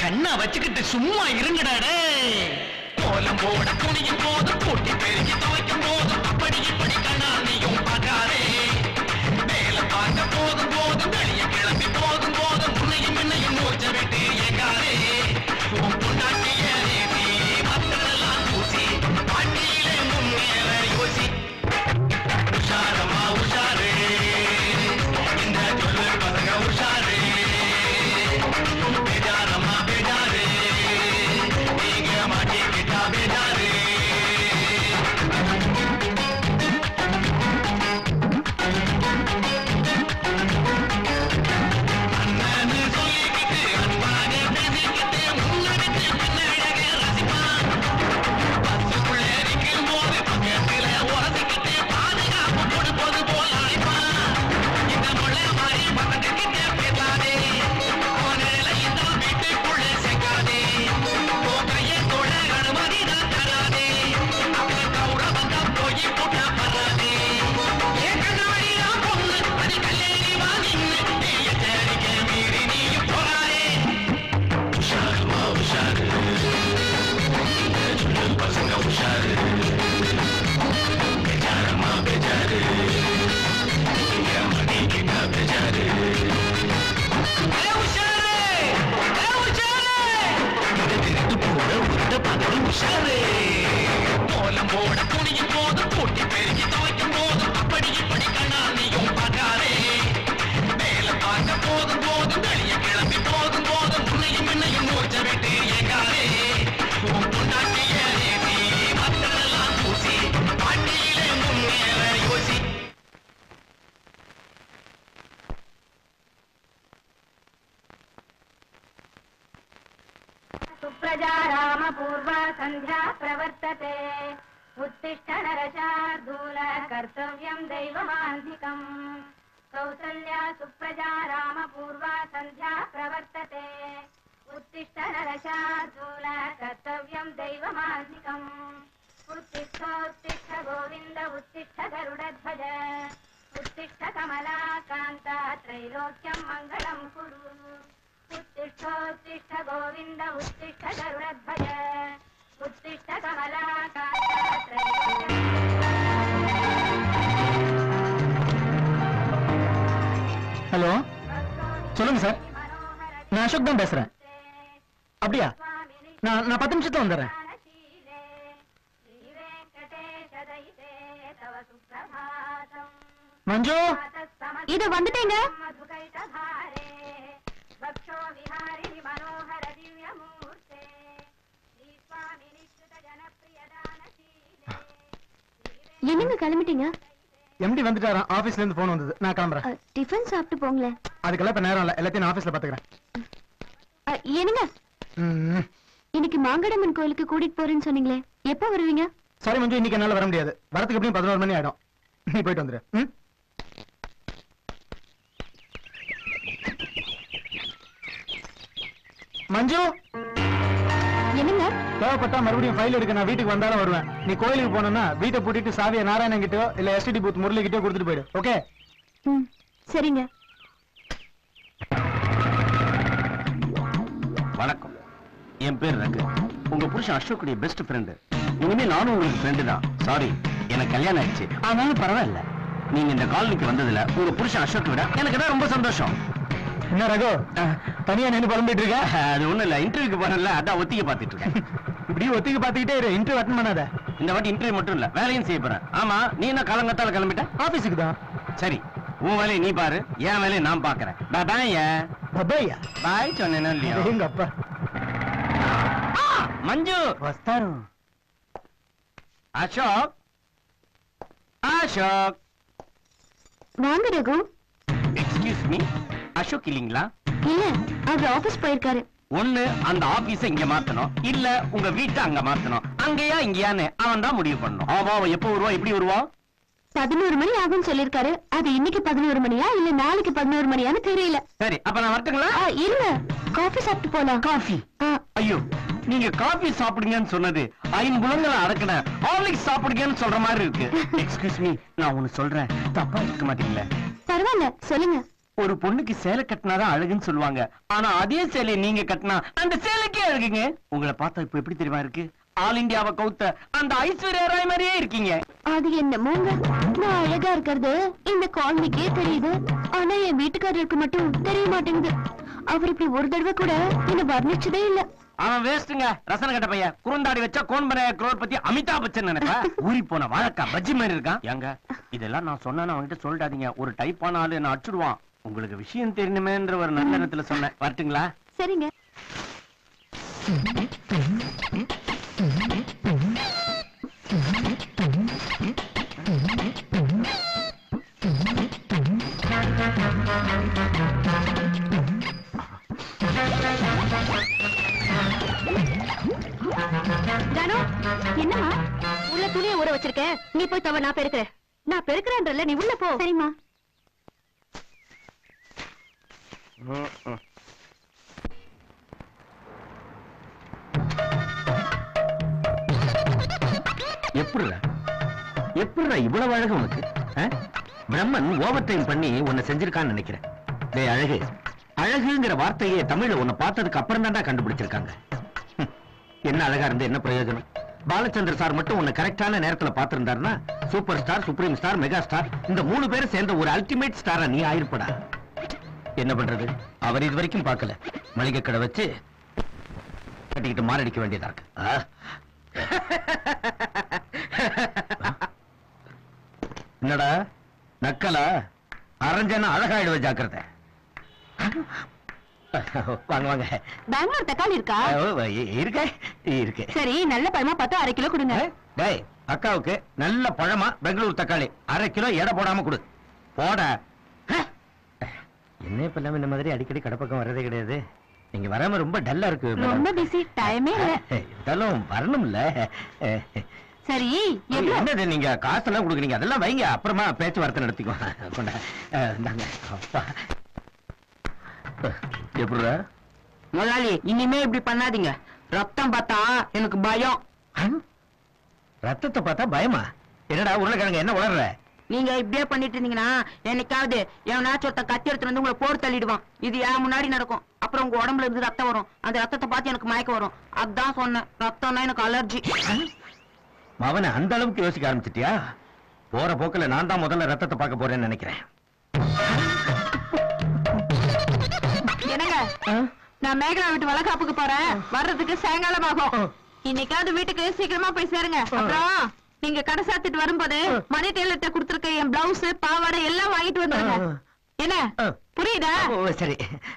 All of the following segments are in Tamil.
கண்ணா வச்சுக்கிட்டு சும்மா இருங்கடா டேய் கோலம் போட துணியும் போது கூட்டி பெருகி துவைக்கும் போது அப்படி இப்படி கண்ணா நீயும் பார்க்காதே மேல பார்க்க போதும் போதும் வெளிய கிளம்பி போதும் போதும் உன்னையும் என்னையும் மூச்ச விட்டு ஏங்காதே உன் பொண்டாட்டிய நேசி மத்ததெல்லாம் பூசி பாட்டியிலே முன்னேற யோசி உஷாரமா உஷாரு இந்த சொல்லு பசங்க உஷாரு பேஜாரமா பேஜாரு நீங்க மாட்டிக்கிட்டா பேஜாரு அண்ணன்னு சொல்லிக்கிட்டு அன்பாக பேசிக்கிட்டு முன்னடிச்சு பின்னழக ரசிப்பான் பஸ்ஸுக்குள்ளே நிற்கும் போது பக்கத்துல உரசிக்கிட்டு பாதுகாப்பு கொடுப்பது போல் அழைப்பான் இந்த முள்ள மாதிரி பக்கத்துக்கிட்ட பேசாதே அவனில இந்த வீட்டுக்குள்ளே சேர்க்காதே உன் கையை தொட அனுமதி தான் தராதே அவன் கௌரவம் தான் போய் போட்டா பராதே என் கண்ணாடியா பொண்ணு அது கல்லேறி வா நின்னு நீ எச்சரிக்கை மீறி நீயும் போகாதே உஷாருமா உஷாரு சொல்லு பசங்க உஷாரு பேஜாரமா பேஜாரு இங்க மணிக்கிட்ட பேஜாரு ஏ உஷாரு ஏ உஷாரு இது திருட்டு போட உருட்ட பதறு உஷாரு கோலம் போட துணியும் போது கூட்டி பெருகி துவைக்கும் போது அப்படி இப்படி கண்ணா நீயும் பார்க்காதே மேல பார்க்க போதும் போதும் வெளிய கிளம்பி போதும் போதும் உன்னையும் என்னையும் மூச்ச விட்டு ஏங்காதே உன் பொண்டாட்டிய நேசி மத்ததெல்லாம் பூசி பாட்டியிலே முன்னேற யோசி सुप्रजा रामपूर्वा सन्ध्या प्रवर्तते उत्तिष्ठ नरशार्दूल कर्तव्यम् दैवमान्धिकम् कौसल्या सुप्रजा रामपूर्वा सन्ध्या प्रवर्तते उत्तिष्ठ नरशार्दूल कर्तव्यम् दैवमान्धिकम् उत्तिष्ठोत्तिष्ठ गोविन्द उत्तिष्ठ गरुडध्वज उत्तिष्ठ कमलाकान्ता त्रैलोक्यम् मङ्गलम् कुरु उत्तिष्ठोत्तिष्ठ गोविन्द उत्तिष्ठ गरुडध्वज उत्तिष्ठ ஹலோ சொல்லுங்க சார் நான் அசோக் தான் பேசுறேன் அப்படியா நான் நான் பத்து நிமிஷத்துல வந்துடுறேன் மஞ்சு இது வந்துட்டேங்க என்னங்க கிளம்பிட்டீங்க எம்டி வந்துட்டாராம் ஆபீஸ்ல இருந்து போன் வந்தது நான் கிளம்புறேன் டிஃபன் சாப்பிட்டு போங்களேன் அதுக்கெல்லாம் இப்ப நேரம் இல்ல எல்லாத்தையும் நான் ஆபீஸ்ல பாத்துக்கிறேன் என்னங்க ம். இன்னைக்கு மாங்கடம்மன் கோயிலுக்கு கூட்டிட்டு போறேன்னு சொன்னீங்களே எப்ப வருவீங்க சாரி மஞ்சு இன்னைக்கு என்னால வர முடியாது வரதுக்கு எப்படியும் பதினோரு மணி ஆயிடும் நீ போயிட்டு வந்துரு ம்? மஞ்சு என்னங்க தேவைப்பட்டா மறுபடியும் ஃபைல் எடுக்க நான் வீட்டுக்கு வந்தாலும் வருவேன் நீ கோயிலுக்கு போனோம்னா வீட்டை பூட்டிட்டு சாவியை நாராயணன் கிட்டயோ இல்ல எஸ்டிடி பூத் முரளி கிட்டயோ கொடுத்துட்டு போயிடு ஓகே ம் சரிங்க வணக்கம் என் பேர் ரகு உங்க புருஷன் அசோக்குடைய பெஸ்ட் ஃப்ரெண்டு இனிமே நானும் உங்களுக்கு ஃப்ரெண்டு தான் சாரி எனக்கு கல்யாணம் ஆயிடுச்சு ஆனாலும் பரவாயில்ல நீங்க இந்த காலனிக்கு வந்ததுல உங்க புருஷன் அசோக் விட எனக்கு தான் ரொம்ப சந்தோஷம் என்ன ரகு தனியா நின்னு புலம்பிட்டு இருக்க அது ஒண்ணும் இல்ல இன்டர்வியூக்கு போனல அதான் ஒத்திகை பார்த்துட்டு இருக்கேன் இப்படியே ஒத்திக்கு பாத்துக்கிட்டே இரு இன்டர்வியூ அட்டன் பண்ணாத இந்த வாட்டி இன்டர்வியூ மட்டும் இல்ல வேலையும் செய்ய போறேன் ஆமா நீ என்ன காலங்கத்தால கிளம்பிட்ட ஆபீஸுக்கு தான் சரி உன் வேலையை நீ பாரு என் வேலையை நான் பாக்குறேன் பாய் பப்பையா பாய் சொன்னேன்னா இல்லையா எங்க அப்பா மஞ்சு వస్తారు அசோக் அசோக் வாங்க ரகு எக்ஸ்கியூஸ் மீ அசோக் இல்லீங்களா இல்ல அவர் ஆபீஸ் போயிருக்காரு ஒண்ணு அந்த ஆபீஸ இங்க மாத்தணும் இல்ல உங்க வீட்டை அங்க மாத்தணும் அங்கயா இங்கயான்னு அவன் தான் முடிவு பண்ணணும் ஆமா அவன் எப்போ வருவான் எப்படி வருவான் பதினோரு மணி ஆகும்னு சொல்லிருக்காரு அது இன்னைக்கு பதினோரு மணியா இல்ல நாளைக்கு பதினோரு மணியான்னு தெரியல சரி அப்ப நான் வரட்டுங்களா ஆ, இருங்க காஃபி சாப்பிட்டு போலாம் காஃபி ஆ, ஐயோ நீங்க காபி சாப்பிடுங்கன்னு சொன்னது ஐம்புலங்களை அடக்கின ஹார்லிக்ஸ் சாப்பிடுங்கன்னு சொல்ற மாதிரி இருக்கு எக்ஸ்கியூஸ் மீ நான் ஒண்ணு சொல்றேன் தப்பா இருக்க மாட்டீங்களே பரவாயில்ல சொல்லுங்க ஒரு பொண்ணுக்கு சேலை கட்டினாதான் அழகுன்னு சொல்லுவாங்க ஆனா அதே சேலையை நீங்க கட்டினா அந்த சேலைக்கே அழகுங்க உங்களை பார்த்தா இப்ப எப்படி தெரியுமா இருக்கு ஆல் இந்தியாவை கவுத்த அந்த ஐஸ்வர்யா ராய் மாதிரியே இருக்கீங்க அது என்னமோங்க நான் அழகா இருக்கிறது இந்த காலனிக்கே தெரியுது ஆனா என் வீட்டுக்காரருக்கு மட்டும் தெரிய மாட்டேங்குது அவர் இப்படி ஒரு தடவை கூட என்ன வர்ணிச்சதே இல்ல அவன் வேஸ்ட்டுங்க ரசன கட்ட பையன் குறுந்தாடி வச்சா கோன்பரைய குரோர் பத்தி அமிதாப் பச்சன் நினைப்பா ஊறி போன வாழக்கா பஜ்ஜி மாதிரி இருக்கான் ஏங்க இதெல்லாம் நான் சொன்னா அவன்கிட்ட சொல்லிடாதீங்க ஒரு டைப்பான ஆளு என்ன அடிச்சுடுவான் உங்களுக்கு விஷயம் தெரியணுமேன்ற ஒரு நல்ல எண்ணத்துல சொன்னேன் வரட்டுங்களா சரிங்க ஜானு என்னம்மா உள்ள துணியை ஊற வச்சிருக்கேன் நீ போய் தவ நான் பெருக்கிறேன் நான் பெருக்கிறேன்றல நீ உள்ள போ சரிம்மா எப்படிடா எப்படிடா இவ்வளவு அழகு உனக்கு ஆ? பிரம்மன் ஓவர் டைம் பண்ணி உன்னை செஞ்சிருக்கான்னு நினைக்கிறேன் டேய் அழகு அழகுங்கிற வார்த்தையை தமிழ்ல உன்னை பார்த்ததுக்கு அப்புறம் தான்டா கண்டுபிடிச்சிருக்காங்க ஹம். என்ன அழகா இருந்து என்ன பிரயோஜனம் பாலச்சந்திர சார் மட்டும் உன்னை கரெக்டான நேரத்துல பார்த்திருந்தாருன்னா super star supreme star mega star இந்த மூணு பேரும் சேர்ந்த ஒரு அல்டிமேட் ஸ்டாரா நீ ஆயிருப்படா என்ன பண்றது அவர் இது வரைக்கும் பார்க்கல மளிகை கடை வச்சு கட்டிக்கிட்டு மாரடிக்க வேண்டியதா இருக்கு ஆ? என்னடா நக்கலா அரஞ்சன அழகாயிடுவ ஜாக்கிரதை வாங்க வாங்க பெங்களூர் தக்காளி இருக்கா ஓ, இ- இருக்கு இருக்கு சரி நல்ல பழமா பார்த்து அரை கிலோ கொடுங்க டேய் அக்காவுக்கு நல்ல பழமா பெங்களூர் தக்காளி அரை கிலோ எடை போடாம கொடு போட என்ன இப்ப இல்லாம இந்த மாதிரி அடிக்கடி கடப்பக்கம் வர்றதே கிடையாது நீங்க வராம ரொம்ப டல்லா இருக்கு madam. ரொம்ப பிஸி டைமே இல்ல இருந்தாலும் வரணும்ல சரி எவ்வளவு என்னது நீங்க காசெல்லாம் கொடுக்குறீங்க அதெல்லாம் வைங்க அப்புறமா பேச்சுவார்த்தை நடத்திக்கோ கொண்டா அஹ், இந்தாங்க அப்பா எப்படிடா முதலாளி இனிமே இப்படி பண்ணாதீங்க ரத்தம் பார்த்தா எனக்கு பயம் ரத்தத்தை பார்த்தா பயமா என்னடா உருளைக்கிழங்கு என்ன உளர்ற நீங்க இப்படியே பண்ணிட்டு இருந்தீங்கன்னா என்னைக்காவது எவனாச்சும் ஒருத்தன் கத்தி எடுத்துட்டு வந்து உங்களை போர் தள்ளிடுவான் இது ஏன் முன்னாடி நடக்கும் அப்புறம் உங்க உடம்புல இருந்து ரத்தம் வரும் அந்த ரத்தத்தை பார்த்து எனக்கு மயக்கம் வரும் அதான் சொன்னேன் ரத்தம்னா எனக்கு அலர்ஜி அவனை அந்த அளவுக்கு யோசிக்க ஆரம்பிச்சிட்டியா போற போக்குல நான் தான் முதல்ல ரத்தத்தை பார்க்க போறேன்னு நினைக்கிறேன் என்னங்க நான் மேகலா வீட்டு வளகாப்புக்கு போறேன் வர்றதுக்கு சாயங்காலம் ஆகும் இன்னைக்காவது வீட்டுக்கு சீக்கிரமா போய் சேருங்க அப்புறம் நீங்க கடை சாத்திட்டு வரும்போது மணி டெய்லர்ட்ட கொடுத்துருக்க என் பிளவுஸ் பாவாடை எல்லாம் வாங்கிட்டு வந்துருங்க என்ன புரியுதா ஓ, சரி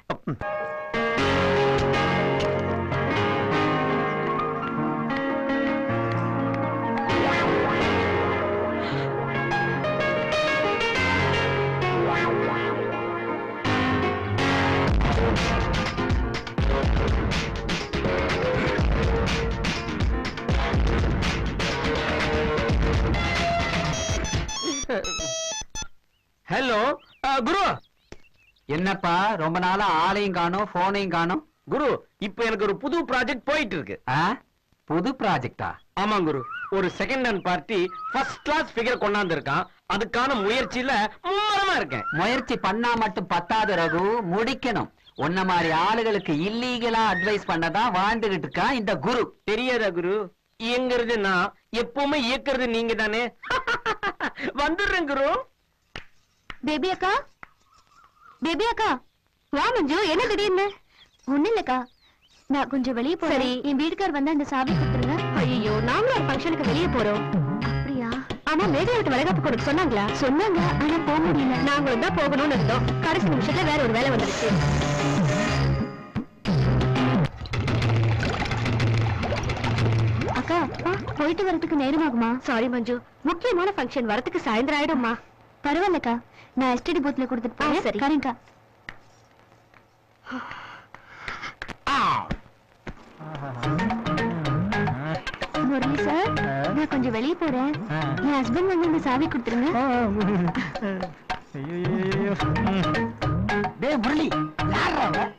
ஹலோ குரு என்னப்பா ரொம்ப நாளா ஆளையும் காணும் போனையும் காணும் குரு இப்ப எனக்கு ஒரு புது ப்ராஜெக்ட் போயிட்டு இருக்கு புது ப்ராஜெக்டா ஆமா குரு ஒரு second hand party first class figure கொண்டாந்து இருக்கான் அதுக்கான முயற்சியில மும்மரமா இருக்கேன் முயற்சி பண்ணா மட்டும் பத்தாது ரகு முடிக்கணும் உன்ன மாதிரி ஆளுகளுக்கு இல்லீகலா அட்வைஸ் பண்ணதான் வாழ்ந்துகிட்டு இருக்கான் இந்த குரு தெரியாதா குரு இயங்குறது நான் எப்பவுமே இயக்குறது நீங்க தானே வந்துடுறேன் குரு பேபி அக்கா பேபி அக்கா வா மஞ்சு என்ன திடீர்னு ஒண்ணு இல்லக்கா நான் கொஞ்சம் வெளியே போறேன் என் வீட்டுக்கார் வந்து அந்த சாவி கொடுத்துருங்க ஐயோ நாங்களும் ஒரு ஃபங்க்ஷனுக்கு வெளியே போறோம் அப்படியா ஆனா மேகலை விட்டு வளகாப்பு கொடுக்க சொன்னாங்களா சொன்னாங்க ஆனா போக முடியல நாங்களும் தான் போகணும்னு இருந்தோம் கடைசி நிமிஷத்துல வேற ஒரு வேலை வந்துருச்சு அக்கா போயிட்டு வரதுக்கு நேரமாகுமா சாரி மஞ்சு முக்கியமான ஃபங்க்ஷன் வரதுக்கு சாயந்தரம் ஆயிடும்மா பரவாயில்லக்கா நான் எஸ்டிடி பூத்ல கொடுத்துட்டு போறேன் சரி சரிங்கக்கா முரளி சார் நான் கொஞ்சம் வெளியே போறேன் என் ஹஸ்பண்ட் வந்து இந்த சாவி கொடுத்துருங்க டேய் முரளி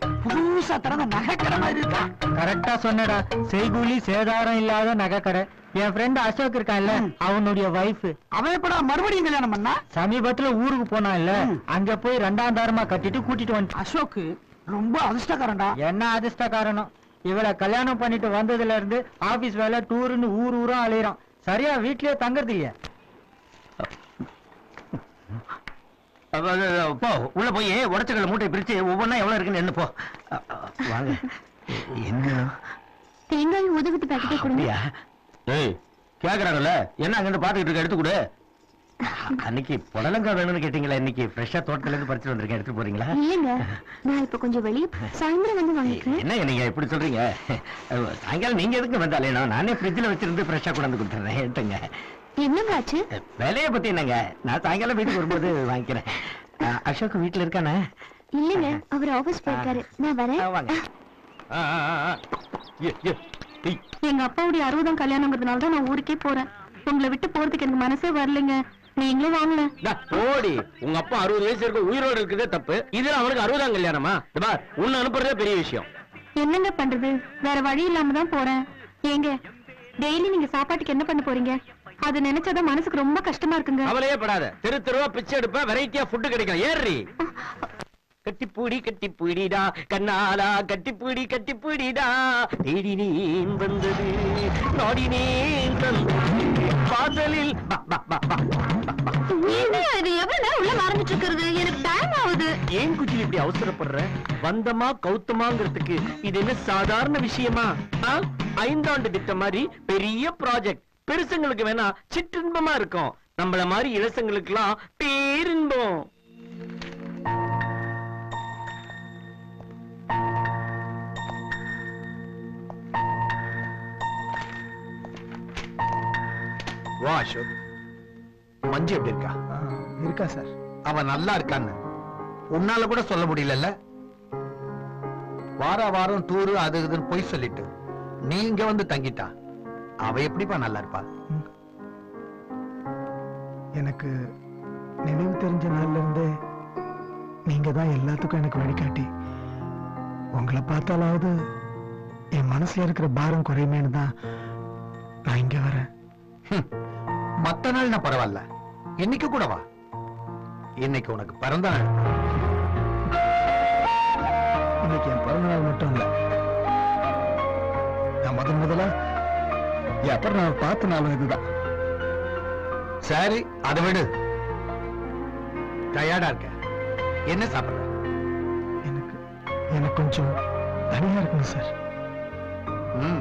புதுசா திறந்த நகைக்கடை மாதிரி இருக்கா கரெக்டா சொன்னடா செய்கூலி சேதாரம் இல்லாத நகைக்கடை என் ஃப்ரெண்ட் அசோக் இருக்கான்ல அவனுடைய வைஃப் அவன் எப்படா மறுபடியும் கல்யாணம் பண்ணா சமீபத்துல ஊருக்கு போனான்ல ம். அங்க போய் ரெண்டாம் தாரமா கட்டிட்டு கூட்டிட்டு வந்து அசோக் ரொம்ப அதிர்ஷ்டக்காரன்டா என்ன அதிர்ஷ்ட காரணம் இவளை கல்யாணம் பண்ணிட்டு வந்ததுல இருந்து ஆபீஸ் வேலை டூருன்னு ஊர் ஊரா அலையறான் சரியா வீட்லயே தங்கறது இல்லையா அப்ப, அது, போ உள்ள போய் உடச்சக்கல மூட்டை பிரிச்சு ஒவ்வொன்றா எவ்வளவு இருக்குன்னு என்ன போ அ, அ, வாங்க என்ன தேங்காய் உதவிட்டு பாக்கெட்டே கொடுங்க அப்படியா ஏய் கேக்குறாங்கல்ல என்ன அங்க இருந்து பாத்துக்கிட்டு இருக்க எடுத்து கொடு அன்னைக்கு புடலங்காய் வேணும்னு கேட்டீங்களா இன்னைக்கு ஃப்ரெஷ்ஷா தோட்டத்துல இருந்து பறிச்சு வந்திருக்கேன் எடுத்து போறீங்களா இல்லைங்க நான் இப்ப கொஞ்சம் வெளியே சாயந்தரம் வந்து வாங்கிக்கிறேன் என்னங்க நீங்க இப்படி சொல்றீங்க அஹ், சாயங்காலம் நீங்க எதுக்கு வந்தாலே நான் நானே ஃப்ரிட்ஜ்ல வச்சிருந்து ஃப்ரெஷ்ஷா கொண்டாந்து கொடுத்துறேன் எடுத்துங்க என்னங்க ஆச்சு வேலையை பத்தி என்னங்க நான் சாயங்காலம் வீட்டுக்கு வரும்போது வாங்கிக்கிறேன் அஹ், அசோக் வீட்டுல இருக்கானே இல்லைங்க அவர் ஆபீஸ் போயிருக்காரு நான் வரேன் அஹ், வாங்க ஆ, ஆ, ஆ, ஆ. ஏ, ஏ, ஏய், எங்க அப்பாவுடைய அறுபதாம் கல்யாணங்கிறதுனால தான் நான் ஊருக்கே போறேன் உங்களை விட்டு போறதுக்கு எனக்கு மனசே வரலைங்க நீங்களும் வாங்கல டா, போடி உங்க அப்பா அறுபது வயசு இருக்க உயிரோடு இருக்கிறதே தப்பு இதுல அவனுக்கு அறுபதாம் கல்யாணமா இந்த பார் உன்னை அனுப்புறதே பெரிய விஷயம் என்னங்க பண்றது வேற வழி இல்லாம தான் போறேன் ஏங்க டெய்லி நீங்க சாப்பாட்டுக்கு என்ன பண்ண போறீங்க அது நினைச்சாதான் மனசுக்கு ரொம்ப கஷ்டமா இருக்குங்க கவலையே படாத தெரு தெருவா பிச்சை எடுப்ப வெரைட்டியா ஃபுட் கிடைக்கும் ஏறி கட்டிப்பூடி கட்டிப்பூடிடா கண்ணாலா கட்டிப்பூடி கட்டிப்பூடிடா தேடினேன் வந்தது நாடினேன் தந்தது வாசலில் பா, பா, பா, பா, பா, பா. என்ன இது எவ்வளவு நேரம் உள்ள மறந்துட்டு இருக்கிறது எனக்கு டைம் ஆகுது ஏன் குஜில் இப்படி அவசரப்படுற வந்தமா கௌத்தமாங்கிறதுக்கு இது என்ன சாதாரண விஷயமா ஆ? ஐந்தாண்டு திட்டம் மாதிரி பெரிய ப்ராஜெக்ட் பெருசங்களுக்கு வேணா சிற்றின்பமா இருக்கும் நம்மள மாதிரி இளசங்களுக்கெல்லாம் பேரின்பம் வா அசோக் மஞ்சு எப்படி இருக்கா இருக்கா சார் அவன் நல்லா இருக்கான்னு உன்னால கூட சொல்ல முடியலல்ல வார வாரம் டூரு அது இதுன்னு பொய் சொல்லிட்டு நீ இங்க வந்து தங்கிட்டா அவ எப்படிப்பா நல்லா இருப்பா எனக்கு நினைவு தெரிஞ்ச நாள்ல இருந்தே நீங்க தான் எல்லாத்துக்கும் எனக்கு வழிகாட்டி உங்களை பார்த்தாலாவது என் மனசுல இருக்கிற பாரம் குறையுமேன்னு தான் நான் இங்க வரேன் ஹம். மத்த நாள்னா பரவாயில்ல இன்னைக்கு கூட வா இன்னைக்கு உனக்கு பிறந்த நாள் இன்னைக்கு என் பிறந்த நாள் மட்டும் இல்ல நான் முதன் முதலா என் அப்புறம் நான் பார்த்த நாளும் இதுதான் சரி அதை விடு டயர்டா இருக்க என்ன சாப்பிடுற எனக்கு எனக்கு கொஞ்சம் தனியா இருக்கணும் சார் ம்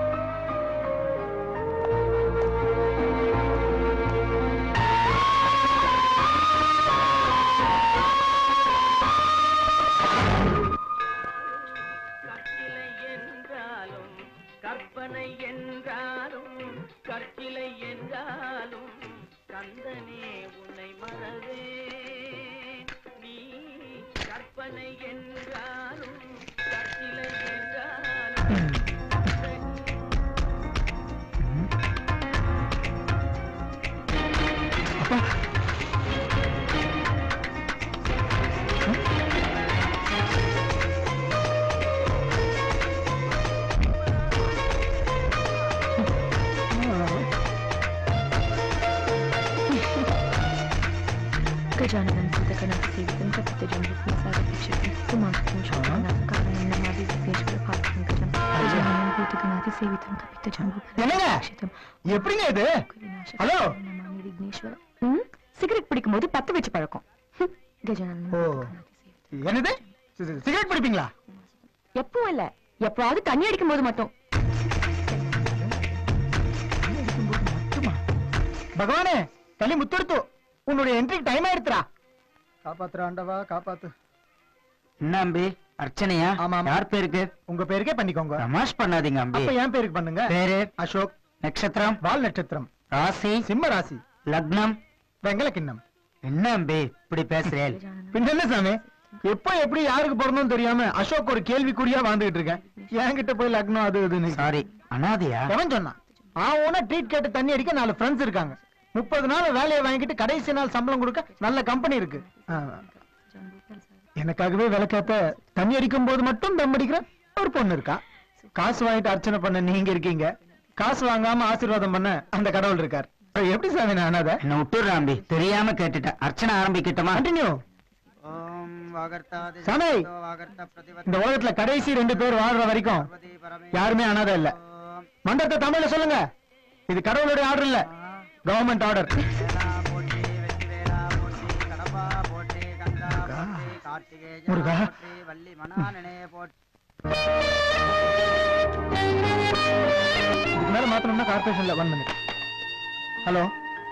கற்கிலை என்றாலும் கற்பனை என்றாலும் கற்கிலை என்றாலும் கந்தனே உன்னை மறவே நீ கற்பனை என்றாலும் கற்கிலை என்றாலும் गजाननं भूतगणाधिसेवितं कपितजम्बुफलं सारभिक्षितं कुमारं शोभनाथं कारणं नमामि विघ्नेश्वरपात्रं गजं गजाननं भूतगणाधिसेवितं कपितजम्बुफलं என்னங்க सारभिक्षितं எப்படிங்க இது ஹலோ நமாமி விக்னேஸ்வர ம் சிகரெட் பிடிக்கும் போது பத்து வச்சு பழக்கம் ஹம். கஜானனம் ஓ. பூதகணாதிசேவிதம். என்னது சி- சிகரெட் பிடிப்பீங்களா எப்பவும் இல்ல எப்பவாவது தண்ணி அடிக்கும் போது மட்டும் மட்டுமா? பகவானே தள்ளி முத்தெடுத்து உன்னுடைய என்ட்ரிக்கு டைம் ஆயிடுத்துடா காப்பாத்துற ஆண்டவா காப்பாத்து என்ன அம்பி அர்ச்சனையா ஆமா, ஆமா. யார் பேருக்கு உங்க பேருக்கே பண்ணிக்கோங்க தமாஷ் பண்ணாதீங்க அம்பி அப்ப என் பேருக்கு பண்ணுங்க பேரு அசோக் நட்சத்திரம் வால் நட்சத்திரம் ராசி சிம்ம ராசி லக்னம் வெங்கல கிண்ணம் என்ன அம்பி இப்படி பேசுறேன் பின்ன என்ன சாமி எப்போ எப்படி யாருக்கு பிறந்தோம் தெரியாம அசோக் ஒரு கேள்விக்குறியா வாழ்ந்துகிட்டு இருக்கேன் என்கிட்ட போய் லக்னம் அது இதுன்னு சாரி அனாதையா எவன் சொன்னான் ஆனா ட்ரீட் கேட்டு தண்ணி அடிக்க நாலு ஃப்ரெண்ட்ஸ் இருக்காங்க முப்பது நாள் வேலையை வாங்கிட்டு கடைசி நாள் சம்பளம் கொடுக்க நல்ல கம்பெனி இருக்கு ஆ. எனக்காகவே விளக்காத்த தண்ணி அடிக்கும் போது மட்டும் தம் அடிக்கிற ஒரு பொண்ணு இருக்கா காசு வாங்கிட்டு அர்ச்சனை பண்ண நீங்க இருக்கீங்க காசு வாங்காம ஆசீர்வாதம் பண்ண அந்த கடவுள் இருக்கார் அப்புறம் எப்படி சாமி நான் அனாதை என்ன விட்டுடுறேன் அம்பி தெரியாம கேட்டுட்டேன் அர்ச்சனை ஆரம்பிக்கட்டுமா கண்டினியூ சாமி இந்த உலகத்துல கடைசி ரெண்டு பேர் வாழ்ற வரைக்கும் யாருமே அனாதை இல்ல மண்டபத்தை தமிழ்ல சொல்லுங்க இது கடவுளுடைய ஆர்டர் இல்ல கவர்மெண்ட் ஆர்டர் முருகா இதுக்கு மேல மாத்தணும்னா கார்பரேஷன்ல ஒன் மினிட் ஹலோ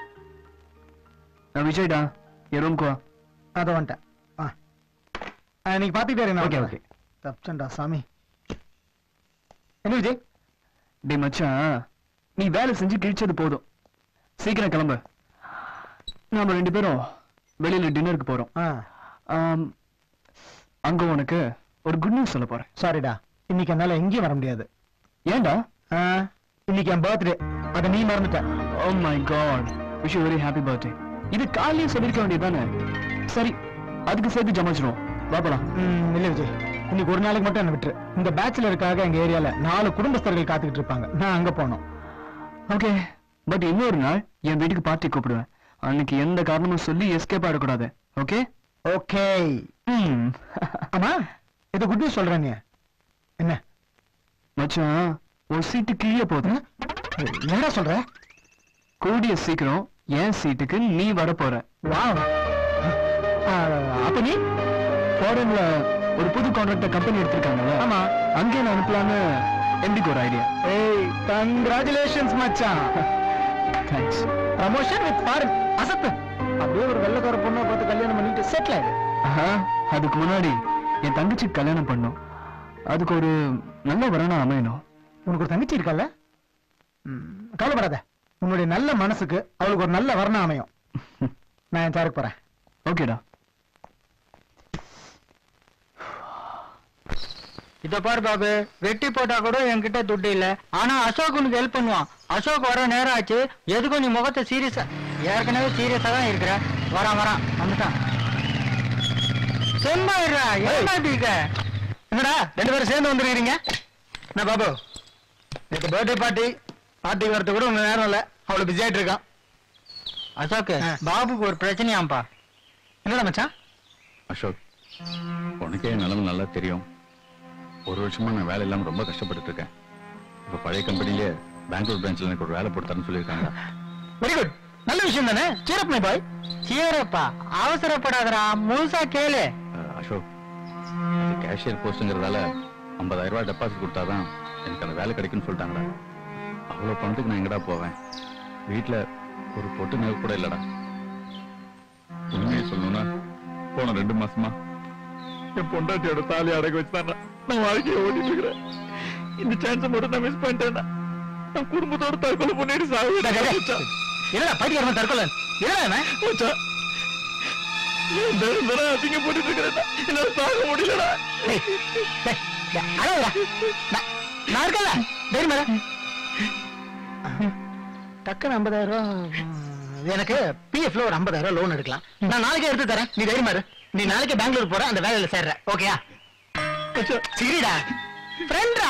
நான் விஜய்டா என் ரூம்க்கு அதோ வந்துட்டேன் ஆ ஆ, நீங்க பாத்துக்கிட்டே இருங்க Okay, ஓகே okay. தப்சண்டா சாமி என்ன விஜய் டே மச்சான் நீ வேலை செஞ்சு கிழிச்சது போதும் சீக்கிரம் கிளம்பு நாம ரெண்டு பேரும் வெளியில டின்னருக்கு போறோம் ஆ ஆம், அங்க உனக்கு ஒரு குட் நியூஸ் சொல்ல போறேன் சாரிடா இன்னைக்கு என்னால எங்கேயும் வர முடியாது ஏன்டா ஆ, இன்னைக்கு என் பர்த்டே அதை நீ மறந்துட்ட oh my god wish you very happy birthday இது காலையே சொல்லிருக்க வேண்டியதானே சரி அதுக்கு சேர்த்து ஜமாச்சிரும் வா போலாம் ம், இல்ல விஜய் இன்னைக்கு ஒரு நாளைக்கு மட்டும் என்ன விட்டுரு இந்த பேச்சுலருக்காக எங்க ஏரியால நாலு குடும்பஸ்தர்கள் காத்துக்கிட்டு இருப்பாங்க நான் அங்க போனோம் ஓகே பட் இன்னொரு நாள் என் வீட்டுக்கு பார்ட்டி கூப்பிடுவேன் அன்னைக்கு எந்த காரணமும் சொல்லி எஸ்கேப் ஆயிடக்கூடாது ஓகே ஓகே ம் ஆமா இது குட் நியூஸ் சொல்றேன் நீ என்ன மச்சான் ஒரு சீட்டு கீழே போகுது என்னடா சொல்ற கூடிய சீக்கிரம் என் சீட்டுக்கு நீ வர போற வாவ் ஆ, அப்ப நீ ஃபாரின்ல ஒரு புது கான்ட்ராக்டர் கம்பெனி எடுத்திருக்காங்கல்ல ஆமா அங்கே நான் அனுப்பலான்னு எம்டிக்கு ஒரு ஐடியா ஏய் கங்க்ராச்சுலேஷன்ஸ் மச்சான் தேங்க்ஸ் ப்ரமோஷன் வித் ஃபாரின் அசத்து அப்படியே ஒரு வெள்ளக்கார பொண்ணை பார்த்து கல்யாணம் பண்ணிட்டு செட்டில் ஆயிடு அதுக்கு முன்னாடி என் தங்கச்சிக்கு கல்யாணம் பண்ணும் அதுக்கு ஒரு நல்ல வரனா அமையணும் உனக்கு ஒரு தங்கச்சி இருக்கல்ல ம், கவலைப்படாத உன்னுடைய நல்ல மனசுக்கு அவளுக்கு ஒரு நல்ல வர்ணம் அமையும் நான் என் சாருக்கு போறேன் ஓகேடா இத பாரு பாபு வெட்டி போட்டா கூட என்கிட்ட துட்டு இல்ல ஆனா அசோக் உனக்கு ஹெல்ப் பண்ணுவான் அசோக் வர நேரம் ஆச்சு எதுக்கும் நீ முகத்தை சீரியஸா ஏற்கனவே சீரியஸா தான் இருக்கிற வரான் வரான் வந்துட்டான் செம்பாயிரா ஏமாட்டீங்க என்னடா ரெண்டு பேரும் சேர்ந்து வந்துருக்கீங்க என்ன பாபு நேற்று பர்த்டே பார்ட்டி பார்ட்டிக்கு வரது கூட உங்க நேரம் இல்ல அவ்வளவு பிஸி ஆயிட்டு இருக்கான் அசோக் பாபுக்கு ஒரு பிரச்சனையாம்பா என்னடா மச்சான் அசோக் உனக்கே என் நிலைமை நல்லா தெரியும் ஒரு வருஷமா நான் வேலை இல்லாம ரொம்ப கஷ்டப்பட்டுட்டு இருக்கேன் இப்ப பழைய கம்பெனிலே பெங்களூர் பிரான்ச்ல எனக்கு ஒரு வேலை போட்டு தரேன்னு சொல்லியிருக்காங்க வெரி குட் நல்ல விஷயம் தானே சீரப் மை பாய் சீரப்பா அவசரப்படாதடா முழுசா கேளு அஹ், அசோக் அது கேஷியர் போஸ்ட்ங்கிறதால ஐம்பதாயிரம் ரூபாய் டெபாசிட் கொடுத்தாதான் எனக்கு அந்த வேலை கிடைக்கும்னு சொல்லிட்டாங்கடா அவ்வளவு பணத்துக்கு நான் எங்கடா போவேன் வீட்டுல ஒரு பொட்டு நகை கூட இல்லடா உண்மையை சொல்லணும்னா போன ரெண்டு மாசமா என் பொண்டாட்டியோட தாலி அடக்க வச்சுதான் நான் வாழ்க்கையை ஓட்டிட்டு இருக்கிறேன் இந்த சான்ஸ் மட்டும் நான் மிஸ் பண்ணிட்டேன்னா நான் குடும்பத்தோட தற்கொலை பண்ணிட்டு டேய், டேய், டேய். என்னடா பைத்தியக்காரன் தற்கொலை என்னடா இவன்? அசிங்க போட்டுட்டு இருக்கிறேன் என்னால தாங்க முடியலடா டேய், டேய், டேய், அழாதடா. நான் நான் இருக்கல தைரியமா இரு. டக்குன்னு ஐம்பதாயிரம் ரூபாய் எனக்கு பிஎஃப்ல ஒரு ஐம்பதாயிரம் ரூபாய் லோன் எடுக்கலாம் நான் நாளைக்கே எடுத்து தரேன் நீ தைரியமா இரு நீ நாளைக்கே பெங்களூர் போற அந்த வேலையில சேர்ற ஓகேயா சரிடா ஃப்ரெண்டா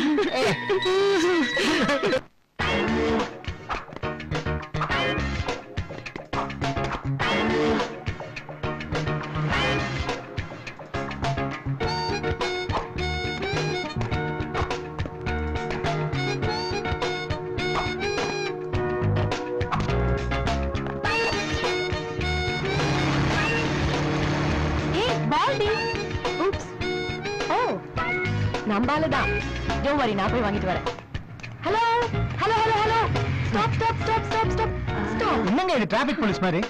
ஏய் பால் டி ஊப்ஸ் ஓ நம்பால தான் டோன்ட் வரி நான் போய் வாங்கிட்டு வரேன் hello hello hello hello stop stop stop stop stop stop என்னங்க இது டிராபிக் போலீஸ் மாதிரி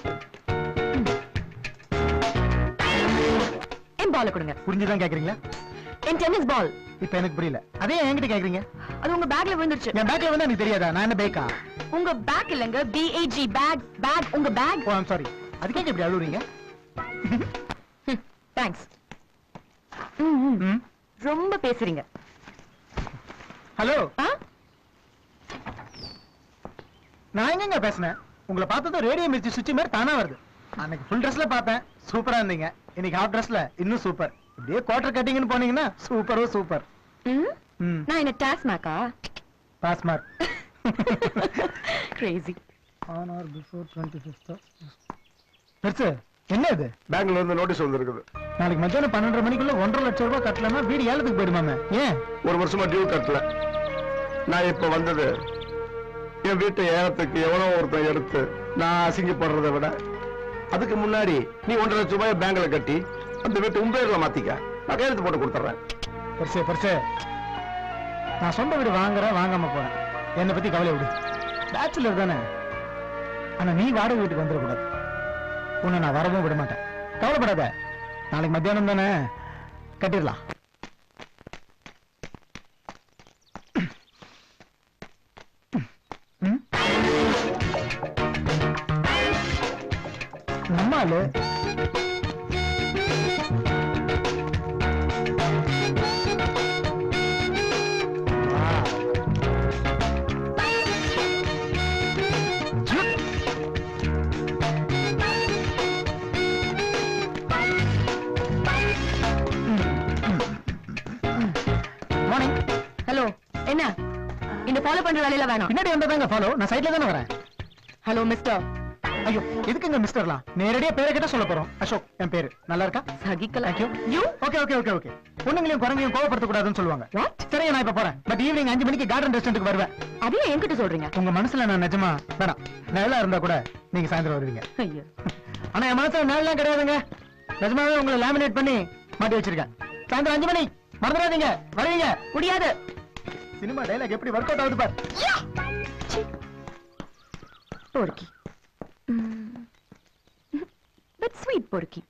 என் பால் கொடுங்க புரிஞ்சுதான் கேக்குறீங்களா என் டென்னிஸ் பால் இப்ப எனக்கு புரியல அதே என்கிட்ட கேக்குறீங்க அது உங்க பேக்ல விழுந்துருச்சு என் பேக்ல வந்து எனக்கு தெரியாதா நான் என்ன பேக்கா உங்க பேக் இல்லங்க பிஏஜி பேக் பேக் உங்க பேக் ஓ ஐம் சாரி அதுக்காக இப்படி அழுவுறீங்க தேங்க்ஸ் ரொம்ப பேசுறீங்க ஹலோ ஆ நான் எங்கங்க பேசினேன் உங்களை பார்த்ததும் ரேடியோ மிர்ச்சி சுச்சி மாதிரி தானா வருது அன்னைக்கு ஃபுல் ட்ரெஸ்ல பார்த்தேன் சூப்பரா இருந்தீங்க இன்னைக்கு ஹாஃப் ட்ரெஸ்ல இன்னும் சூப்பர் இப்படியே குவார்டர் கட்டிங்னு போனீங்கன்னா சூப்பரோ சூப்பர் ம் ம் நான் என்ன டாஸ்மாக்கா pass mark crazy on R before twenty fifth பெருசு என்ன இது பேங்க்ல இருந்து நோட்டீஸ் வந்திருக்குது நாளைக்கு மத்தியானம் பன்னெண்டரை மணிக்குள்ள ஒன்றரை லட்சம் ரூபாய் கட்டலன்னா வீடு ஏலத்துக்கு போயிடுமாமே ஏன் ஒரு வருஷமா டியூ கட்டல நான் இப்ப வந்தது என் வீட்டை ஏலத்துக்கு எவனோ ஒருத்தன் எடுத்து நான் அசிங்கப்படுறதை விட அதுக்கு முன்னாடி நீ ஒன்றரை லட்சம் ரூபாய் பேங்க்ல கட்டி அந்த வீட்டை உன் பேர்ல மாத்திக்க நான் கையெழுத்து போட்டு கொடுத்துறேன் பெருசு பெருசு நான் சொந்த வீடு வாங்குறேன் வாங்காம போறேன் என்னை பத்தி கவலை விடு பேச்சுலர் தானே ஆனா நீ வாடகை வீட்டுக்கு வந்துடக்கூடாது உன்னை நான் வரவும் விட மாட்டேன் கவலைப்படாத நாளைக்கு மத்தியானம் தானே கட்டிடலாம் ம்? நம்ம ஆளு மார்னிங் ஹலோ என்ன இந்த ஃபாலோ பண்ற வேலையில வேணாம் பின்னாடி வந்ததாங்க ஃபாலோ நான் சைட்ல தானே வரேன் ஹலோ மிஸ்டர் ஐயோ எதுக்குங்க மிஸ்டர்லாம் நேரடியா பேரை கிட்ட சொல்ல போறோம் அசோக் என் பேரு நல்லா இருக்கா சகிக்கல thank you you okay okay okay okay பொண்ணுங்களையும் குரங்கையும் கோவப்படுத்த கூடாதுன்னு சொல்லுவாங்க What? சரி நான் இப்ப போறேன் பட் ஈவினிங் அஞ்சு மணிக்கு கார்டன் ரெஸ்டாரண்ட்டுக்கு வருவேன் அதையும் என்கிட்ட சொல்றீங்க உங்க மனசுல நான் நிஜமா வேணாம் நிழலா இருந்தா கூட நீங்க சாயந்தரம் வருவீங்க ஐயோ ஆனா என் மனசுல நிழலாம் கிடையாதுங்க நிஜமாவே உங்களை லேமினேட் பண்ணி மாட்டி வச்சிருக்கேன் சாயந்தரம் அஞ்சு மணி மறந்துடாதீங்க வருவீங்க முடியாது சினிமா டைலாக் எப்படி ஒர்க் அவுட் ஆகுது பார் பொறுக்கி பட் ஸ்வீட் பொறுக்கி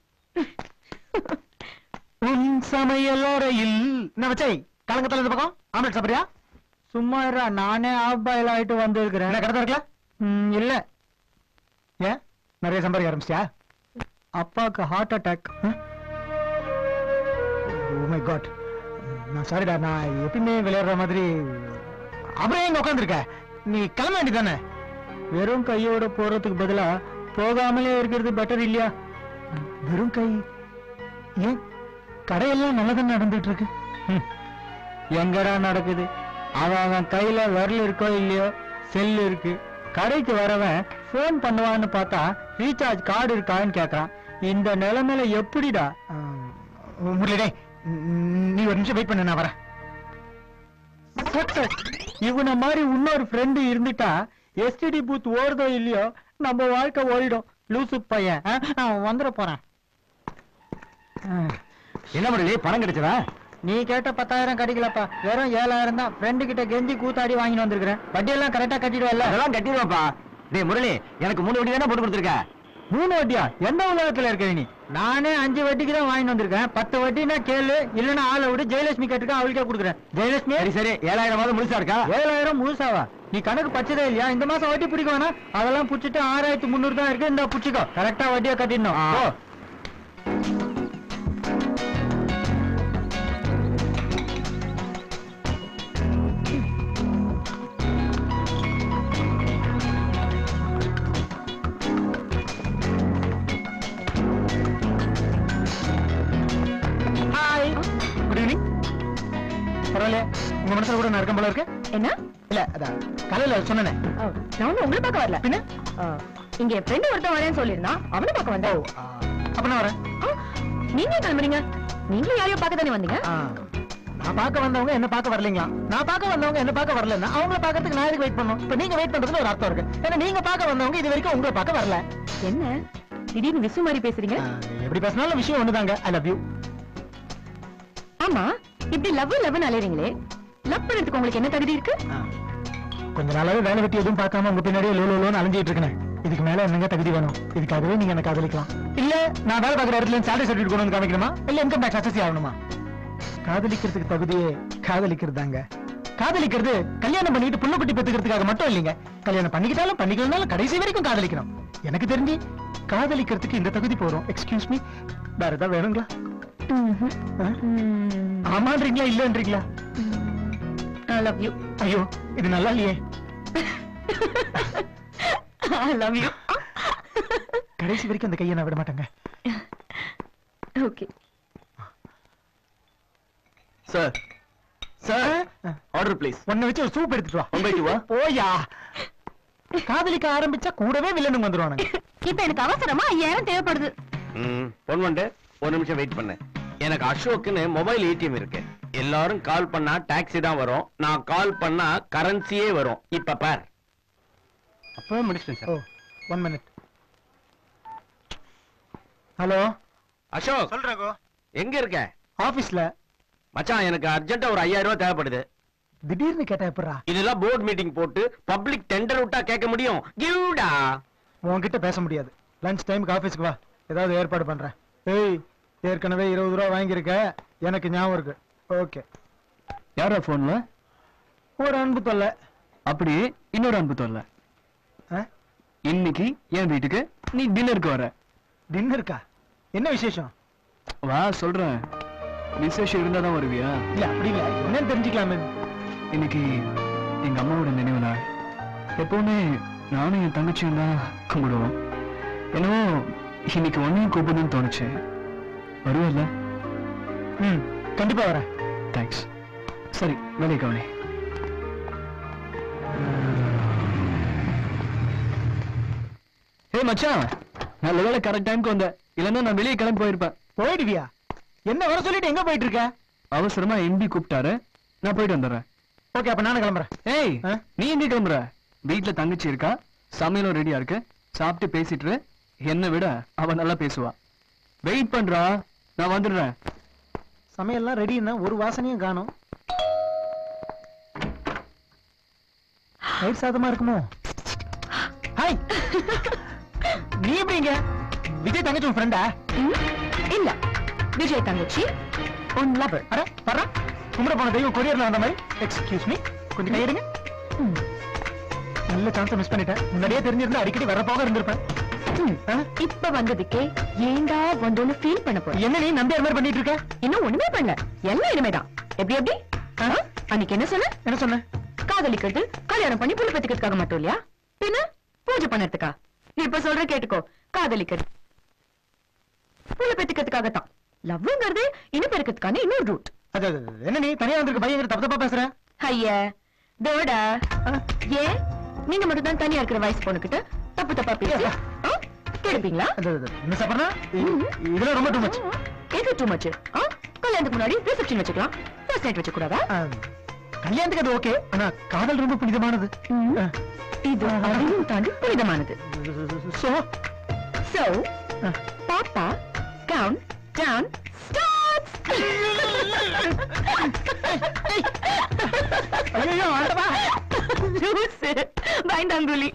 உன் சமையல் அறையில் என்ன வச்சை கலங்கத்துல இந்த பக்கம் ஆம்லெட் சாப்பிடுறியா சும்மா இருடா நானே ஆஃப் பாயில் ஆயிட்டு வந்திருக்கிறேன் என்ன கடத்த இருக்கல இல்ல ஏன் நிறைய சம்பாதிக்க ஆரம்பிச்சியா அப்பாவுக்கு heart attack oh my god நான் சாரிடா நான் எப்பயுமே விளையாடுற மாதிரி அப்புறம் எங்க உட்காந்துருக்க நீ கிளம்ப வேண்டியதானே வெறும் கையோட போறதுக்கு பதிலா போகாமலே இருக்கிறது பெட்டர் இல்லையா வெறும் கை ஏன் கடையெல்லாம் நல்லதான் நடந்துட்டு இருக்கு ம். எங்கடா நடக்குது அவன் அவன் கையில விரல் இருக்கோ இல்லையோ செல் இருக்கு கடைக்கு வரவன் ஃபோன் பண்ணுவான்னு பார்த்தா ரீசார்ஜ் கார்டு இருக்கான்னு கேட்கறான் இந்த நிலைமையில எப்படிடா முரளிடே நீ ஒரு நிமிஷம் வெயிட் பண்ண நான் வரேன் சக்சஸ் இவனை மாதிரி இன்னொரு ஃப்ரெண்டு இருந்துட்டா எஸ்டிடி பூத் ஓடுதோ இல்லையோ நம்ம வாழ்க்கை ஓடிடும் லூசு பையன் ஆ, நான் வந்துட போறேன் என்ன முரளி பணம் கிடைச்சதா நீ கேட்ட பத்தாயிரம் கிடைக்கலப்பா வெறும் ஏழாயிரம் தான் ஃப்ரெண்டு கிட்ட கெஞ்சி கூத்தாடி வாங்கிட்டு வந்திருக்கிறேன் வட்டியெல்லாம் கரெக்டா கட்டிடுவல்ல அதெல்லாம் கட்டிடுவாப்பா டேய் முரளி எனக்கு மூணு வட்டி தானே போட்டு கொடுத்துருக்க மூணு வட்டியா எந்த உலகத்துல இருக்க நீ நானே அஞ்சு வட்டிக்கு தான் வாங்கிட்டு வந்திருக்கேன் பத்து வட்டினா கேளு இல்லன்னா ஆளை விட்டு ஜெயலட்சுமி கேட்டுக்க அவளுக்கே கொடுக்குறேன் ஜெயலட்சுமி சரி சரி ஏழாயிரம் மாதம் முழுசா இருக்கா ஏழாயிரம் முழுசாவா நீ கணக்கு பச்சதே இல்லையா இந்த மாசம் வட்டி பிடிக்க வேணாம் அதெல்லாம் புடிச்சிட்டு ஆறாயிரத்தி முந்நூறு தான் இருக்கு இந்த புடிச்சிக்கோ கரெக்டா வட்டியா கட்டிடணும் ஆ. ஓ ஹாய் குட் ஈவினிங் பரவாயில்ல உங்க மனசுல கூட நான் இருக்கேன் போல இருக்கு என்ன இல்ல அதான் காலையில சொன்னேனே ஓ, நான் ஒண்ணும் உங்களை பார்க்க வரல பின்ன ஆ, இங்க என் ஃப்ரெண்டு ஒருத்தன் வரேன்னு சொல்லியிருந்தான் அவனை பார்க்க ஓ வந்தேன் ஆ, அப்ப நான் வரேன் ஆ, நீங்க ஏன் கிளம்புறீங்க நீங்களும் யாரையோ பார்க்க தானே வந்தீங்க ஆ, நான் பார்க்க வந்தவங்க என்ன பார்க்க வரலீங்களா நான் பார்க்க வந்தவங்க என்ன பார்க்க வரலன்னா அவங்கள பார்க்கறதுக்கு நான் எதுக்கு வெயிட் பண்ணணும் இப்ப நீங்க வெயிட் பண்றதுல ஒரு அர்த்தம் இருக்கு ஏன்னா நீங்க பார்க்க வந்தவங்க இது வரைக்கும் உங்களை பார்க்க வரல என்ன திடீர்னு விசு மாதிரி பேசுறீங்க ஆ, எப்படி பேசினாலும் விஷயம் ஒண்ணுதாங்க ஐ லவ் யூ ஆமா இப்படி லவ் லவ்னு அலையறீங்களே லவ் பண்ணதுக்கு உங்களுக்கு என்ன தகுதி இருக்கு கொஞ்ச நாளாவே வேலை வெட்டி எதுவும் பார்க்காம உங்க பின்னாடியே லோ லோன்னு அலைஞ்சிட்டு இருக்கேன் இதுக்கு மேல என்னங்க தகுதி வேணும் இதுக்காகவே நீங்க என்ன காதலிக்கலாம் இல்ல நான் வேலை பார்க்குற இடத்துல சேலரி சர்டிஃபிகேட் கொண்டு வந்து காமிக்கணுமா இல்ல இன்கம் டேக்ஸ் அசஸ் ஆகணுமா காதலிக்கிறதுக்கு தகுதியே காதலிக்கிறதாங்க காதலிக்கிறது கல்யாணம் பண்ணிட்டு புள்ள குட்டி பெத்துக்கிறதுக்காக மட்டும் இல்லைங்க கல்யாணம் பண்ணிக்கிட்டாலும் பண்ணிக்கலனாலும் கடைசி வரைக்கும் காதலிக்கணும் எனக்கு தெரிஞ்சு காதலிக்கிறதுக்கு இந்த தகுதி போறோம் எக்ஸ்கியூஸ் மீ வேற ஏதாவது வேணுங்களா ஆ? ஆமான்றீங்களா இல்லன்றீங்களா ஐ லவ் யூ ஐயோ இது நல்லா இல்லையே ஐ லவ் யூ கடைசி வரைக்கும் அந்த கையை நான் விட மாட்டேங்க okay sir sir order please உன்னை வச்சு ஒரு சூப் எடுத்துட்டு வா ஒன் பை டூவா போயா காதலிக்க ஆரம்பிச்சா கூடவே வில்லனுங்க வந்துருவானுங்க இப்ப எனக்கு அவசரமா ஐயாயிரம் தேவைப்படுது ம் பொன் வண்டு ஒரு நிமிஷம் வெயிட் பண்ணு எனக்கு அசோக்குன்னு மொபைல் ஏடிஎம் இருக்கு எல்லாரும் கால் பண்ணா டாக்ஸி தான் வரும் நான் கால் பண்ணா கரன்சியே வரும் இப்ப பார் அப்பவே முடிச்சிட்டேன் oh one minute hello Ashok சொல்றேன் எங்க இருக்க ஆபீஸ்ல மச்சான் எனக்கு அர்ஜென்ட்டா ஒரு ஐயாயிரம் ரூபாய் தேவைப்படுது திடீர்னு கேட்டா எப்படா இதெல்லாம் போர்ட் மீட்டிங் போட்டு பப்ளிக் டெண்டர் விட்டா கேட்க முடியும் கிவ்டா உன்கிட்ட பேச முடியாது லஞ்ச் டைமுக்கு ஆபீஸ்க்கு வா ஏதாவது ஏற்பாடு பண்றேன் ஏய் ஏற்கனவே இருபது ரூபா வாங்கியிருக்க எனக்கு ஞாபகம் இருக்கு ஓகே யாரா போன்ல ஒரு அன்பு தொல்லை அப்படி இன்னொரு அன்பு தொல்ல ஆ? இன்னைக்கு என் வீட்டுக்கு நீ டின்னருக்கு வர டின்னருக்கா என்ன விசேஷம் வா சொல்றேன் விசேஷம் இருந்தா தான் வருவியா இல்ல அப்படி இல்ல என்னன்னு தெரிஞ்சுக்கலாமே இன்னைக்கு எங்க அம்மாவோட நினைவு நாள் எப்பவுமே நானும் என் தங்கச்சியும் தான் கும்பிடுவோம் என்னவோ இன்னைக்கு ஒன்னையும் கூப்பிடணும்னு தோணுச்சு வருவல்ல ம் கண்டிப்பா வரேன் தேங்க்ஸ் சரி வேலையை கவனி ஏய் மச்சான் நல்ல வேலை கரெக்ட் டைம்க்கு வந்த இல்லைன்னா நான் வெளியே கிளம்பி போயிருப்பேன் போயிடுவியா என்ன வர சொல்லிட்டு எங்க போயிட்டு இருக்க அவசரமா எம்பி கூப்பிட்டாரு நான் போயிட்டு வந்துடுறேன் ஓகே அப்ப நானும் கிளம்புறேன் ஏய் ஆ? நீ எங்க கிளம்புற வீட்ல தங்கச்சி இருக்கா சமையலும் ரெடியா இருக்கு சாப்பிட்டு பேசிட்டு இரு. என்னை விட அவ நல்லா பேசுவா வெயிட் பண்றா நான் வந்துடுறேன் சமையல்லாம் ரெடின்னா ஒரு வாசனையும் காணும் தயிர் சாதமா இருக்குமோ ஹாய் நீ எப்படிங்க விஜய் தங்கச்சி உன் ஃப்ரெண்டா இல்ல விஜய் தங்கச்சி உன் லவர் அட வர கும்பிட போன தெய்வம் கொரியர்ல வந்த மாதிரி எக்ஸ்கியூஸ் மீ கொஞ்சம் கையெடுங்க ம். நல்ல சான்ஸ் மிஸ் பண்ணிட்டேன் முன்னாடியே தெரிஞ்சிருந்தா அடிக்கடி வர போக இருந்திருப்பேன் ம், ஆ? இப்ப வந்ததுக்கே ஏண்டா வந்தோன்னு ஃபீல் பண்ண போறேன் என்ன நீ நம்பியார் மாதிரி பண்ணிட்டு இருக்க இன்னும் ஒண்ணுமே பண்ணல எல்லாம் இனிமேதான் எப்படி எப்படி ஆ? அன்னைக்கு என்ன சொன்ன என்ன சொன்ன காதலிக்கிறது கல்யாணம் பண்ணி புள்ள பெத்துக்கிறதுக்காக மட்டும் இல்லையா பின்ன பூஜை பண்ணறதுக்கா இப்ப சொல்ற கேட்டுக்கோ காதலிக்கிறது புள்ள பெத்துக்கிறதுக்காகத்தான் லவ்ங்கிறது இனப்பெருக்கத்துக்கான இன்னொரு ரூட் அது அது, அது, என்ன நீ தனியா வந்திருக்க பையன் தப்பு தப்பா பேசுற ஐயா தோடா ஏன் நீங்க மட்டும் தான் தனியா இருக்கிற வயசு பொண்ணுகிட்ட தப்பு தப்பா பேசி ஆ? கெடுப்பீங்களா அது, அது, அது, மிஸ் அபர்ணா இ- இதெல்லாம் ரொம்ப டூ மச் எது டூ மச் கல்யாணத்துக்கு முன்னாடி ரிசப்ஷன் வச்சுக்கலாம் ஃபர்ஸ்ட் நைட் வச்சு கூடாதா கல்யாணத்துக்கு அது ஓகே ஆனா காதல் ரொம்ப புனிதமானது ஆ. இது அதையும் தாண்டி புனிதமானது சோ சோ ஆ. பாப்பா கவுண்ட் டவுன் ஸ்டார்ட்ஸ் ஐயோ ஆண்டவா ஜூஸ் பயந்தாங்குழி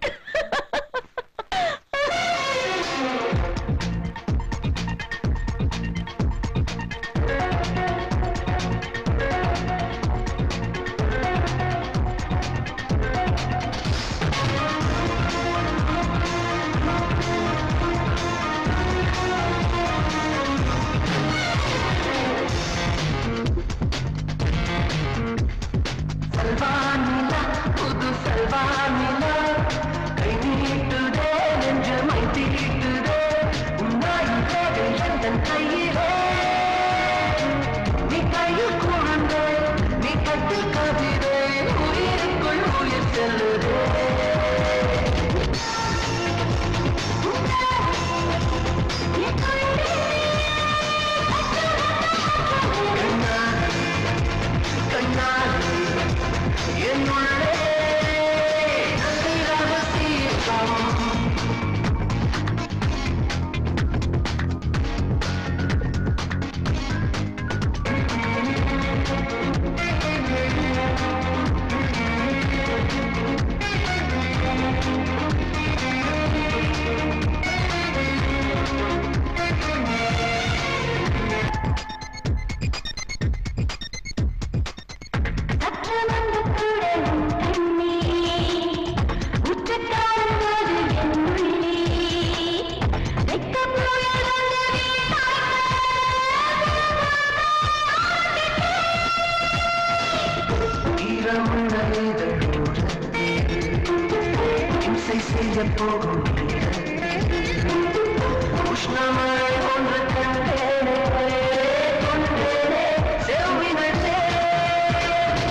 உஷ்ணமழை ஒன்று கண்டேனே செவ்வினே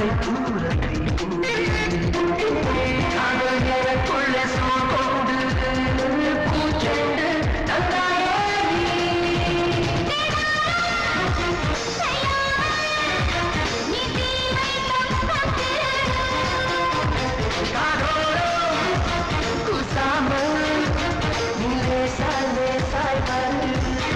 ஆசை தூரத்தை காதல் எனக்குள்ள சுமம் கொண்டு பூச்செண்டு தந்தாயே காதோரம் குசாமல் நீ லேசாய் லேசாய் வந்து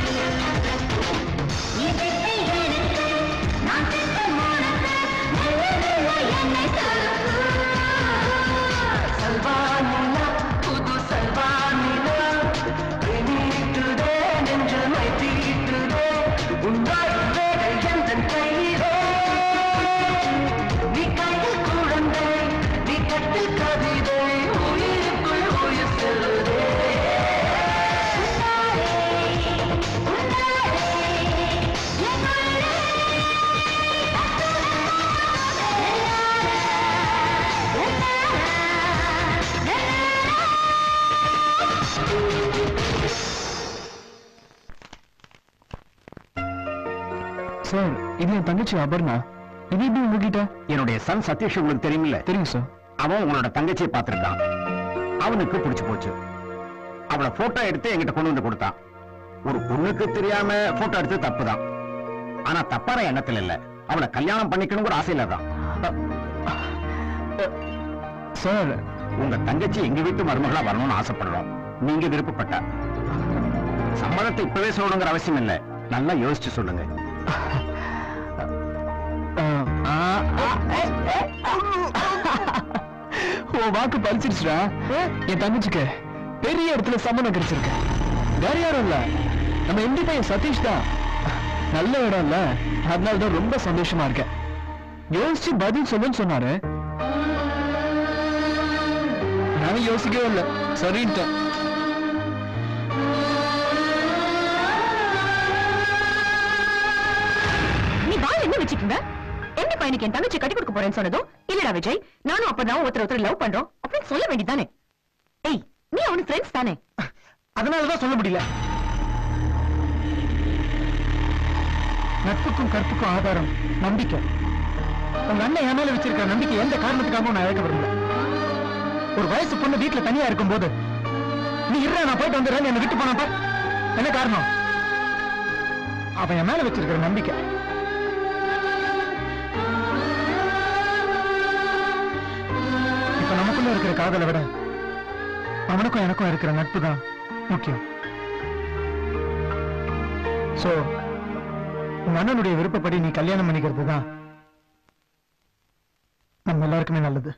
சல்வானிலா புது சல்வானிலா நீட்டுதே நெஞ்சு மைத்தீட்டுதே உன்னாய் வேலை எந்த கையிலே நீ கையில் குழந்தை நீ கட்டில் கவிதை உயிருக்குள் உயிர் செல்லுதே சார் இது என் தங்கச்சி அபர்ணா இது எப்படி உங்ககிட்ட என்னுடைய சன் சதீஷ் உங்களுக்கு தெரியுமில்ல தெரியும் சார் அவன் உங்களோட தங்கச்சியை பார்த்திருக்கான் அவனுக்கு பிடிச்சு போச்சு அவளை போட்டோ எடுத்து என்கிட்ட கொண்டு வந்து கொடுத்தான் ஒரு பொண்ணுக்கு தெரியாம போட்டோ எடுத்து தப்புதான் ஆனா தப்பான எண்ணத்துல இல்ல அவளை கல்யாணம் பண்ணிக்கணுங்கிற ஆசையில தான் சார் உங்க தங்கச்சி எங்க வீட்டு மருமகளா வரணும்னு ஆசைப்படுறோம் நீங்க விருப்பப்பட்டா சம்மதத்தை இப்பவே சொல்லணுங்கிற அவசியம் இல்ல நல்லா யோசிச்சு சொல்லுங்க உன் வாக்கு பலிச்சிருச்சுடா என் தங்கச்சிக்கு பெரிய இடத்துல சம்மந்தம் கிடைச்சிருக்கு வேற யாரும் இல்ல நம்ம எம்பி பையன் சதீஷ் தான் நல்ல இடம் இல்ல அதனால தான் ரொம்ப சந்தோஷமா இருக்கேன் யோசிச்சு பதில் சொல்லுன்னு சொன்னாரு நான் யோசிக்கவே இல்லை சரின்ட்டேன் நீ வாய் என்ன வச்சுக்கோங்க எந்த பையனுக்கு என் தங்கச்சி கட்டி கொடுக்க போறேன்னு சொன்னதும் இல்லடா விஜய் நானும் அப்பதான் ஒருத்தர் ஒருத்தர் லவ் பண்றோம் அப்படின்னு சொல்ல வேண்டியதானே ஏய் நீ அவனுக்கு ஃப்ரெண்ட்ஸ் தானே அதனாலதான் சொல்ல முடியல நட்புக்கும் கற்புக்கும் ஆதாரம் நம்பிக்கை உங்க அண்ணன் என் மேல வச்சிருக்கிற நம்பிக்கை எந்த காரணத்துக்காகவும் நான் இழக்க விரும்பல ஒரு வயசு பொண்ணு வீட்டுல தனியா இருக்கும்போது நீ இருற நான் போயிட்டு வந்துடுறேன் என்னை விட்டு போனப்ப என்ன காரணம் அவன் என் மேல வச்சிருக்கிற நம்பிக்கை இப்ப நமக்குள்ள இருக்கிற காதலை விட அவனுக்கும் எனக்கும் இருக்கிற நட்பு தான் முக்கியம் சோ உங்க அண்ணனுடைய விருப்பப்படி நீ கல்யாணம் பண்ணிக்கிறது தான் நம்ம எல்லாருக்குமே நல்லது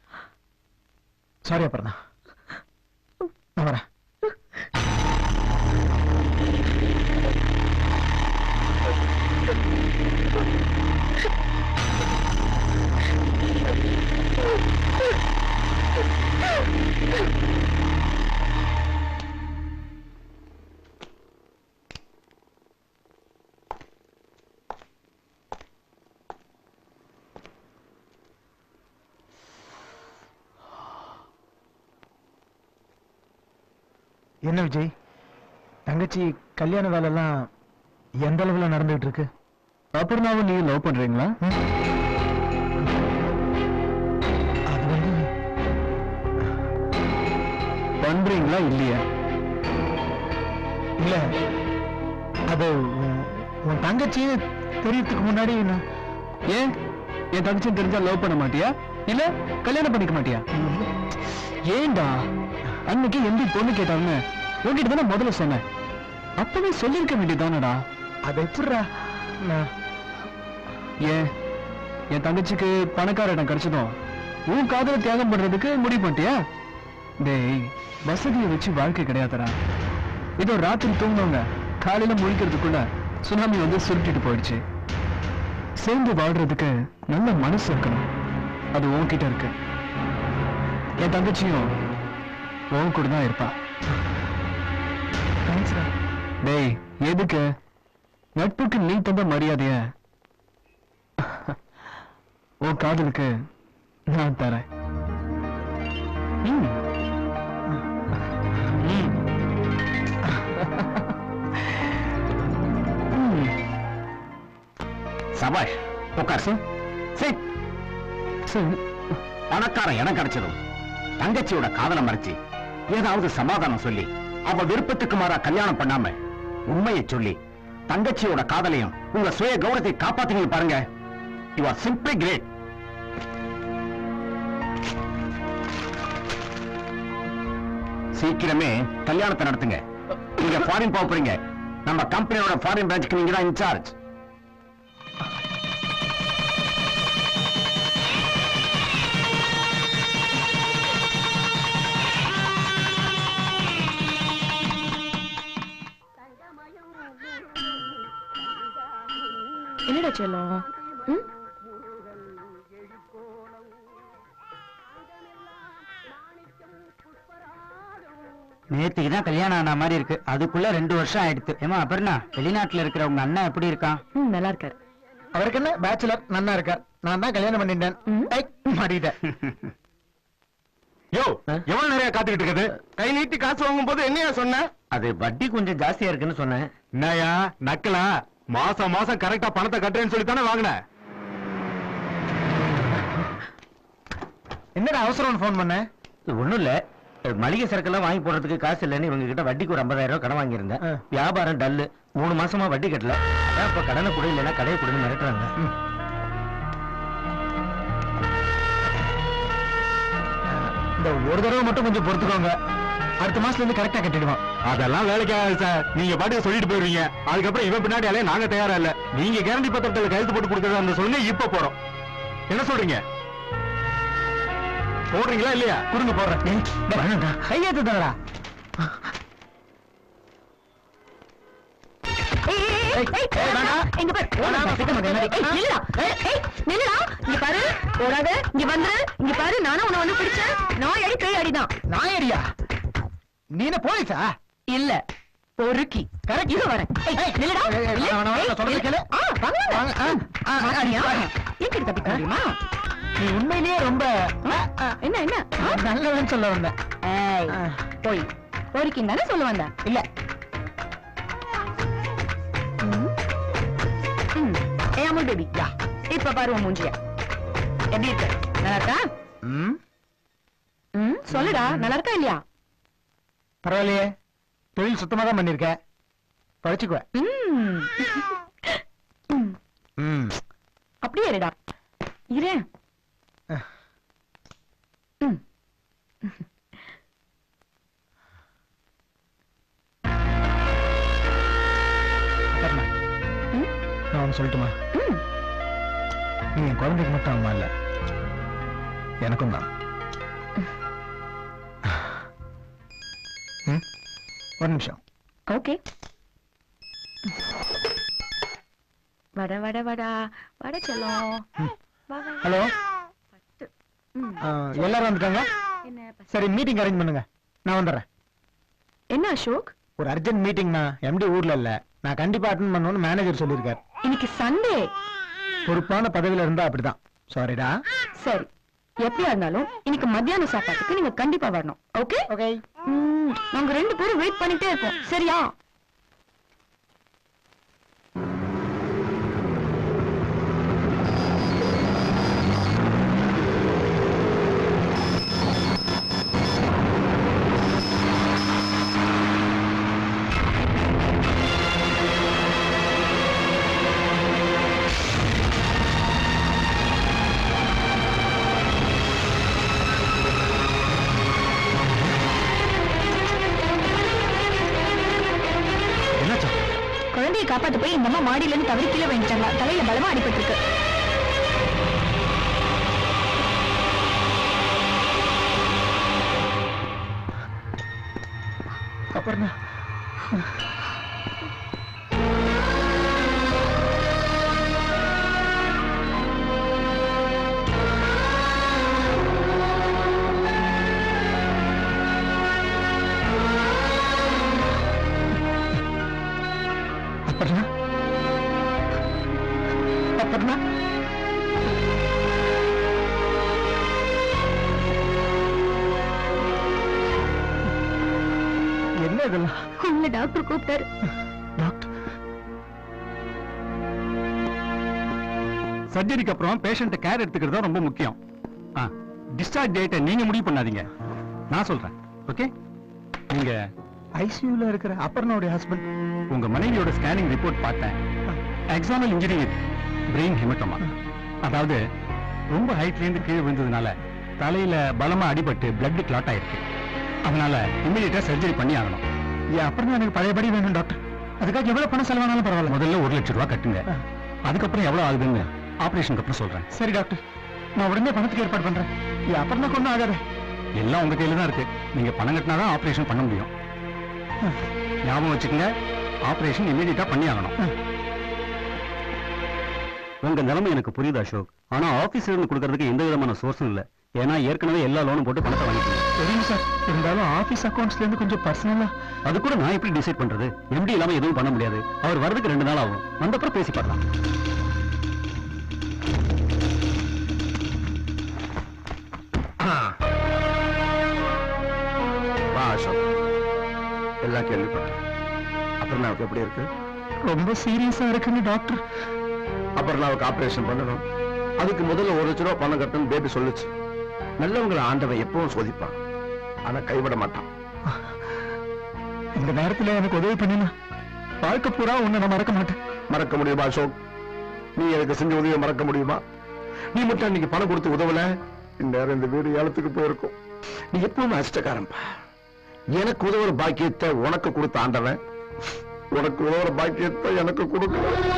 சாரி அப்புறம் நான் வரேன் என்ன விஜய் தங்கச்சி கல்யாண வேலைலாம் எந்த அளவுல நடந்துட்டு இருக்கு அப்புறமாவும் நீங்க லவ் பண்றீங்களா அது வந்து பண்றீங்களா இல்லையா இல்ல அது உன்- உன் தங்கச்சி தெரியறதுக்கு முன்னாடி நான் ஏன் என் தங்கச்சி தெரிஞ்சா லவ் பண்ண மாட்டியா இல்ல கல்யாணம் பண்ணிக்க மாட்டியா ஏன்டா அன்னைக்கு எம்பி பொண்ணு கேட்டாங்க உன்கிட்ட தானே முதல்ல சொன்னேன் அப்பவே சொல்லிருக்க வேண்டியதானடா அது எப்படிடா ஏன் என் தங்கச்சிக்கு பணக்கார இடம் கிடைச்சதும் உன் காதல தியாகம் பண்றதுக்கு முடிவு பண்ணிட்டியா டேய் வசதியை வச்சு வாழ்க்கை கிடையாதுடா இதோ ராத்திரி தூங்குனவங்க காலையில முழிக்கிறதுக்குள்ள சுனாமி வந்து சுருட்டிட்டு போயிடுச்சு சேர்ந்து வாழ்றதுக்கு நல்ல மனசு இருக்கணும் அது உன்கிட்ட இருக்கு என் தங்கச்சியும் உன் கூட தான் இருப்பா டேய் எதுக்கு நட்புக்கு நீ தந்த மரியாதைய உன் காதலுக்கு நான் தரேன் ம். ம். ம். சபாஷ் உட்கார் சார் சரி பணக்காரன் இடம் கிடைச்சதும் தங்கச்சியோட காதலை மறைச்சு ஏதாவது சமாதானம் சொல்லி அவ விருப்பத்துக்கு மாறா கல்யாணம் பண்ணாம உண்மையை சொல்லி தங்கச்சியோட காதலையும் உங்க சுய கௌரவத்தை காப்பாத்துனீங்க பாருங்க யூ ஆர் சிம்பிளி கிரேட் சீக்கிரமே கல்யாணத்தை நடத்துங்க நீங்க ஃபாரின் போக போறீங்க நம்ம கம்பெனியோட ஃபாரின் பிரான்ச்சுக்கு நீங்க தான் இன்சார்ஜ் என்னடா செல்லம் ம்? நேத்துக்கு தான் கல்யாணம் ஆன மாதிரி இருக்கு அதுக்குள்ள ரெண்டு வருஷம் ஆயிடுத்து ஏமா அபர்ணா வெளிநாட்டுல இருக்கிற உங்க அண்ணன் எப்படி இருக்கான் ம், நல்லா இருக்காரு அவருக்கு என்ன பேச்சுலர் நன்னா இருக்கார் நான் தான் கல்யாணம் பண்ணிட்டேன் ம். ஐ, மாட்டிக்கிட்டேன் யோ எவ்வளவு நிறைய காத்துக்கிட்டு இருக்குது கை நீட்டி காசு வாங்கும் போது என்னையா சொன்ன அது வட்டி கொஞ்சம் ஜாஸ்தியா இருக்குன்னு சொன்னேன் என்னயா நக்கலா மாசம் மாசம் கரெக்டா பணத்தை கட்டுறேன்னு சொல்லி தானே வாங்கின என்னடா அவசரம் ஃபோன் பண்ண இது ஒண்ணும் இல்ல மளிகை சரக்கெல்லாம் வாங்கி போடுறதுக்கு காசு இல்லைன்னு இவங்க கிட்ட வட்டிக்கு ஒரு 50000 ரூபாய் கடன் வாங்கியிருந்தேன் ஆ. வியாபாரம் டல்லு மூணு மாசமா வட்டி கட்டல அதான் இப்ப கடனை கூட இல்லைன்னா கடையை கொடுன்னு மிரட்டுறாங்க இந்த ஒரு தடவை மட்டும் கொஞ்சம் பொறுத்துக்கோங்க அடுத்த மாசத்துல இருந்து கரெக்டா கட்டிடுவான் அதெல்லாம் வேலைக்கு ஆகாது சார் நீங்க பாட்டுக்கு சொல்லிட்டு போயிருவீங்க அதுக்கப்புறம் இவன் பின்னாடி அலைய நாங்க தயாரா இல்ல நீங்க கேரண்டி பத்திரத்துல கையெழுத்து போட்டு கொடுக்கறதா இருந்தா சொல்லுங்க இப்ப போறோம் என்ன சொல்றீங்க போடுறீங்களா இல்லையா குடுங்க போடுறேன் கையெழுத்து தரடா ஏய், ஏய், ஏய், வேணாம். இங்க பாரு. ஓடாத, சிக்க மாட்டேன். ஏய், நில்லுடா. ஏய், ஏய், நில்லுடா. இங்க பாரு. ஓடாத. இங்க வந்துரு. இங்க பாரு. நானும் உன்னை வந்து பிடிச்சேன். நாய் அடி, பேய் அடிதான். நாயடியா நீ என்ன போலீஸா இல்ல பொறுக்கி கரெக்ட் இது வரேன் ஏய், நில்லுடா. ஏய், ஏய், நில்லு. வேணாம், வேணாம், ஏய், நான் சொல்றது நில்லு. கேளு. ஆ, வாங்க, வாங்க. வாங்க, ஆ, ஆ, ஆ, வாங்கடியா? வாங்க. எங்கிட்டு தப்பிக்க முடியுமா? நீ உண்மையிலேயே ரொம்ப ஆ, ஆ, என்ன என்ன ஆ? நல்லவன் சொல்ல வந்தேன் ஏய், ஆ. போய் பொறுக்கின்னு தானே சொல்ல வந்தேன் இல்ல ம். ம். ஏய் அமுல் பேபி யா இப்ப பாரு உன் மூஞ்சிய எப்படி இருக்கு நல்லா இருக்கா ம் ம் சொல்லுடா நல்லா இருக்கா இல்லையா பரவாயில்லையே தொழில் சுத்தமா தான் பண்ணிருக்க பழச்சுக்குவேன் ம். ம். ம் அப்படியே இருடா இரு ம். அபர்ணா, ம். நான் ஒன்று சொல்லட்டுமா ம். நீ என் குழந்தைக்கு மட்டும் அம்மா இல்ல எனக்கும் தான் ம்? ஒரு நிமிஷம் ஓகே வட வட வடா வட செல்லம் வா, வா. ஹலோ பட்டு. ம். எல்லாரும் வந்துட்டாங்க என்ன பசி? சரி மீட்டிங் அரேஞ்ச் பண்ணுங்க நான் வந்துடுறேன் என்ன அசோக் ஒரு அர்ஜென்ட் மீட்டிங்னா எம்டி ஊர்ல இல்ல நான் கண்டிப்பா அட்டன் பண்ணணும்னு மேனேஜர் சொல்லியிருக்காரு இன்னைக்கு சண்டே பொறுப்பான பதவியில இருந்தா அப்படிதான் சாரிடா சரி எப்படியா இருந்தாலும் இன்னைக்கு மத்தியான சாப்பாட்டுக்கு நீங்க கண்டிப்பா வரணும் ஓகே ஓகே ம், நாங்க ரெண்டு பேரும் வெயிட் பண்ணிட்டே இருப்போம் சரியா என்னாச்சா குழந்தையை காப்பாத்த போய் இந்த அம்மா மாடியில இருந்து தவறி கீழே வேண்டிட்டாங்க தலையில பலமா அடிபட்டிருக்கு அப்புறம் அப்புறம் அப்புறம் என்ன இதெல்லாம் உங்களை டாக்டர் கூப்பிட்டாரு டாக்டர் சர்ஜரிக்கு அப்புறம் பேஷண்ட் கேர் எடுத்துக்கிறது தான் ரொம்ப முக்கியம் டிஸ்சார்ஜ் டேட்டை நீங்க முடிவு பண்ணாதீங்க நான் சொல்றேன் ஓகே நீங்க ஐசியூல இருக்கிற அப்பர்னோடைய ஹஸ்பண்ட் உங்க மனைவியோட ஸ்கேனிங் ரிப்போர்ட் பார்த்தேன் எக்ஸாமல் இன்ஜுரி பிரெயின் ஹெமட்டோமா அதாவது ரொம்ப ஹைட்ல இருந்து கீழே விழுந்ததுனால தலையில பலமா அடிபட்டு பிளட் கிளாட் ஆயிருக்கு அதனால இமீடியட்டா சர்ஜரி பண்ணி ஆகணும் என் அப்புறம் எனக்கு பழையபடி வேணும் டாக்டர் அதுக்காக எவ்வளவு பணம் செலவானாலும் பரவாயில்ல முதல்ல ஒரு லட்சம் ரூபாய் கட்டுங்க அதுக்கப்புறம் எவ்வளவு ஆகுதுன்னு ஆபரேஷனுக்கு அப்புறம் சொல்றேன் சரி டாக்டர் நான் உடனே பணத்துக்கு ஏற்பாடு பண்றேன் என் அப்புறம் கொண்டு ஆகாத எல்லாம் உங்க கையில தான் இருக்கு நீங்க பணம் கட்டினாதான் ஆபரேஷன் பண்ண முடியும் ஞாபகம் வச்சுக்கோங்க ஆபரேஷன் இமீடியட்டா பண்ணி ஆகணும் உங்க நிலைமை எனக்கு புரியுது அசோக் ஆனா ஆபீஸ்ல இருந்து கொடுக்கறதுக்கு எந்த விதமான சோர்ஸும் இல்ல ஏன்னா ஏற்கனவே எல்லா லோனும் போட்டு பணத்தை வாங்கிட்டீங்க தெரியும் சார் இருந்தாலும் ஆபீஸ் அக்கௌண்ட்ஸ்ல இருந்து கொஞ்சம் பர்சனலா அது கூட நான் எப்படி டிசைட் பண்றது எம்டி இல்லாம எதுவும் பண்ண முடியாது அவர் வரதுக்கு ரெண்டு நாள் ஆகும் வந்தப்புறம் பேசி பார்க்கலாம் வா அசோக் எல்லாம் கேள்விப்பட்டேன் அப்புறம் நான் எப்படி இருக்கு ரொம்ப சீரியஸா இருக்குன்னு டாக்டர் அப்புறம் நான் ஆபரேஷன் பண்ணணும் அதுக்கு முதல்ல ஒரு லட்ச ரூபா பணம் கட்டணும் பேபி சொல்லுச்சு நல்லவங்களை ஆண்டவன் எப்பவும் சோதிப்பான் ஆனா கைவிட மாட்டான் இந்த நேரத்துல எனக்கு உதவி பண்ணினா வாழ்க்கை பூரா உன்னை நான் மறக்க மாட்டேன் மறக்க முடியுமா அசோக் நீ எனக்கு செஞ்ச உதவியை மறக்க முடியுமா நீ மட்டும் அன்னைக்கு பணம் கொடுத்து உதவல இந்நேரம் இந்த வீடு ஏலத்துக்கு போயிருக்கும் நீ எப்பவுமே அஷ்டக்காரன்பா எனக்கு உதவுற பாக்கியத்தை உனக்கு கொடுத்த ஆண்டவன் உனக்கு உதவுற பாக்கியத்தை எனக்கு கொடுக்க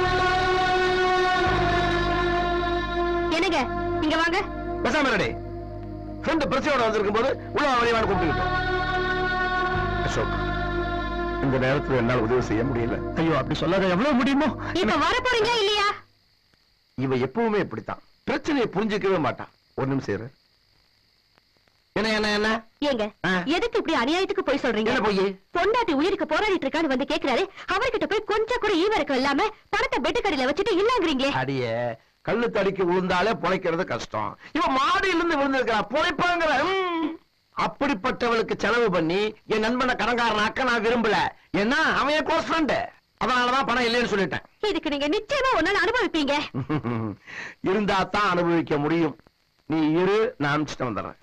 என்னங்க இங்க வாங்க பேசாம ரெடி ஃப்ரெண்டு பிரச்சனையோட வந்திருக்கும் போது உள்ள வழிவான கூப்பிட்டுக்கிட்டோம் அசோக் இந்த நேரத்துல என்னால் உதவி செய்ய முடியல ஐயோ அப்படி சொல்லாத எவ்வளவு முடியுமோ இப்ப வர போறீங்களா இல்லையா இவ எப்பவுமே இப்படித்தான் பிரச்சனையை புரிஞ்சுக்கவே மாட்டான் ஒரு நிமிஷம் இரு. என்ன என்ன என்ன ஏங்க ஆ. எதுக்கு இப்படி அநியாயத்துக்கு போய் சொல்றீங்க என்ன பொய் பொண்டாட்டி உயிருக்கு போராடிட்டு இருக்கான்னு வந்து கேக்குறாரு அவர்கிட்ட போய் கொஞ்சம் கூட ஈவரக்கம் இல்லாம பணத்தை பெட்டுக்கடியில வச்சுட்டு இல்லங்கிறீங்களே அடிய கல்லு தடிக்கு விழுந்தாலே பொழைக்கிறது கஷ்டம் இவ மாடியில இருந்து விழுந்திருக்கா பொழைப்பாங்கிற ம். அப்படிப்பட்டவளுக்கு செலவு பண்ணி என் நண்பனை கடன்காரனாக்க நான் விரும்பல ஏன்னா அவன் என் க்ளோஸ் ஃப்ரெண்டு அதனாலதான் பணம் இல்லைன்னு சொல்லிட்டேன் இதுக்கு நீங்க நிச்சயமா ஒரு நாள் அனுபவிப்பீங்க இருந்தா தான் அனுபவிக்க முடியும் நீ இரு நான் அனுப்பிச்சிட்டு வந்துடுறேன்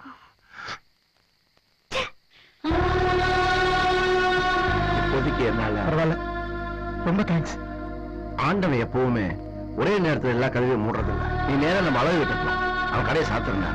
இப்போதைக்கு என்னால பரவாயில்ல ரொம்ப தேங்க்ஸ் ஆண்டவன் எப்பவுமே ஒரே நேரத்துல எல்லா கதவையும் மூடுறது இல்ல நீ நேரம் நம்ம அளவு கட்டலாம் அவன் கடையை சாத்திருந்தா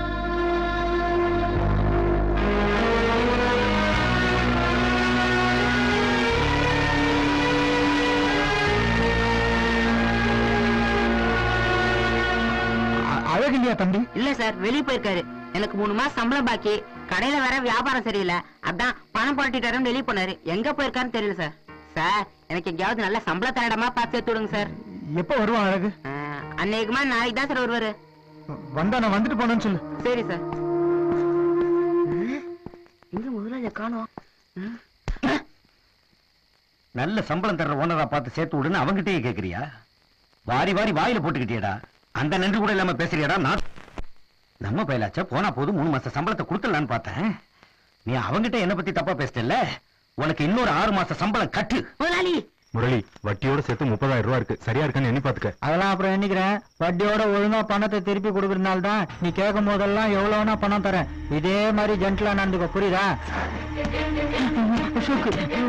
அழகு இல்லையா தம்பி இல்ல சார் வெளிய போயிருக்காரு எனக்கு மூணு மாசம் சம்பளம் பாக்கி கடையில வேற வியாபாரம் சரியில்லை அதான் பணம் புரட்டிட்டாருன்னு வெளிய போனாரு எங்க போயிருக்காருன்னு தெரியல சார் சார் எனக்கு எங்கேயாவது நல்ல சம்பள இடமா பார்த்து எடுத்து விடுங்க சார் எப்ப வருவான் அழகு ஆஹ், அன்னைக்குமா நாளைக்கு தான் சார் வருவாரு வந்தா நான் வந்துட்டு போனேன்னு சொல்லு சரி சார் எங்க முதலாளி காணோம் நல்ல சம்பளம் தர்ற ஓனரா பார்த்து சேர்த்து விடுன்னு அவங்கிட்டயே கேக்குறியா வாரி வாரி வாயில போட்டுக்கிட்டியடா அந்த நன்றி கூட இல்லாம பேசுறியாடா நான் நம்ம பயிலாச்சா போனா போதும் மூணு மாசம் சம்பளத்தை கொடுத்துடலான்னு பார்த்தேன் நீ அவங்கிட்ட என்ன பத்தி தப்பா பேசிட்டல உனக்கு இன்னொரு ஆறு மாசம் சம்பளம் கட்டு முதலாளி முரளி வட்டியோட சேர்த்து முப்பதாயிரம் ரூபாய் இருக்கு சரியா இருக்கான்னு எண்ணி பாத்துக்க அதெல்லாம் அப்புறம் எண்ணிக்கிறேன் வட்டியோட ஒழுங்கா பணத்தை திருப்பி கொடுக்கறதுனால தான் நீ கேட்கும் போதெல்லாம் எவ்வளவு வேணா பணம் தரேன் இதே மாதிரி ஜென்டலா நடந்துக்க புரியுதா அசோக்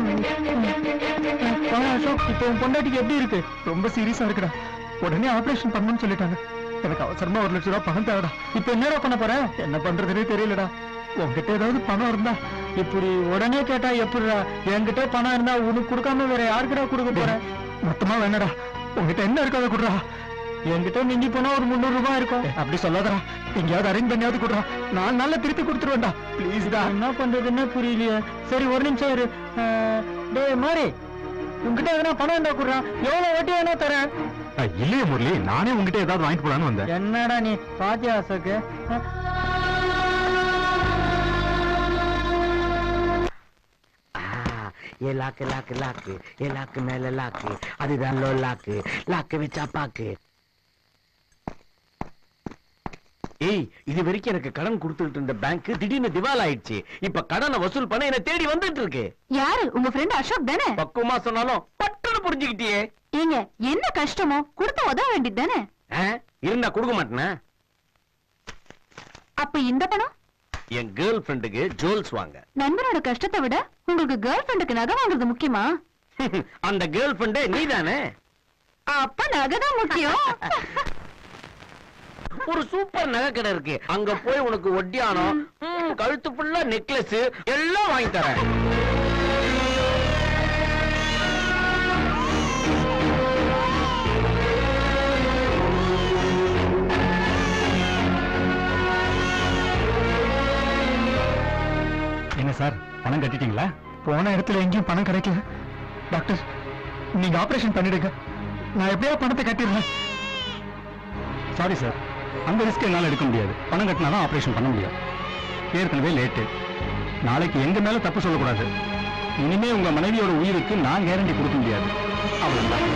ஆ, அசோக் இப்போ உன் பொண்டாட்டிக்கு எப்படி இருக்கு ரொம்ப சீரியஸா இருக்குடா உடனே ஆபரேஷன் பண்ணணும்னு சொல்லிட்டாங்க எனக்கு அவசரமா ஒரு லட்சம் ரூபாய் பணம் தேவைடா இப்போ என்னடா பண்ண போற என்ன பண்றதுனே தெரியலடா உன்கிட்ட ஏதாவது பணம் இருந்தா இப்படி உடனே கேட்டா எப்படிடா என்கிட்ட பணம் இருந்தா உனக்கு கொடுக்காம வேற யாருக்குடா கொடுக்க போறேன் மொத்தமா வேணடா உன்கிட்ட என்ன இருக்காத குடுறா என்கிட்ட மிஞ்சி போனா ஒரு முந்நூறு ரூபாய் இருக்கும் அப்படி சொல்லாதடா எங்கேயாவது அரேஞ்ச் பண்ணியாவது கொடுறா நான் நல்லா திருப்பி கொடுத்துருவேன்டா ப்ளீஸ் டா என்ன பண்றதுன்னு புரியலையே சரி ஒரு நிமிஷம் இரு அஹ், டேய் மாறி உன்கிட்ட எதனா பணம் இருந்தா குடுறா எவ்வளவு வட்டி வேணா தரேன் இல்லையே முரளி நானே உங்ககிட்ட ஏதாவது வாங்கிட்டு போலான்னு வந்தேன் என்னடா நீ பாத்தியா அசோக்கு அஹ், ஏ லாக்கு லாக்கு லாக்கு ஏ லாக்கு மேல லாக்கு அதுதான் லோ லாக்கு லாக்கு வச்சா பாக்கு ஏய் இது வரைக்கும் எனக்கு கடன் கொடுத்துட்டு இருந்த பேங்க் திடீர்னு திவால் ஆயிடுச்சு இப்ப கடனை வசூல் பண்ண என்ன தேடி வந்துட்டு இருக்கு யாரு உங்க ஃப்ரெண்ட் அசோக் தானே பக்குவமா சொன்னாலும் பட்டுன்னு புரிஞ்சுக்கிட்டியே ஏங்க என்ன கஷ்டமோ கொடுத்து உதவ வேண்டியது தானே ஆ? இருந்தா கொடுக்க மாட்டேனா அப்ப இந்த பணம் என் கேர்ள் ஃப்ரெண்டுக்கு ஜுவல்ஸ் வாங்க நண்பனோட கஷ்டத்தை விட உங்களுக்கு கேர்ள் ஃப்ரெண்டுக்கு நகை வாங்குறது முக்கியமா அந்த கேர்ள் ஃப்ரெண்டே நீதானே அப்ப நகை தான் முக்கியம் ஒரு சூப்பர் நகை கடை இருக்கு அங்க போய் உனக்கு ஒட்டியானம் ம், கழுத்து ஃபுல்லா நெக்லஸ் எல்லாம் வாங்கி தரேன் என்ன சார் பணம் கட்டிட்டீங்களா போன இடத்துல எங்கேயும் பணம் கிடைக்கல டாக்டர் நீங்க ஆபரேஷன் பண்ணிடுங்க நான் எப்படியா பணத்தை கட்டிடுறேன் சாரி சார் அந்த ரிஸ்க் என்னால் எடுக்க முடியாது பணம் கட்டினா தான் ஆப்ரேஷன் பண்ண முடியும் ஏற்கனவே லேட்டு நாளைக்கு எங்க மேல தப்பு சொல்லக்கூடாது இனிமே உங்க மனைவியோட உயிருக்கு நான் கேரண்டி கொடுக்க முடியாது அவ்வளவுதான்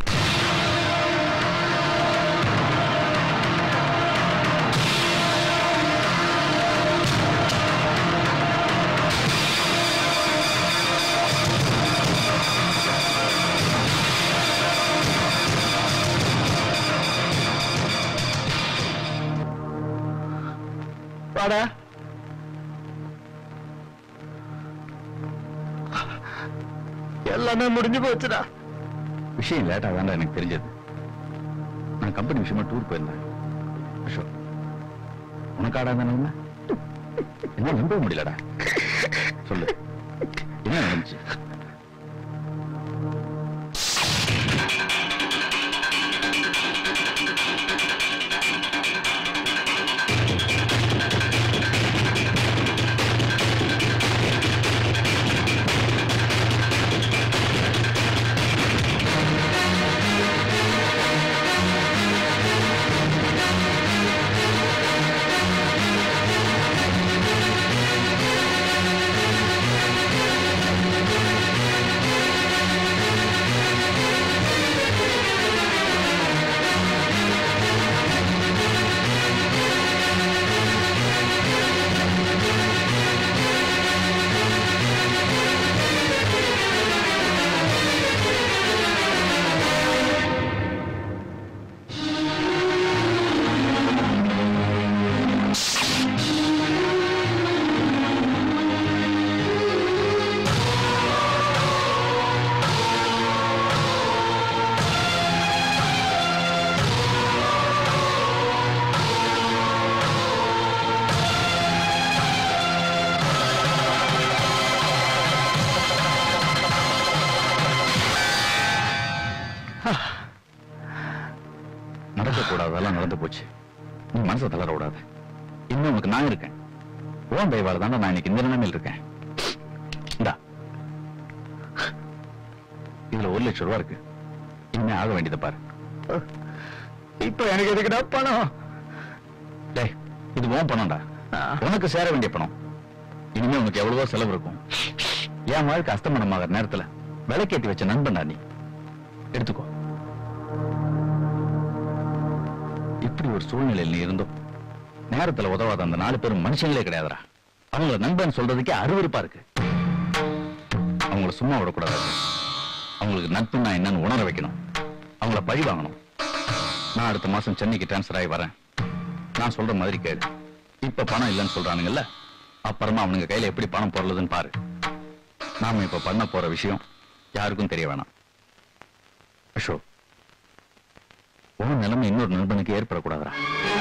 வாடா எல்லாமே முடிஞ்சு போச்சுடா விஷயம் லேட்டா தான்டா எனக்கு தெரிஞ்சது நான் கம்பெனி விஷயமா டூர் போயிருந்தேன் அசோக் உனக்கு ஆடாத நிலைமை என்ன நம்ப முடியலடா சொல்லு என்ன நடந்துச்சு நடக்கக்கூடாதெல்லாம் நடந்து போச்சு நீ மனசை தளர விடாத இன்னும் உனக்கு நான் இருக்கேன் ஓன் தயவால தானே நான் இன்னைக்கு இந்த நிலைமையில் இருக்கேன் இந்தா இதுல ஒரு லட்சம் ரூபா இருக்கு இனிமே ஆக வேண்டியதை பாரு இப்ப எனக்கு எதுக்குடா பணம் டேய் இது உன் பணம்டா உனக்கு சேர வேண்டிய பணம் இனிமே உனக்கு எவ்வளவோ செலவு இருக்கும் என் வாழ்க்கை அஸ்தமனமாகிற நேரத்துல விலைக்கேத்தி வச்ச நண்பன்டா நீ எடுத்துக்கோ இப்படி ஒரு சூழ்நிலையில் நீ இருந்தோம் நேரத்துல உதவாத அந்த நாலு பேரும் மனுஷங்களே கிடையாதுடா அவங்கள நண்பன் சொல்றதுக்கே அருவருப்பா இருக்கு அவங்கள சும்மா விடக்கூடாது அவங்களுக்கு நட்புன்னா என்னன்னு உணர வைக்கணும் அவங்கள பழி வாங்கணும் நான் அடுத்த மாசம் சென்னைக்கு டிரான்ஸ்ஃபர் ஆகி வரேன் நான் சொல்ற மாதிரி கேளு இப்ப பணம் இல்லைன்னு சொல்றானுங்கல்ல அப்புறமா அவனுங்க கையில எப்படி பணம் போடுறதுன்னு பாரு நாம இப்ப பண்ண போற விஷயம் யாருக்கும் தெரிய வேணாம் அசோக் உன் நிலைமை இன்னொரு நண்பனுக்கு ஏற்படக்கூடாதுடா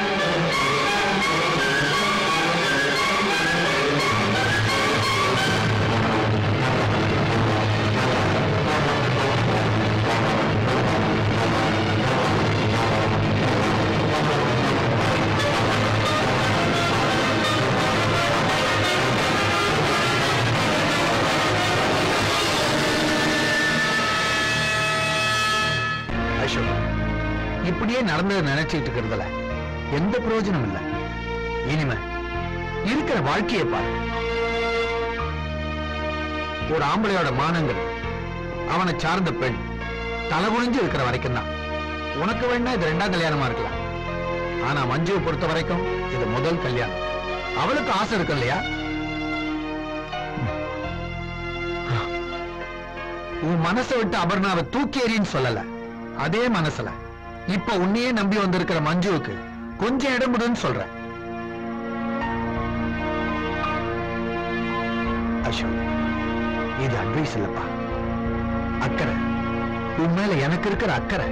அசோக் இப்படியே நடந்தது நினைச்சிட்டு இருக்கிறதுல எந்த பிரயோஜனம் இல்ல இனிமே இருக்கிற வாழ்க்கையை பாரு ஒரு ஆம்பளையோட மானங்கள் அவனை சார்ந்த பெண் தலை குனிஞ்சு இருக்கிற வரைக்கும் தான் உனக்கு வேணா இது ரெண்டாம் கல்யாணமா இருக்கலாம் ஆனா மஞ்சுவை பொறுத்த வரைக்கும் இது முதல் கல்யாணம் அவளுக்கு ஆசை இருக்கு இல்லையா உன் மனசை விட்டு அபர்ணாவை தூக்கி எறின்னு சொல்லல அதே மனசுல இப்ப உன்னையே நம்பி வந்திருக்கிற மஞ்சுவுக்கு கொஞ்சம் இடம் விடுன்னு சொல்றேன் அசோக் இது அட்வைஸ் இல்லப்பா அக்கறை உன் மேல எனக்கு இருக்கிற அக்கறை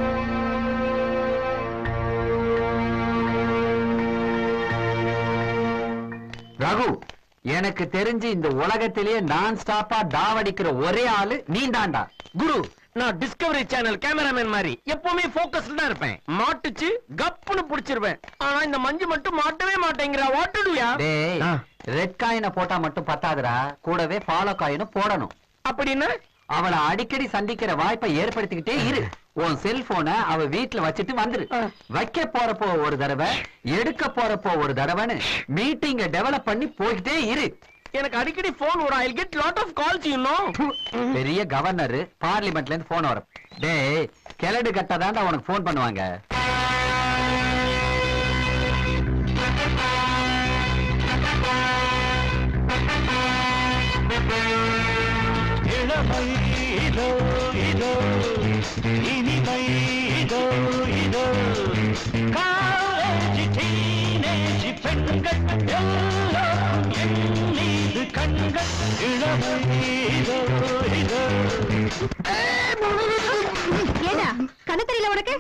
ரகு எனக்கு தெரிஞ்சு இந்த உலகத்திலேயே நான் ஸ்டாப்பா டாவடிக்கிற ஒரே ஆளு நீ தாண்டா குரு நான் டிஸ்கவரி சேனல் கேமராமேன் மாதிரி எப்பவுமே போக்கஸ்ல தான் இருப்பேன் மாட்டுச்சு கப்புன்னு புடிச்சிருவேன் ஆனா இந்த மஞ்சு மட்டும் மாட்டவே மாட்டேங்கிறா வாட் டு டுயா டேய் ரெட் காயினை போட்டா மட்டும் பத்தாதுடா கூடவே ஃபாலோ காயினும் போடணும் அப்படின்னா அவளை அடிக்கடி சந்திக்கிற வாய்ப்பை ஏற்படுத்திக்கிட்டே இரு உன் செல்போனை அவ வீட்டுல வச்சுட்டு வந்துரு வைக்க போறப்போ ஒரு தடவை எடுக்க போறப்போ ஒரு தடவைன்னு மீட்டிங்க டெவலப் பண்ணி போய்கிட்டே இரு எனக்கு அடிக்கடி போன் வரும் I get lot of calls you know பெரிய கவர்னர் பார்லிமெண்ட்ல இருந்து போன் வரும் டேய் கிளடு கட்டதாண்டா உனக்கு போன் பண்ணுவாங்க இளமை இதோ இதோ இனிமை இதோ இதோ காலேஜ் டீனேஜ் பெண்கள் எல்லோரும் என் மீது கண்கள் இளமை இதோ இதோ ஏடா கண்ணு தெரியல உனக்கு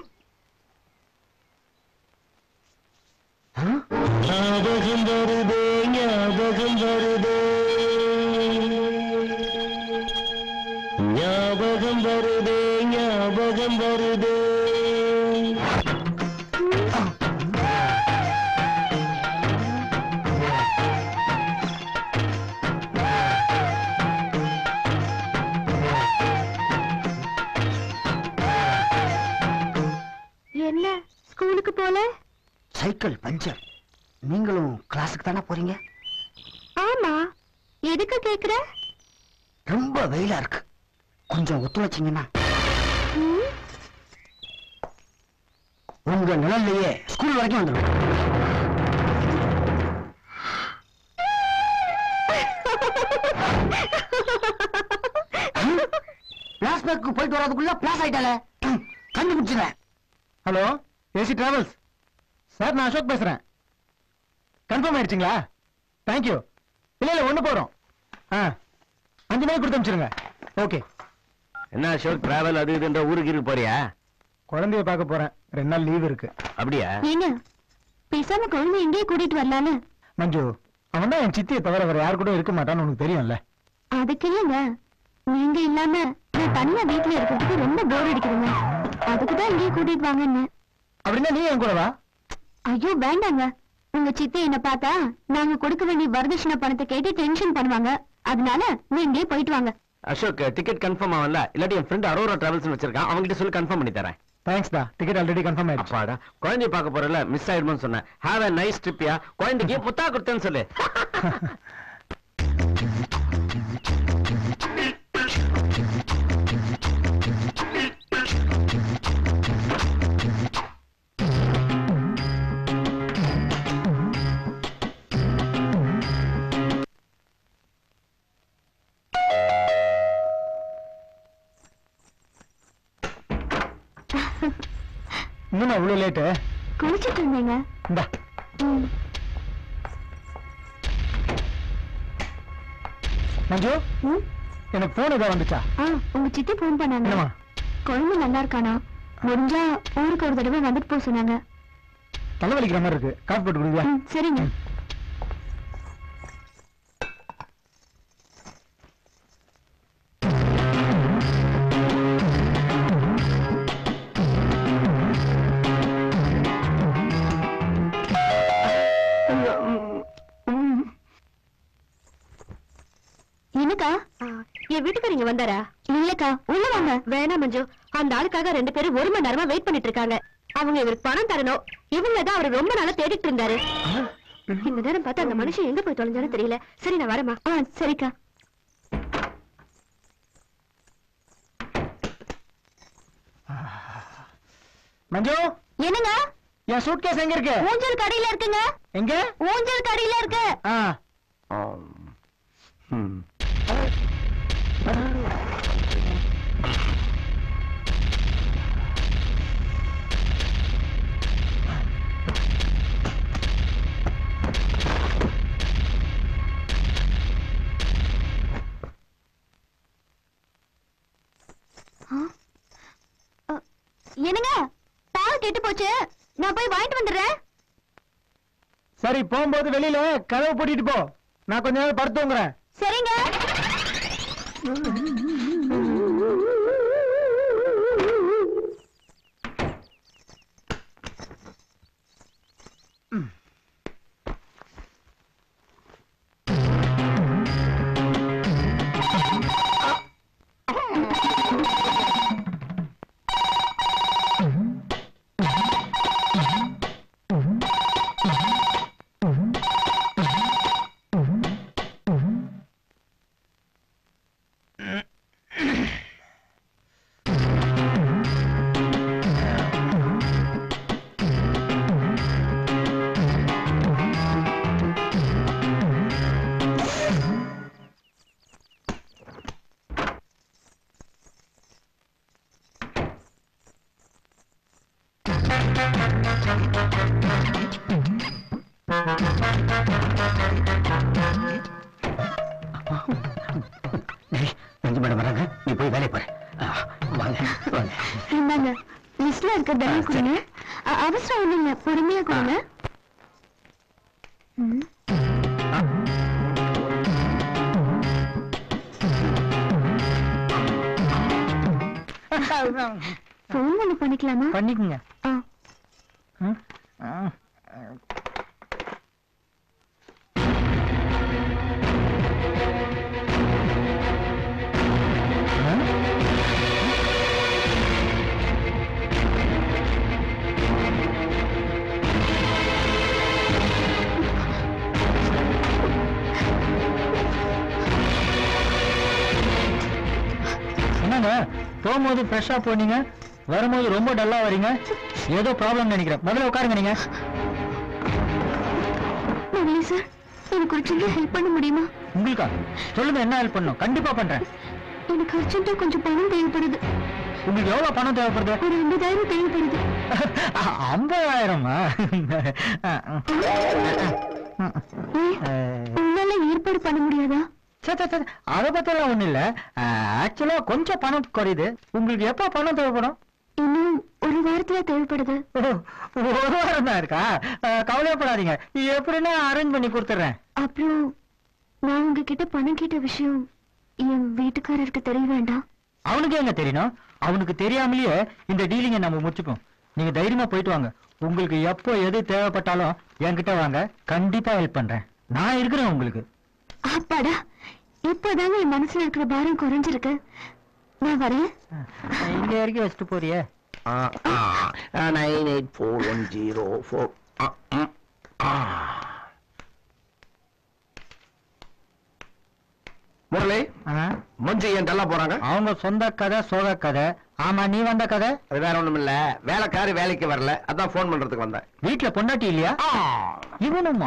ஞாபகம் வருதே ஞாபகம் வருதே ஞாபகம் வருதே ஞாபகம் வருதே என்ன ஸ்கூலுக்கு போல சைக்கிள் பஞ்சர் நீங்களும் கிளாஸுக்கு தானே போறீங்க ஆமா எதுக்கு கேக்குற ரொம்ப வெயிலா இருக்கு கொஞ்சம் ஒத்துழைச்சிங்கன்னா ம், உங்க நிழல்லையே ஸ்கூல் வரைக்கும் வந்துடும் பிளாஸ்பேக்கு போயிட்டு வர்றதுக்குள்ள பிளாஸ் ஆயிட்டால கண்டுபிடிச்சிடுறேன் ஹலோ ஏசி டிராவல்ஸ் சார் நான் அசோக் பேசுறேன் கன்ஃபார்ம் ஆயிடுச்சுங்களா தேங்க்யூ இல்ல இல்ல ஒண்ணு போறோம் ஆ அஞ்சு மணிக்கு கொடுத்து அனுப்பிச்சிருங்க ஓகே என்ன அசோக் டிராவல் அது இதுன்ற ஊருக்கு இருக்கு போறியா குழந்தைய பார்க்க போறேன் ரெண்டு நாள் லீவ் இருக்கு அப்படியா ஏங்க பேசாம குழந்தை இங்கேயே கூட்டிட்டு வரலான்னு மஞ்சு அவன் தான் என் சித்தியை தவிர வேற யாரு கூட இருக்க மாட்டான்னு உனக்கு தெரியும்ல அதுக்கு இல்லைங்க நீங்க இல்லாம நான் தனியா வீட்டுல இருக்கிறதுக்கு ரொம்ப போர் அடிக்குதுங்க அதுக்கு தான் இங்கேயே கூட்டிட்டு வாங்கன்னு அப்படின்னா நீ என் கூட வா ஐயோ வேண்டாங்க உங்க சித்தி என்ன பார்த்தா நாங்க கொடுக்க வேண்டிய வரதட்சணை பணத்தை கேட்டு டென்ஷன் பண்ணுவாங்க அதனால நீங்களே போயிட்டு வாங்க அசோக் டிக்கெட் கன்ஃபார்ம் ஆகல இல்லாட்டி என் ஃப்ரெண்ட் அரோரா டிராவல்ஸ் வச்சிருக்கான் அவங்ககிட்ட சொல்லி கன்ஃபார்ம் பண்ணி தரேன் தேங்க்ஸ் டா டிக்கெட் ஆல்ரெடி கன்ஃபார்ம் ஆயிடுச்சு அப்பாடா குழந்தைய பார்க்க போறல மிஸ் ஆயிடுமோன்னு சொன்னேன் ஹாவ் a நைஸ் ட்ரிப்யா குழந்தைக்கு புத்தா கொடுத்தேன்னு சொல்லு இன்னும் அவ்வளவு லேட்டு குளிச்சிட்டு இருந்தேங்க இந்தா ம். மஞ்சு ம்? எனக்கு போன் ஏதாவது வந்துச்சா ஆ உங்க சித்தி ஃபோன் பண்ணாங்க என்னம்மா குழந்தை நல்லா இருக்கானா முடிஞ்சா ஊருக்கு ஒரு தடவை வந்துட்டு போக சொன்னாங்க தலைவலிக்கிற மாதிரி இருக்கு காஃபி போட்டு குடிங்களா ம், சரிங்க என்னக்கா என் வீட்டுக்கு நீங்க வந்தாரா இல்லக்கா உள்ள வாங்க வேணாம் மஞ்சு அந்த ஆளுக்காக ரெண்டு பேரும் ஒரு மணி நேரமா வெயிட் பண்ணிட்டு இருக்காங்க அவங்க இவருக்கு பணம் தரணும் இவங்க தான் அவர் ரொம்ப நாளா தேடிட்டு இருந்தாரு இந்த நேரம் பார்த்து அந்த மனுஷன் எங்க போய் தொலைஞ்சாலும் தெரியல சரி நான் வரேம்மா ஆ சரிக்கா மஞ்சு என்னங்க என் சூட்கேஸ் எங்க இருக்கு ஊஞ்சல் கடையில இருக்குங்க எங்க ஊஞ்சல் கடையில இருக்கு ஆ ம். என்னங்க பால் கெட்டு போச்சு நான் போய் வாங்கிட்டு வந்துடுறேன் சரி போகும்போது வெளியில கதவை பூட்டிட்டு போ நான் கொஞ்ச நேரம் படுத்துங்கிறேன் சரிங்க நெஞ்சு மேடம் வராங்க நீ போய் வேலையை பாரு ஆ, வாங்க வாங்க இந்தாங்க லிஸ்ட்ல இருக்க தண்ணி கொடுங்க அ- அவசரம் ஒண்ணும் இல்ல பொறுமையா கொடுங்க ம். ஃபோன் பண்ணி பண்ணிக்கலாமா பண்ணிக்கங்க ஆ ம்? ஆ. என்னங்க போகும்போது ஃப்ரெஷ்ஷா போனீங்க வரும்போது ரொம்ப டல்லா வரீங்க ஏதோ ப்ராப்ளம் நினைக்கிறேன் முதல்ல உட்காருங்க நீங்க முரளி சார் எனக்கு ஒரு சின்ன ஹெல்ப் பண்ண முடியுமா உங்களுக்கா சொல்லுங்க என்ன ஹெல்ப் பண்ணும் கண்டிப்பா பண்றேன் எனக்கு அர்ஜென்ட்டா கொஞ்சம் பணம் தேவைப்படுது உங்களுக்கு எவ்வளவு பணம் தேவைப்படுது ஒரு ஐம்பதாயிரம் தேவைப்படுது ஐம்பதாயிரமா ஏன், உங்களால ஏற்பாடு பண்ண முடியாதா அதை பத்தியெல்லாம் ஒண்ணும் இல்ல ஆக்சுவலா கொஞ்சம் பணம் குறையுது உங்களுக்கு எப்ப பணம் தேவைப்படும் இன்னும் ஒரு வாரத்துல தேவைப்படுது ஓ, ஒரு வாரம் தான் இருக்கா அஹ், கவலையப்படாதீங்க எப்படின்னா அரேஞ்ச் பண்ணி கொடுத்துட்றேன் அப்புறம் நான் உங்ககிட்ட பணம் கேட்ட விஷயம் என் வீட்டுக்காரருக்கு தெரிய வேண்டாம் அவனுக்கு எங்க தெரியணும் அவனுக்கு தெரியாமலேயே இந்த டீலிங்கை நம்ம முடிச்சுப்போம் நீங்க தைரியமா போயிட்டு வாங்க உங்களுக்கு எப்போ எது தேவைப்பட்டாலும் என்கிட்ட வாங்க கண்டிப்பா ஹெல்ப் பண்றேன் நான் இருக்கிறேன் உங்களுக்கு அப்பாடா இப்போதாங்க என் மனசுல இருக்கிற பாரம் குறைஞ்சிருக்கு நான் வரேன் இங்க வரைக்கும் வச்சுட்டு போறியே nine eight four one zero four Murali ஆ, மஞ்சு ஏன் டல்லா போறாங்க அவங்க சொந்த கதை சோக கதை ஆமா நீ வந்த கதை அது வேற ஒண்ணும் இல்ல வேலைக்காரி வேலைக்கு வரல அதான் ஃபோன் பண்றதுக்கு வந்தேன் வீட்டுல பொண்டாட்டி இல்லையா இவனுமா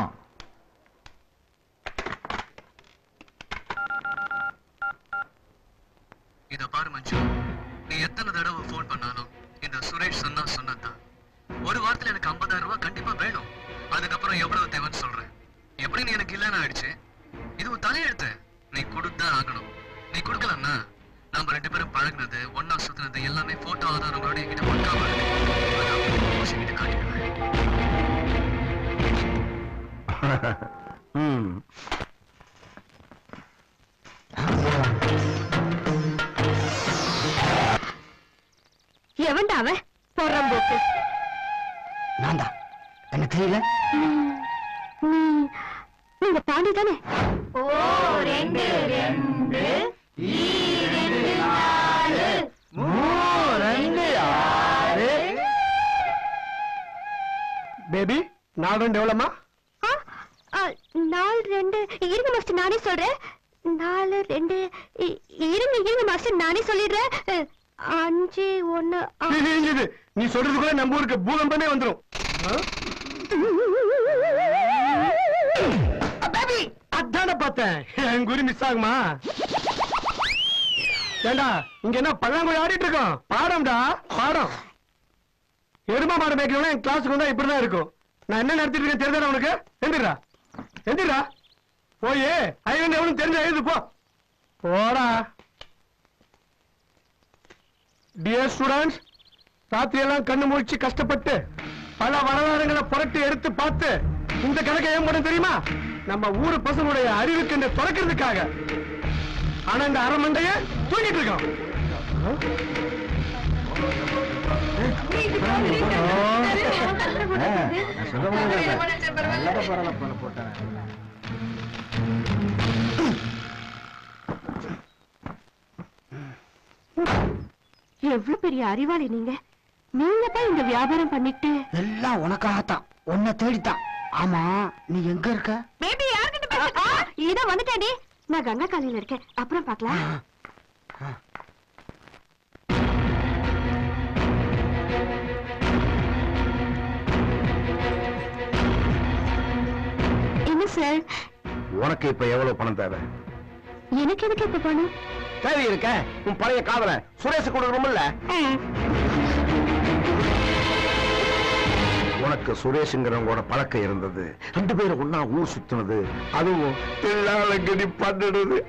இத பாரு மஞ்சு நீ எத்தனை தடவை ஃபோன் பண்ணாலும் இந்த சுரேஷ் சொன்னா சொன்னதுதான் ஒரு வாரத்துல எனக்கு 50000 ரூபாய் கண்டிப்பா வேணும் அதுக்கப்புறம் எவ்வளவு தேவைன்னு சொல்றேன் எப்படி நீ எனக்கு இல்லைன்னு ஆயிடுச்சு இது உன் தலையெழுத்து நீ கொடுத்துதான் ஆகணும் நீ கொடுக்கலன்னா நம்ம ரெண்டு பேரும் பழகுனது ஒன்னா சுத்துனது எல்லாமே போட்டோ ஆதாரங்களோட என்கிட்ட பக்காவா இருக்கு அதை அப்படியே boss கிட்ட காட்டிடுவேன் ம் எவன்டா அவன் போறான் போக்கு நான் தான் என்ன தெரியல நீ நீங்க பாண்டி தானே ஓ ரெண்டு ரெண்டு பேபி நாலு ரெண்டு எவ்வளோமா நாலு ரெண்டு இருங்க மாஸ்டர் நானே சொல்றேன் நாலு ரெண்டு இ- இருங்க இருங்க மாஸ்டர் நானே சொல்லிடுறேன் அஹ், அஞ்சு ஒண்ணு ஆ- இது நீ சொல்றதுக்குள்ள நம்ம ஊருக்கு பூகம்பமே வந்துரும் பேபி அதான பார்த்தேன் என் குறி மிஸ் ஆகுமா ஏண்டா இங்க என்ன பழங்குடி ஆடிட்டு இருக்கோம் பாடம்டா பாடம் எருமா மாடு மேய்க்கணும்னா என் கிளாஸுக்கு வந்தா இப்படிதான் இருக்கும் நான் என்ன நடத்திட்டு இருக்கேன் தெரிஞ்சா உனக்கு எந்திரா எந்திரா போய் ஐவன் எவனும் தெரிஞ்ச எழுது போ போடா டியர் ஸ்டூடெண்ட்ஸ் ராத்திரியெல்லாம் கண்ணு முழிச்சு கஷ்டப்பட்டு பல வரலாறுகளை புரட்டி எடுத்து பார்த்து இந்த கணக்கை ஏன் பண்ண தெரியுமா நம்ம ஊரு பசங்களுடைய அறிவுக்கு இந்த திறக்கிறதுக்காக ஆனா இந்த அரை மண்டைய தூங்கிட்டு இருக்கோம் எவ்வளவு பெரிய அறிவாளி நீங்க நீங்க தான் இந்த வியாபாரம் பண்ணிட்டு எல்லாம் உனக்காகத்தான் உன்னை தேடித்தான் ஆமா நீ எங்க இருக்க பேபி யார்கிட்ட பேசுற இத வந்துட்டேடி நான் கங்கா காலையில இருக்கேன் அப்புறம் பார்க்கலாம் என்ன சார் உனக்கு இப்ப எவ்வளவு பணம் தேவை எனக்கு எதுக்கு இப்ப பணம் தேவை இருக்க உன் பழைய காதல சுரேஷ் கொடுக்கணும்ல உனக்கு சுரேஷுங்கிறவங்களோட பழக்கம் இருந்தது ரெண்டு பேரும் ஒன்னா ஊர் சுத்துனது அதுவும் பிள்ளாலங்கடி பண்ணிடுது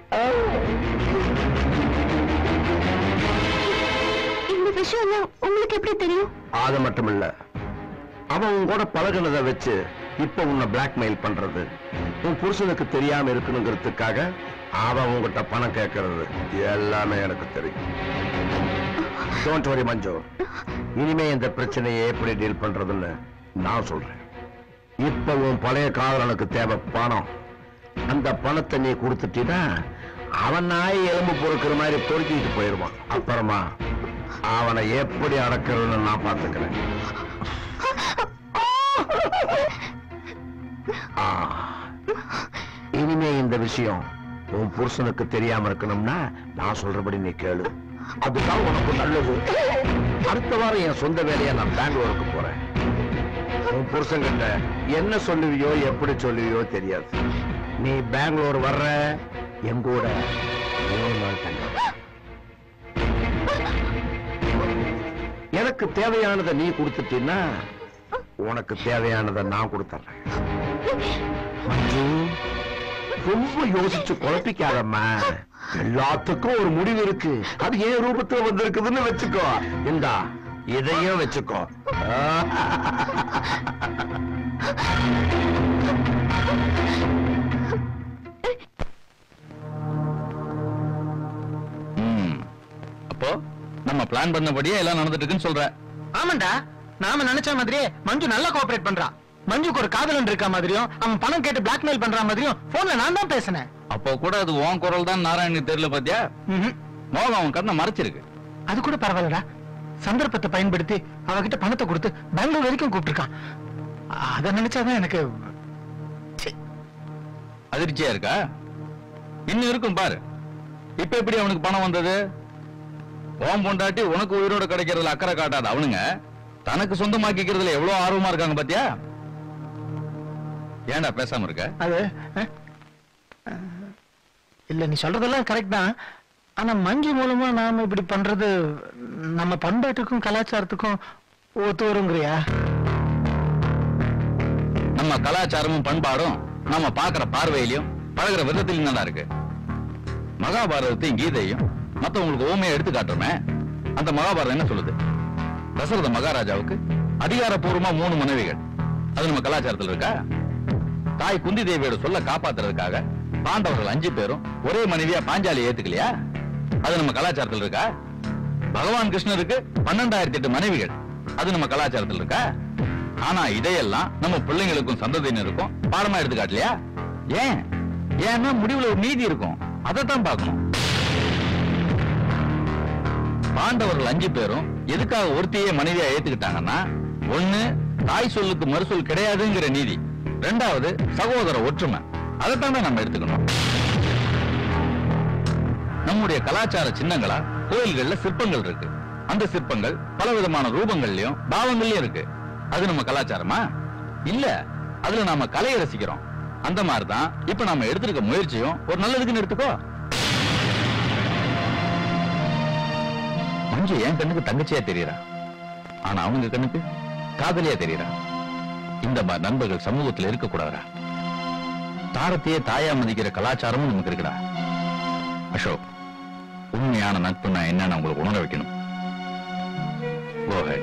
இந்த விஷயம் எல்லாம் உங்களுக்கு எப்படி தெரியும் அது மட்டும் இல்ல அவன் உன் கூட பழகுனதை வச்சு இப்ப உன்னை பிளாக்மெயில் பண்றது உன் புருஷனுக்கு தெரியாம இருக்கணுங்கிறதுக்காக அவன் உன்கிட்ட பணம் கேட்கறது எல்லாமே எனக்கு தெரியும் டோன்ட் வரி மஞ்சு இனிமே இந்த பிரச்சனையை எப்படி டீல் பண்றதுன்னு நான் சொல்றேன் இப்ப உன் பழைய காதலனுக்கு தேவை பணம் அந்த பணத்தை நீ கொடுத்துட்டீன்னா அவன் நாய் எலும்பு பொறுக்கிற மாதிரி பொறுக்கிட்டு போயிருவான் அப்புறமா அவனை எப்படி அடக்கிறதுன்னு நான் பார்த்துக்கிறேன் ஆ. இனிமே இந்த விஷயம் உன் புருஷனுக்கு தெரியாம இருக்கணும்னா நான் சொல்றபடி நீ கேளு அதுதான் உனக்கு நல்லது அடுத்த வாரம் என் சொந்த வேலையா நான் பெங்களூருக்கு போறேன் உன் புருஷன்கிட்ட என்ன சொல்லுவியோ எப்படி சொல்லுவியோ தெரியாது நீ பெங்களூர் வர்ற என் கூட மூணு நாள் தங்க எனக்கு தேவையானதை நீ கொடுத்துட்டீன்னா உனக்கு தேவையானதை நான் கொடுத்துறேன் மஞ்சு ரொம்ப யோசிச்சு குழப்பிக்காதம்மா எல்லாத்துக்கும் ஒரு முடிவு இருக்கு அது ஏன் ரூபத்துல வந்திருக்குதுன்னு வச்சுக்கோ இந்தா இதையும் வச்சுக்கோ ம். அப்போ நம்ம பிளான் பண்ணபடியே எல்லாம் நடந்துட்டு இருக்குன்னு சொல்ற ஆமாண்டா நாம நினைச்ச மாதிரியே மஞ்சு நல்லா கோஆபரேட் பண்றான் மஞ்சுக்கு ஒரு காதலன் இருக்க மாதிரியும் அவன் பணம் கேட்டு பிளாக்மெயில் பண்ற மாதிரியும் போன்ல நான் தான் பேசினேன் அப்போ கூட அது உன் குரல் தான் நாராயணுக்கு தெரியல பாத்தியா ம்ஹும். மோகம் அவன் கண்ணை மறைச்சிருக்கு அது கூட பரவாயில்லடா சந்தர்ப்பத்தை பயன்படுத்தி அவகிட்ட பணத்தை கொடுத்து பெங்களூர் வரைக்கும் கூப்பிட்டுருக்கான் அதை நினைச்சாதான் எனக்கு ச்சீ. அதிர்ச்சியா இருக்கா இன்னும் இருக்கும் பாரு இப்ப எப்படி அவனுக்கு பணம் வந்தது ஓம் பொண்டாட்டி உனக்கு உயிரோட கிடைக்கிறதுல அக்கறை காட்டாத அவனுங்க தனக்கு சொந்தமாக்கிக்கிறதுல எவ்வளவு ஆர்வமா இருக்காங்க பாத்தியா ஏன்டா பேசாம இருக்க அது அஹ், அஹ், இல்ல நீ சொல்றதெல்லாம் கரெக்ட் தான் ஆனா மஞ்சு மூலமா நாம இப்படி பண்றது நம்ம பண்பாட்டுக்கும் கலாச்சாரத்துக்கும் ஒத்து வருங்கிறியா நம்ம கலாச்சாரமும் பண்பாடும் நம்ம பாக்குற பார்வையிலையும் பழகுற விதத்திலையும் நல்லா இருக்கு மகாபாரதத்தையும் கீதையும் மத்தவங்களுக்கு ஓமையை எடுத்து காட்டுறோமே அந்த மகாபாரதம் என்ன சொல்லுது தசரத மகாராஜாவுக்கு அதிகாரப்பூர்வமா மூணு மனைவிகள் அது நம்ம கலாச்சாரத்துல இருக்கா தாய் குந்தி தேவியோட சொல்ல காப்பாத்துறதுக்காக பாண்டவர்கள் அஞ்சு பேரும் ஒரே மனைவியா பாஞ்சாலி ஏத்துக்கலையா அது நம்ம கலாச்சாரத்துல இருக்கா பகவான் கிருஷ்ணருக்கு பன்னெண்டாயிரத்தி எட்டு மனைவிகள் அது நம்ம கலாச்சாரத்துல இருக்கா ஆனா இதையெல்லாம் நம்ம பிள்ளைங்களுக்கும் சந்ததியினருக்கும் பாடமா எடுத்து காட்டலையா ஏன் ஏன்னா முடிவுல ஒரு நீதி இருக்கும் அதைத்தான் பார்க்கணும் பாண்டவர்கள் அஞ்சு பேரும் எதுக்காக ஒருத்தையே மனைவியா ஏத்துக்கிட்டாங்கன்னா ஒண்ணு தாய் சொல்லுக்கு மறுசொல் கிடையாதுங்கிற நீதி ரெண்டாவது சகோதர ஒற்றுமை அதைத்தானே நம்ம எடுத்துக்கணும் நம்முடைய கலாச்சார சின்னங்களா கோயில்கள்ல சிற்பங்கள் இருக்கு அந்த சிற்பங்கள் பல விதமான ரூபங்கள்லயும் பாவங்கள்லயும் இருக்கு அது நம்ம கலாச்சாரமா இல்ல அதுல நாம கலையை ரசிக்கிறோம் அந்த மாதிரிதான் இப்ப நாம எடுத்திருக்க முயற்சியும் ஒரு நல்லதுக்குன்னு எடுத்துக்கோ மஞ்சு என் கண்ணுக்கு தங்கச்சியா தெரியறா ஆனா அவங்க கண்ணுக்கு காதலியா தெரியறா இந்த மாதிரி நண்பர்கள் சமூகத்துல இருக்க கூடாதா தாரத்தையே தாயா மதிக்கிற கலாச்சாரமும் நமக்கு இருக்குடா அசோக் உண்மையான நட்புனா என்னன்னு உங்களுக்கு உணர வைக்கணும் Go ahead.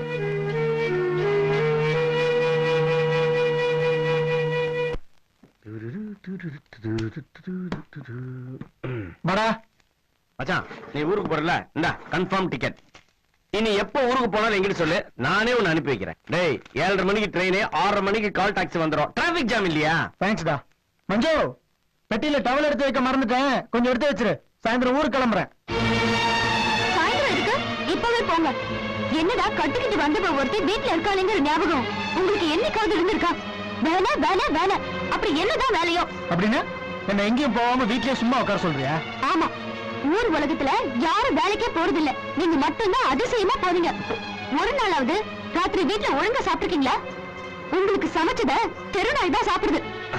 வாடா மச்சான் நீ ஊருக்கு போறல இந்தா கன்ஃபார்ம் டிக்கெட் இனி எப்போ ஊருக்கு போனாலும் எங்கிட்ட சொல்லு நானே உன்னை அனுப்பி வைக்கிறேன் டேய் ஏழரை மணிக்கு ட்ரெயின் ஆறரை மணிக்கு கால் டாக்ஸி வந்துரும் டிராபிக் ஜாம் இல்லையா தேங்க்ஸ்டா மஞ்சு பெட்டியில டவல் எடுத்து வைக்க மறந்துட்டேன் கொஞ்சம் எடுத்து வச்சிரு சாயந்தரம் ஊருக்கு கிளம்புறேன் சாயந்தரம் இருக்கு இப்பவே போங்க என்னடா கட்டிக்கிட்டு வந்த ஒருத்தி வீட்டுல இருக்காளுங்கிற ஞாபகம் உங்களுக்கு என்னைக்காவது இருந்திருக்கா வேலை வேலை வேலை அப்படி என்னதான் வேலையோ அப்படின்னு என்ன எங்கேயும் போகாம வீட்லயே சும்மா உட்கார சொல்றியா ஆமா ஊர் உலகத்துல யாரும் வேலைக்கே போறதில்ல நீங்க மட்டும்தான் அதிசயமா போறீங்க ஒரு நாளாவது ராத்திரி வீட்டுல ஒழுங்கா சாப்பிட்டுருக்கீங்களா உங்களுக்கு சமைச்சத தெருநாய் தான் சாப்பிடுது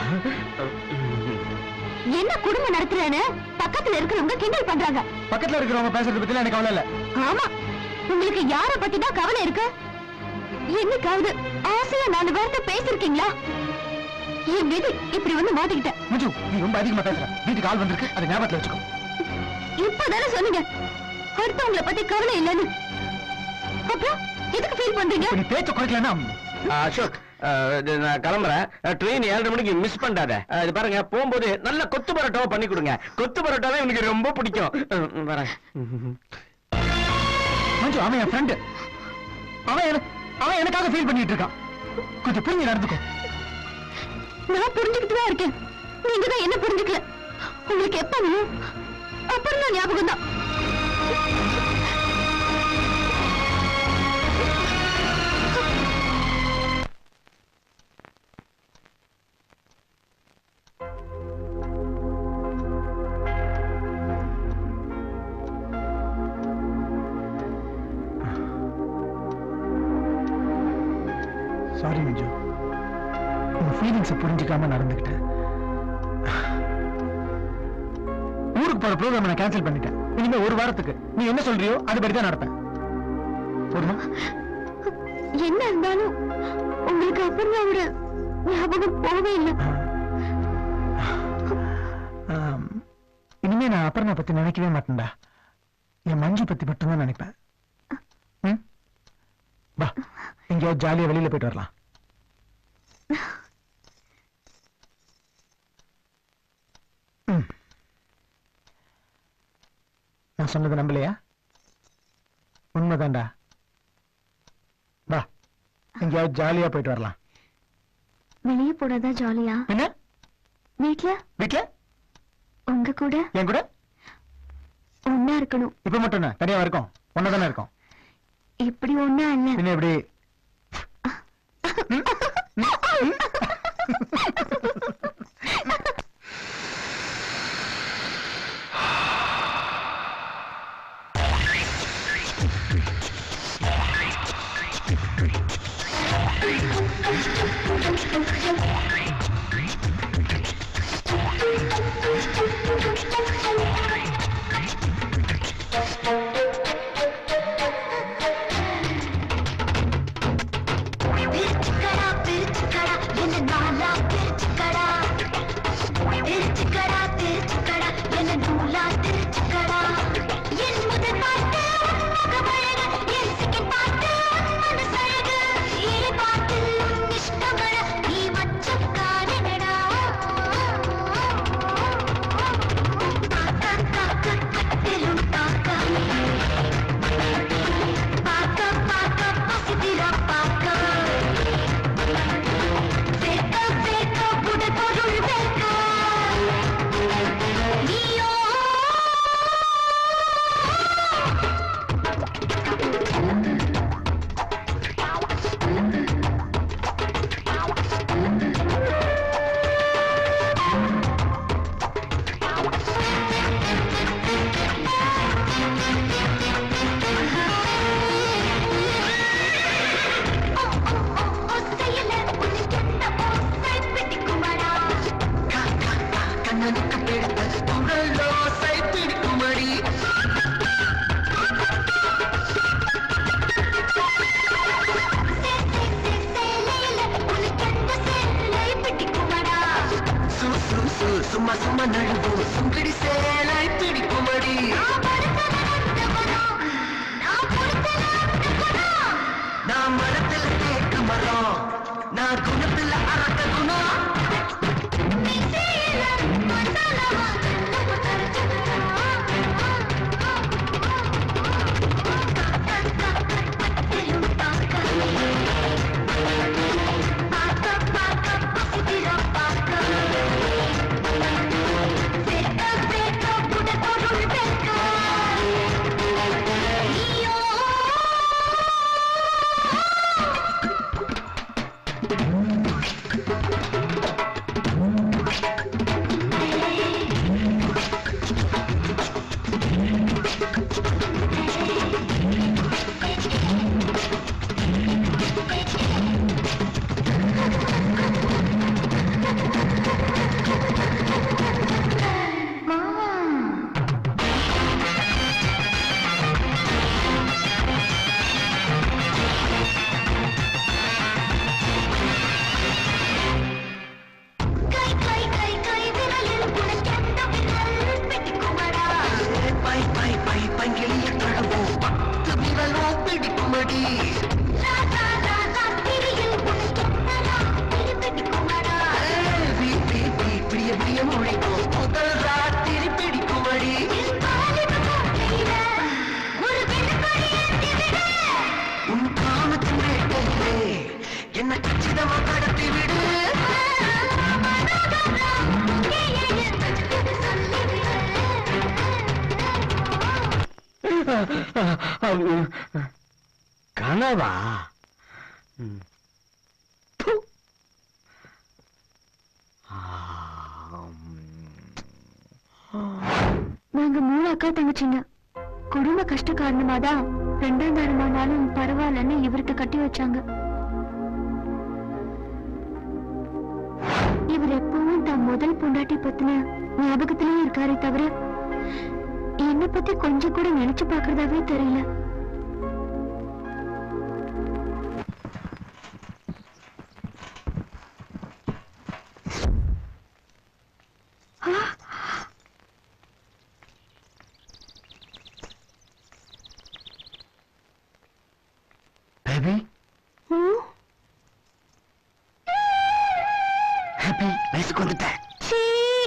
என்ன குடும்பம் நடத்துறேன்னு பக்கத்துல இருக்கிறவங்க கிண்டல் பண்றாங்க பக்கத்துல இருக்கிறவங்க பேசுறத பத்தி எனக்கு கவலை இல்ல ஆமா உங்களுக்கு யார பத்தி தான் கவலை இருக்கு என்னைக்காவது ஆசையா நாலு வார்த்தை பேசிருக்கீங்களா என் விதி இப்படி வந்து மாட்டிக்கிட்டேன் மஞ்சு நீ ரொம்ப அதிகமா பேசுற வீட்டுக்கு ஆள் வந்திருக்கு அதை ஞாபகத்துல வச்சுக்கோ இப்பதானே சொன்னீங்க அடுத்தவங்கள பத்தி கவலை இல்லைன்னு அப்புறம் எதுக்கு ஃபீல் பண்றீங்க இப்ப நீ பேச்ச குறைக்கலன்னா அசோக் அஹ், இது நான் கிளம்புறேன் ட்ரெயின் ஏழரை மணிக்கு மிஸ் பண்ணாத அஹ், இது பாருங்க போகும்போது நல்ல கொத்து பரோட்டாவை பண்ணி கொடுங்க கொத்து பரோட்டா தான் எனக்கு ரொம்ப பிடிக்கும் அஹ், வரேன் மஞ்சு அவன் என் ஃப்ரெண்டு அவன் எனக்கு அவன் எனக்காக ஃபீல் பண்ணிட்டு இருக்கான் கொஞ்சம் புரிஞ்சு நடந்துக்கோ நான் புரிஞ்சுக்கிட்டு தான் இருக்கேன் நீங்க தான் என்ன புரிஞ்சுக்கல உங்களுக்கு எப்ப வேணும் அப்புறம் தான் ஞாபகம் தான் சாரி மஞ்சு உன் ஃபீலிங்ஸை புரிஞ்சுக்காம நடந்துக்கிட்டேன் ஊருக்கு போற ப்ரோக்ராம் நான் கேன்சல் பண்ணிட்டேன் இனிமே ஒரு வாரத்துக்கு நீ என்ன சொல்றியோ அதுபடி தான் நடப்பேன் போதுமா என்ன இருந்தாலும் உங்களுக்கு அப்புறமாவோட ஞாபகம் போகவே இல்லை ஆம், இனிமே நான் அப்புறமா பத்தி நினைக்கவே மாட்டேன்டா என் மஞ்சு பத்தி மட்டும்தான் நினைப்பேன் ம்? வா எங்கேயாவது ஜாலியா வெளியில போயிட்டு வரலாம் ம். நான் சொன்னது நம்பலையா உண்மைதான்டா வா எங்கேயாவது ஜாலியா போயிட்டு வரலாம் வெளியே போனதா ஜாலியா என்ன வீட்ல வீட்ல உங்க கூட என் கூட ஒன்னா இருக்கணும் இப்ப மட்டும் என்ன தனியா இருக்கும் ஒன்னதானே இருக்கும் இப்படி ஒன்னா இல்ல பின்ன எப்படி பிரிச்சுக்கடா பிரிச்சுக்கடா என்ன நாளா பிரிச்சுக்கடா பிரிச்சுக்கடா பிரிச்சுக்கடா என்ன நூலா பிரிச்சுக்கடா என் முதல் பாட்டு மகமழக என் செகண்ட் பாட்டு மனசழகு ஏழு பாட்டு இஷ்டமழ நீ மச்சக்காரனடா காக்க காக்க கட்டிலும் காக்க பாக்க பாக்க பசிதிரா பாக்க வேக்க வேக்க புடல் பொருள் வேக்க நீயோ ஒத்தையில உனக்கு என்ன ஓசை பிடிக்குமடா கண்ணனுக்கு பிடித்த குழல் ஓசை பிடிக்குமடி சும்மா சும்மா நழுவு சுங்கடி சேலை பிடிக்குமடி மரம் நான் குணத்துல அரட்ட குணம் பை பை பை பைங்கிலிய கடவும் பத்து விரலும் பிடிக்குமடி ஏய், பீ, பீ, பீ, பிடிய பிடிய முழிக்கும் முதல் ராத்திரி பிடிக்குமடி உன் காமத்தின் வேட்டையிலே என்ன கச்சிதமா கடத்தி விடு கனவா ப்பு. நாங்க மூணு அக்கா தங்கச்சிங்க குடும்ப கஷ்ட காரணமாதான் ரெண்டாம் தாரமானாலும் பரவாயில்லன்னு இவருக்கு கட்டி வச்சாங்க இவர் எப்பவும் தான் முதல் பொண்டாட்டி பத்தின ஞாபகத்திலேயே இருக்காரே தவிர என்னை பத்தி கொஞ்சம் கூட நினைச்சு பாக்குறதாவே தெரியல பேபி ம், ஹாப்பி வயசுக்கு வந்துட்டேன் சீ.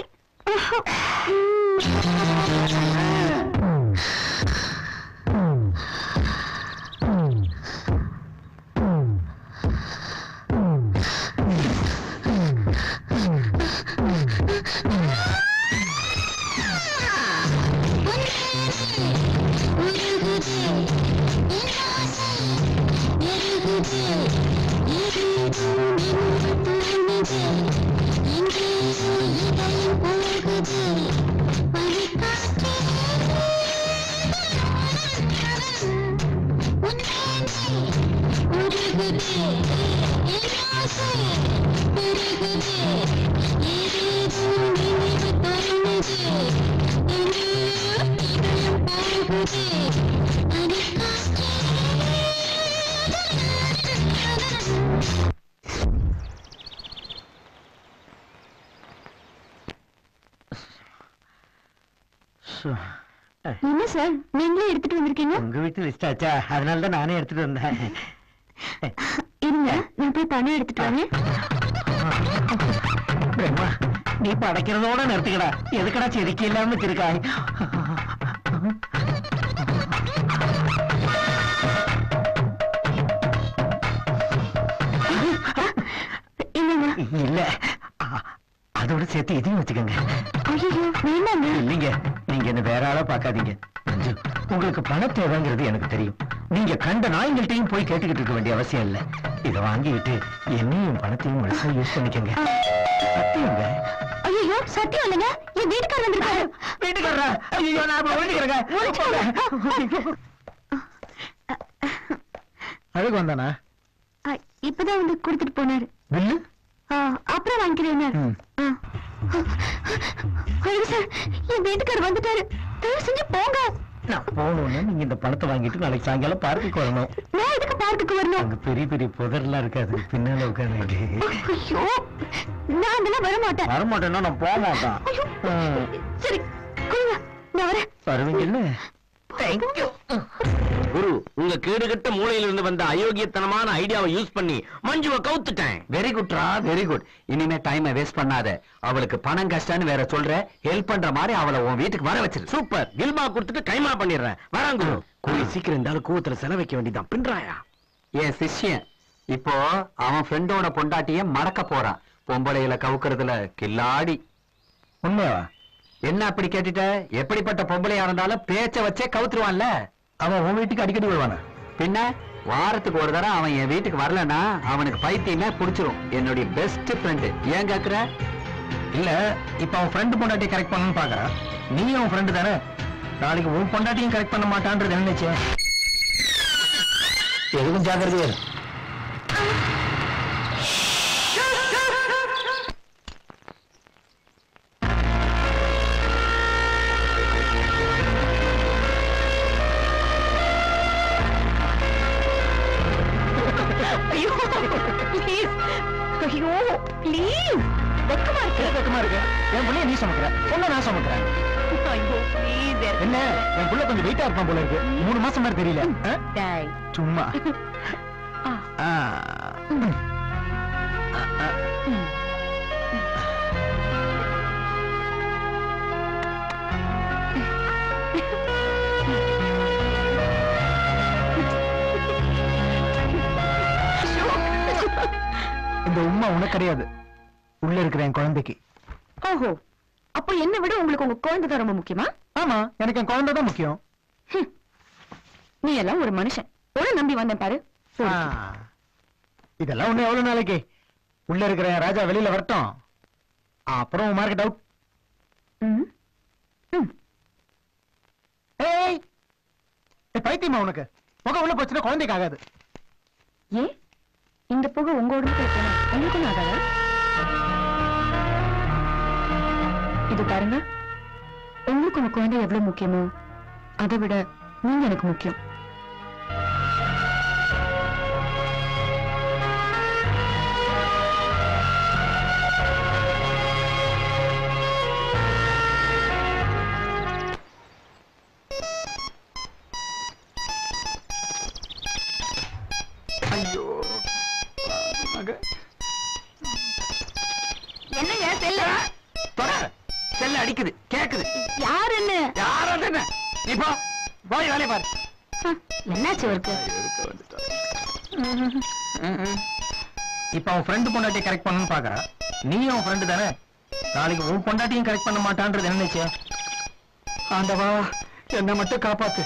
என்ன சார் நீங்களே எடுத்துட்டு வந்திருக்கீங்க உங்க வீட்டு லிஸ்ட் ஆச்சா அதனால தான் நானே எடுத்துட்டு வந்தேன் இருங்க நான் போய் பணம் எடுத்துட்டு வரேன் பிரம்மா நீ படைக்கிறதோட நிறுத்திக்கடா எதுக்கடா செதுக்கி இல்லாம வச்சிருக்காய் இல்லைங்க இல்ல அ- அதோட சேர்த்து இதையும் வச்சுக்கோங்க ஐயோ வேண்டாங்க இல்லைங்க நீங்க என்ன வேற ஆளா பார்க்காதீங்க மஞ்சு உங்களுக்கு பண தேவைங்கிறது எனக்கு தெரியும் நீங்க கண்ட நாய்கள்ட்டையும் போய் கேட்டுக்கிட்டு இருக்க வேண்டிய அவசியம் இல்ல இதை வாங்கிட்டு என்னையும் பணத்தையும் முழுசா யூஸ் பண்ணிக்கங்க சத்தியங்க ஐயோ சத்தியம் இல்லைங்க என் வீட்டுக்காரர் வந்திருக்காரு வீட்டுக்காரரா ஐயோ நான் இப்ப ஒழிஞ்சுக்கிறேங்க அழகு வந்தானா அ, இப்பதான் வந்து கொடுத்துட்டு போனாரு பில்லு ஆ, அப்புறம் வாங்கிக்கிறேன் ம். ஐயோ சார் என் வீட்டுக்காரர் வந்துட்டாரு தயவு செஞ்சு போங்க நான் போகணும்னா நீங்க இந்த பணத்தை வாங்கிட்டு நாளைக்கு சாயங்காலம் பார்க்குக்கு வரணும் நான் எதுக்கு பார்க்குக்கு வரணும் அங்க பெரிய பெரிய புதர்லாம் இருக்காது பின்னால உட்காந்து ஐயோ நான் அதெல்லாம் வர மாட்டேன் வரமாட்டேன்னா நான் போக மாட்டேன் ஐயோ ம். சரி கொடுங்க நான் வரேன் வருவீங்கல்ல தேங்க்யூ குரு உங்க கேடுகட்ட மூளையில இருந்து வந்த அயோக்கியத்தனமான ஐடியாவை யூஸ் பண்ணி மஞ்சுவை கவுத்துட்டேன் வெரி குட்ரா வெரி குட் இனிமே டைமை வேஸ்ட் பண்ணாத அவளுக்கு பணம் கஷ்டம்னு வேற சொல்ற ஹெல்ப் பண்ற மாதிரி அவளை உன் வீட்டுக்கு வர வச்சிரு சூப்பர் கில்பா கொடுத்துட்டு கைமா பண்ணிடுறேன் வராங்க குரு கூலி சீக்கிரம் இருந்தாலும் கூவத்துல செலவு வைக்க வேண்டியதான் பின்றாயா என் சிஷ்யன் இப்போ அவன் ஃப்ரெண்டோட பொண்டாட்டிய மறக்க போறான் பொம்பளையில கவுக்குறதுல கில்லாடி உண்மையாவா என்ன அப்படி கேட்டுட்ட எப்படிப்பட்ட பொம்பளையா இருந்தாலும் பேச்ச வச்சே கவுத்துருவான்ல அவன் உன் வீட்டுக்கு அடிக்கடி வருவானா பின்ன வாரத்துக்கு ஒரு தடவை அவன் என் வீட்டுக்கு வரலன்னா அவனுக்கு பைத்தியமே புடிச்சிரும் என்னுடைய பெஸ்ட் ஃப்ரெண்டு ஏன் கேக்குற இல்ல இப்ப அவன் ஃப்ரெண்டு பொண்டாட்டியை கரெக்ட் பண்ணணும்னு பாக்குறான் நீ அவன் ஃப்ரெண்டு தானே நாளைக்கு உன் பொண்டாட்டியும் கரெக்ட் பண்ண மாட்டான்றது என்ன நிச்சயம் எதுவும் ஜாக்கிரதையா இரு. ஐயோ ப்ளீஸ் ஐயோ ப்ளீஸ் வெக்கமா இருக்கு ஏன் வெக்கமா இருக்கு என் புள்ளைய நீ சமைக்கிற பொண்ணை நான் சமைக்கிறேன் ஐயோ ப்ளீஸ் என்ன என் புள்ள கொஞ்சம் வெயிட்டா இருப்பான் போல இருக்கு மூணு மாசம் மாதிரி தெரியல ஆ? டாய் சும்மா ஆ. ஆ. ம். இந்த உண்மை உனக்கு கிடையாது உள்ள இருக்கிற என் குழந்தைக்கு ஓஹோ அப்போ என்ன விட உங்களுக்கு உங்க குழந்தை தான் ரொம்ப முக்கியமா ஆமா எனக்கு என் குழந்தை தான் முக்கியம் ஹம். நீ எல்லாம் ஒரு மனுஷன் ஒரு நம்பி வந்தேன் பாரு ஆ. இதெல்லாம் ஒண்ணு எவ்வளவு நாளைக்கு உள்ள இருக்கிற என் ராஜா வெளியில வரட்டும் அப்புறம் மார்க்கெட் அவுட் ம். ம். ஏய் ஏய், பைத்தியமா உனக்கு புகை உள்ள போச்சுன்னா குழந்தைக்கு ஆகாது ஏன் இந்த புகை உங்க உடம்புக்குள்ள போனா உங்களுக்கும் ஆகாதா இது பாருங்க உங்களுக்கு உங்க குழந்தை எவ்வளவு முக்கியமோ அதை விட நீங்க எனக்கு முக்கியம் ஐயோ மக என்னங்க செல்ல தொட செல்ல அடிக்குது கேக்குது யார் என்ன யாரா என்ன இப்போ போய் வேலையை பாரு என்னாச்சு அவருக்கு இப்ப அவன் ஃப்ரெண்டு பொண்டாட்டியை கரெக்ட் பண்ணணும்னு பாக்குறான் நீ அவன் ஃப்ரெண்டு தானே நாளைக்கு உன் பொண்டாட்டியும் கரெக்ட் பண்ண மாட்டான்றது என்ன நிச்சயம் ஆண்டவா என்ன மட்டும் காப்பாத்து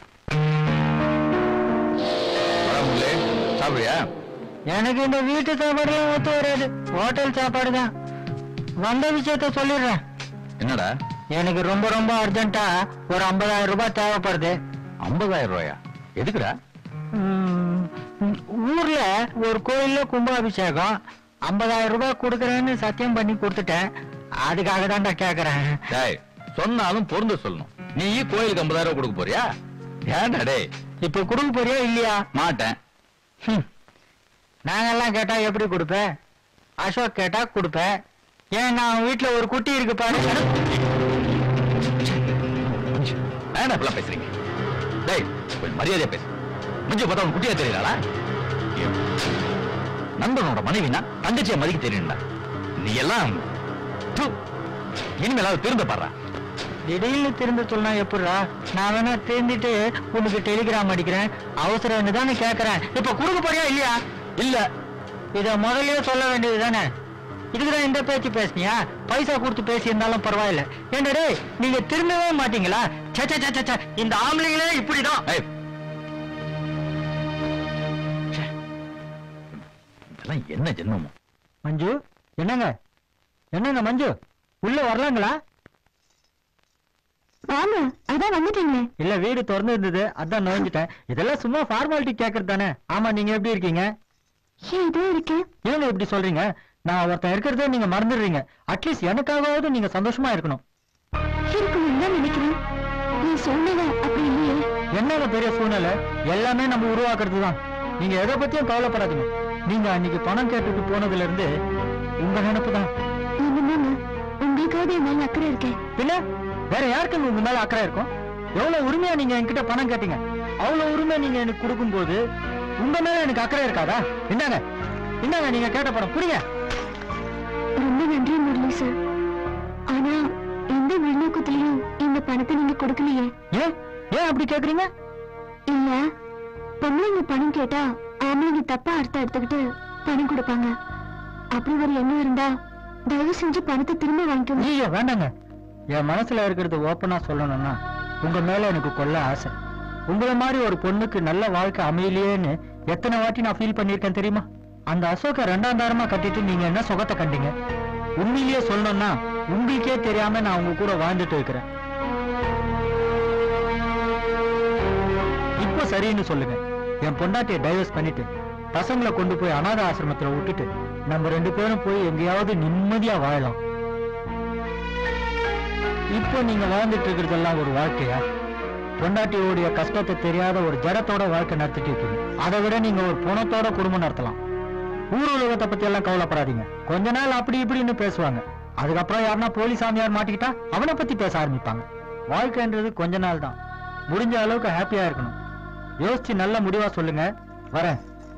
வரமுல்லே சாப்பிடுறியா எனக்கு இந்த வீட்டு சாப்பாடு ஒத்து வராது ஹோட்டல் சாப்பாடு தான் வந்த விஷயத்த சொல்லிடுறேன் என்னடா எனக்கு ரொம்ப ரொம்ப அர்ஜென்ட்டா ஒரு ஐம்பதாயிரம் ரூபாய் தேவைப்படுது ஐம்பதாயிரம் ரூபாயா எதுக்குடா ம், ஊர்ல ஒரு கோயில்ல கும்பாபிஷேகம் ஐம்பதாயிரம் ரூபாய் கொடுக்கறேன்னு சத்தியம் பண்ணி கொடுத்துட்டேன் அதுக்காக தான்டா கேக்குறேன் டேய் சொன்னாலும் பொருந்து சொல்லணும் நீ கோயிலுக்கு ஐம்பதாயிரம் ரூபாய் கொடுக்க போறியா ஏன்டா டேய் இப்ப கொடுக்க போறியா இல்லையா மாட்டேன் ஹம். நாங்கெல்லாம் கேட்டா எப்படி கொடுப்பேன் அசோக் கேட்டா கொடுப்பேன் ஏன் நான் வீட்டுல ஒரு குட்டி இருக்கு பாரு ஏன்டா இப்பெல்லாம் பேசுறீங்க டேய் கொஞ்சம் மரியாதையா பேசு முடிஞ்சு பார்த்தா உன் குட்டியா தெரியலடா நண்பனோட மனைவினா தங்கச்சியை மதிக்க தெரியணும்டா நீ எல்லாம் து. இனிமேலாவது திருந்த பாடுறா திடீர்னு திரும்ப சொன்னா எப்படிடா நான் வேணா திருந்திட்டு உனக்கு டெலிகிராம் அடிக்கிறேன் அவசரம்னு தானே கேக்குறேன் இப்ப கொடுக்க போறியா இல்லையா இல்ல இத முதல்லயே சொல்ல வேண்டியது தானே இதுக்குதான் இந்த பேச்சு பேசுனியா பைசா கொடுத்து பேசி இருந்தாலும் பரவாயில்ல ஏண்டா டேய் நீங்க திரும்பவே மாட்டீங்களா ச்சே, ச்சே, ச்சே, ச்சே, ச்சே, இந்த ஆம்பளைங்களே இப்படிதான் ஏய். ச்சே. இதெல்லாம் என்ன ஜென்மமோ மஞ்சு என்னங்க என்னங்க மஞ்சு உள்ள வரலாங்களா வாங்க அதான் வந்துட்டீங்களே இல்ல வீடு திறந்து இருந்தது அதான் நுழைஞ்சிட்டேன் இதெல்லாம் சும்மா ஃபார்மாலிட்டி கேக்குறது தானே ஆமா நீங்க எப்படி இருக்கீங்க ஏன் இதோ இருக்கேன் ஏங்க இப்படி சொல்றீங்க நான் ஒருத்தன் இருக்கிறதே நீங்க மறந்துடுறீங்க அட்லீஸ்ட் எனக்காகவாவது நீங்க சந்தோஷமா இருக்கணும் இருக்கணும் தான் நினைக்கிறேன் என் சூழ்நிலை அப்படி இல்லையே என்னங்க பெரிய சூழ்நிலை எல்லாமே நம்ம உருவாக்குறது தான் நீங்க எதை பத்தியும் கவலைப்படாதீங்க நீங்க அன்னைக்கு பணம் கேட்டுட்டு போனதுல இருந்து உங்க நினைப்பு தான் என்னமாங்க உங்களுக்காவது என் மேல அக்கறை இருக்கேன் பின்ன வேற யாருக்கு உங்க மேல அக்கறை இருக்கும் எவ்வளவு உரிமையா நீங்க என்கிட்ட பணம் கேட்டீங்க அவ்வளவு உரிமை நீங்க எனக்கு கொடுக்கும்போது உங்க மேல எனக்கு அக்கறை இருக்காதா என்னங்க என்னங்க நீங்க கேட்ட படம் புரியுங்க ரொம்ப நன்றி முரளி சார் ஆனா எந்த உள்நோக்கத்திலையும் இந்த பணத்தை நீங்க கொடுக்கலையே ஏன் ஏன் அப்படி கேக்குறீங்க இல்ல பொம்பளைங்க பணம் கேட்டா ஆம்பளைங்க தப்பா அர்த்தம் எடுத்துக்கிட்டு பணம் கொடுப்பாங்க அப்படி ஒரு எண்ணம் இருந்தா தயவு செஞ்சு பணத்தை திரும்ப வாங்கிக்கோங்க ஐயோ வேண்டாங்க என் மனசுல இருக்கிறது ஓப்பனா சொல்லணும்னா உங்க மேல எனக்கு கொல்ல ஆசை உங்களை மாதிரி ஒரு பொண்ணுக்கு நல்ல வாழ்க்கை அமையலையேன்னு எத்தனை வாட்டி நான் ஃபீல் பண்ணியிருக்கேன் தெரியுமா அந்த அசோக ரெண்டாம் தாரமா கட்டிட்டு நீங்க என்ன சுகத்தை கண்டீங்க உண்மையிலேயே சொல்லணும்னா உங்களுக்கே தெரியாம நான் உங்க கூட வாழ்ந்துட்டு இருக்கிறேன் இப்போ சரின்னு சொல்லுங்க என் பொண்டாட்டியை டைவர்ஸ் பண்ணிட்டு பசங்களை கொண்டு போய் அனாத ஆசிரமத்துல விட்டுட்டு நம்ம ரெண்டு பேரும் போய் எங்கேயாவது நிம்மதியா வாழலாம் இப்போ நீங்க வாழ்ந்துட்டு இருக்கிறதெல்லாம் ஒரு வாழ்க்கையா பொண்டாட்டியோடைய கஷ்டத்தை தெரியாத ஒரு ஜடத்தோட வாழ்க்கை நடத்திட்டு இருக்கீங்க அதை விட நீங்க ஒரு புணத்தோட குடும்பம் நடத்தலாம் ஊர் உலகத்தை பத்தி எல்லாம் கவலைப்படாதீங்க கொஞ்ச நாள் அப்படி இப்படின்னு பேசுவாங்க அதுக்கப்புறம் யாருன்னா போலீஸ் சாமியார் மாட்டிக்கிட்டா அவனை பத்தி பேச ஆரம்பிப்பாங்க வாழ்க்கைன்றது கொஞ்ச நாள் தான் முடிஞ்ச அளவுக்கு ஹாப்பியா இருக்கணும் யோசிச்சு நல்ல முடிவா சொல்லுங்க வரேன்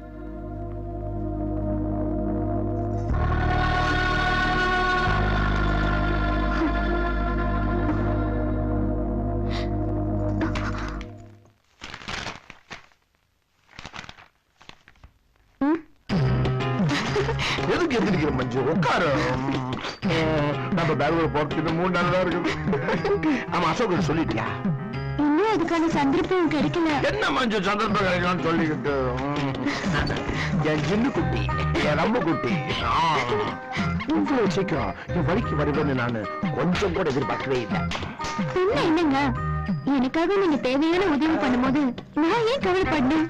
எதுக்கு எந்திரிக்கிற மஞ்சு உட்காரு ம், நம்ம பெங்களூர் போறதுக்கு இன்னும் மூணு நாள் தான் இருக்குது ஆமா அசோக் சொல்லிட்டியா இன்னும் அதுக்கான சந்தர்ப்பம் கிடைக்கல என்ன மஞ்சு சந்தர்ப்பம் கிடைக்கலாம்னு சொல்லிக்கிட்டு ம். என் ஜின்னு குட்டி என் ரம்ப குட்டி ஆ. இவ்வளவு சீக்கிரம் என் வழிக்கு வருவேன்னு நானு கொஞ்சம் கூட எதிர்பார்க்கவே இல்லை என்ன என்னங்க எனக்காக நீங்க தேவையான உதவி பண்ணும்போது நான் ஏன் கவலைப்படணும்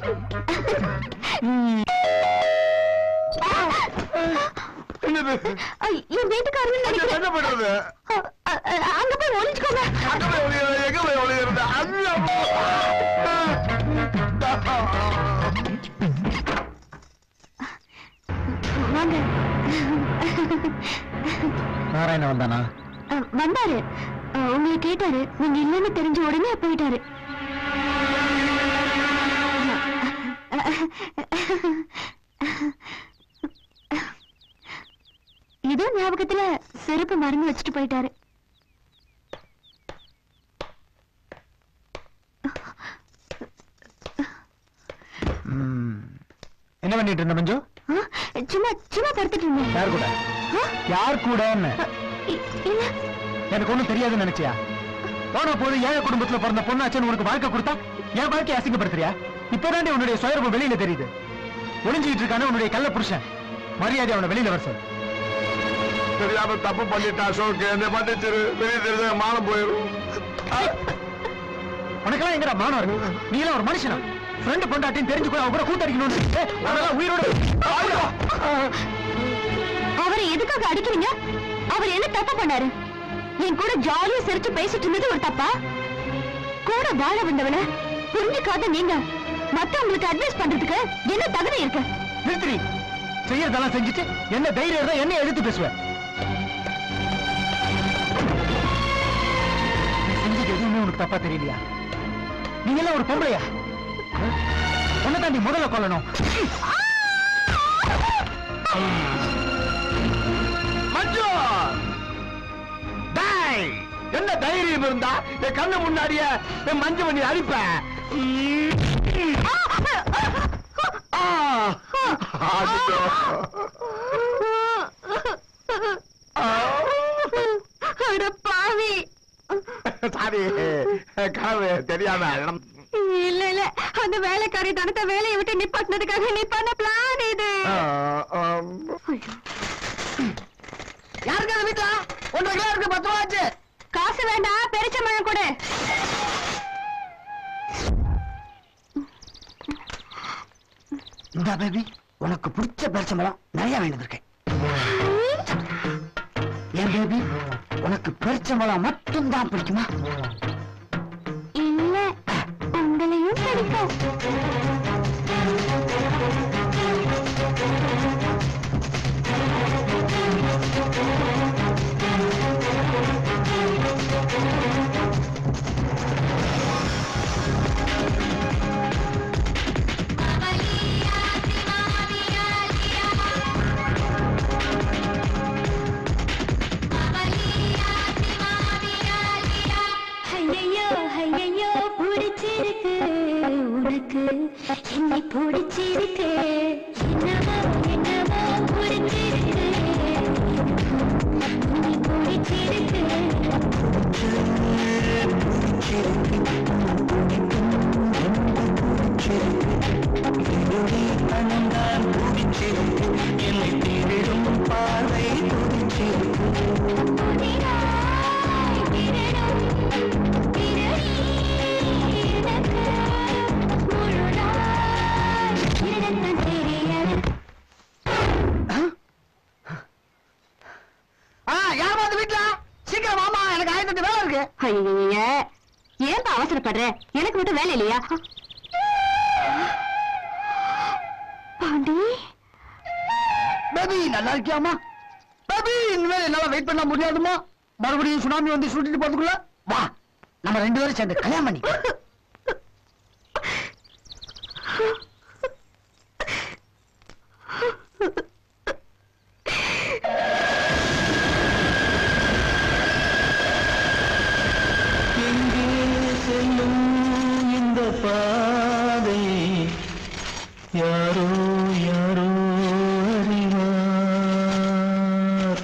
என்னது ஐ, என் வீட்டுக்காரங்க என்ன நினைக்கிறேன் பண்றது அ, அ, அ, அங்க போய் ஒளிஞ்சுக்கோங்க அங்க போய் ஒளியறது, எங்க போய் ஒளியறது? அல்ல வாங்க நாராயண வந்தானா அ, வந்தாரு அ, உங்களை கேட்டாரு நீங்க இல்லைன்னு தெரிஞ்ச உடனே போயிட்டாரு ஏதோ ஞாபகத்துல செருப்பு மறந்து வச்சுட்டு போயிட்டாரு என்ன பண்ணிட்டு இருந்த மஞ்சு ஆ, சும்மா சும்மா படுத்துட்டு இருந்தேன் யார் கூட ஆ, யார் கூடன்னு இ- இல்ல எனக்கு ஒண்ணும் தெரியாதுன்னு நினைச்சியா போன போது ஏழை குடும்பத்துல பிறந்த பொண்ணாச்சுன்னு உனக்கு வாழ்க்கை கொடுத்தா என் வாழ்க்கையை அசிங்கப்படுத்துறியா இப்பதாண்டி உன்னுடைய சுயரூபம் வெளியில தெரியுது ஒளிஞ்சுக்கிட்டு இருக்கானே உன்னுடைய கள்ள புருஷன் மரியாதை அவனை வெளியில வர சொல்லு தெரியாம தப்பு பண்ணிட்டா அசோக் என்ன பண்ணிச்சிரு வெளியே தெரிஞ்ச மானம் போயிடும் உனக்கெல்லாம் எங்கடா மானம் இருக்கு நீ எல்லாம் ஒரு மனுஷனா ஃப்ரெண்டு பொண்டாட்டின்னு தெரிஞ்சு கூட அவ கூட கூத்தடிக்கணும்னு ஏய், உன்னெல்லாம் உயிரோட ஐயோ! அவரை எதுக்காக அடிக்கிறீங்க அவர் என்ன தப்பு பண்ணாரு என் கூட ஜாலியா சிரிச்சு பேசிட்டு இருந்தது ஒரு தப்பா கூட வாழ வந்தவன புரிஞ்சுக்காத நீங்க மத்தவங்களுக்கு அட்வைஸ் பண்றதுக்கு என்ன தகுதி இருக்கு நிறுத்திரி செய்யறதெல்லாம் செஞ்சுட்டு என்ன தைரியம் இருந்தா என்ன எதிர்த்து பேசுவேன் நீ செஞ்சது எதுவுமே உனக்கு தப்பா தெரியலையா நீங்க எல்லாம் ஒரு பொம்பளையா உன்னை தாண்டி முதல்ல கொல்லணும் மஞ்சு டேய் என்ன தைரியம் இருந்தா என் கண்ணு முன்னாடியே என் மஞ்சு பண்ணி அடிப்ப ஆ! அடிச்சோ. அட பாவி சாரி கனவு தெரியாம இல்ல இல்ல அந்த வேலைக்காரி தனத்த வேலையை விட்டு நிப்பாட்டினதுக்காக நீ பண்ண பிளான் இது யாருக்கு அந்த வீட்டுல ஒன்றரை கிலோ இருக்கு பத்து ரூபா ஆச்சு காசு வேண்டாம் பெருச்சம்பழம் கொடு இந்த பேபி உனக்கு பிடிச்ச பெருச்சம்பழம் நிறைய வேண்டியது இருக்கு ஏன் பேபி உனக்கு பெருச்சம்பழம் மட்டும்தான் பிடிக்குமா இல்ல உங்களையும் பிடிக்கும் பார்வை துடிச்சிருக்கும் ஆ யாரும் அந்த வீட்டுல சீக்கிரம் மாமா எனக்கு ஆயிரத்தி வேலை இருக்கு ஐய ஏன்பா அவசரப்படுற எனக்கு மட்டும் வேலை இல்லையா பாண்டி பேபி நல்லா இருக்கியாமா பேபி இனிமேல் என்னால வெயிட் பண்ண முடியாதுமா மறுபடியும் சுனாமி வந்து சுட்டிட்டு போறதுக்குள்ள வா நம்ம ரெண்டு பேரும் சேர்ந்து கல்யாணம் பண்ணி எங்கே செல்லும் இந்த பாதை யாரோ யாரோ அறிவார்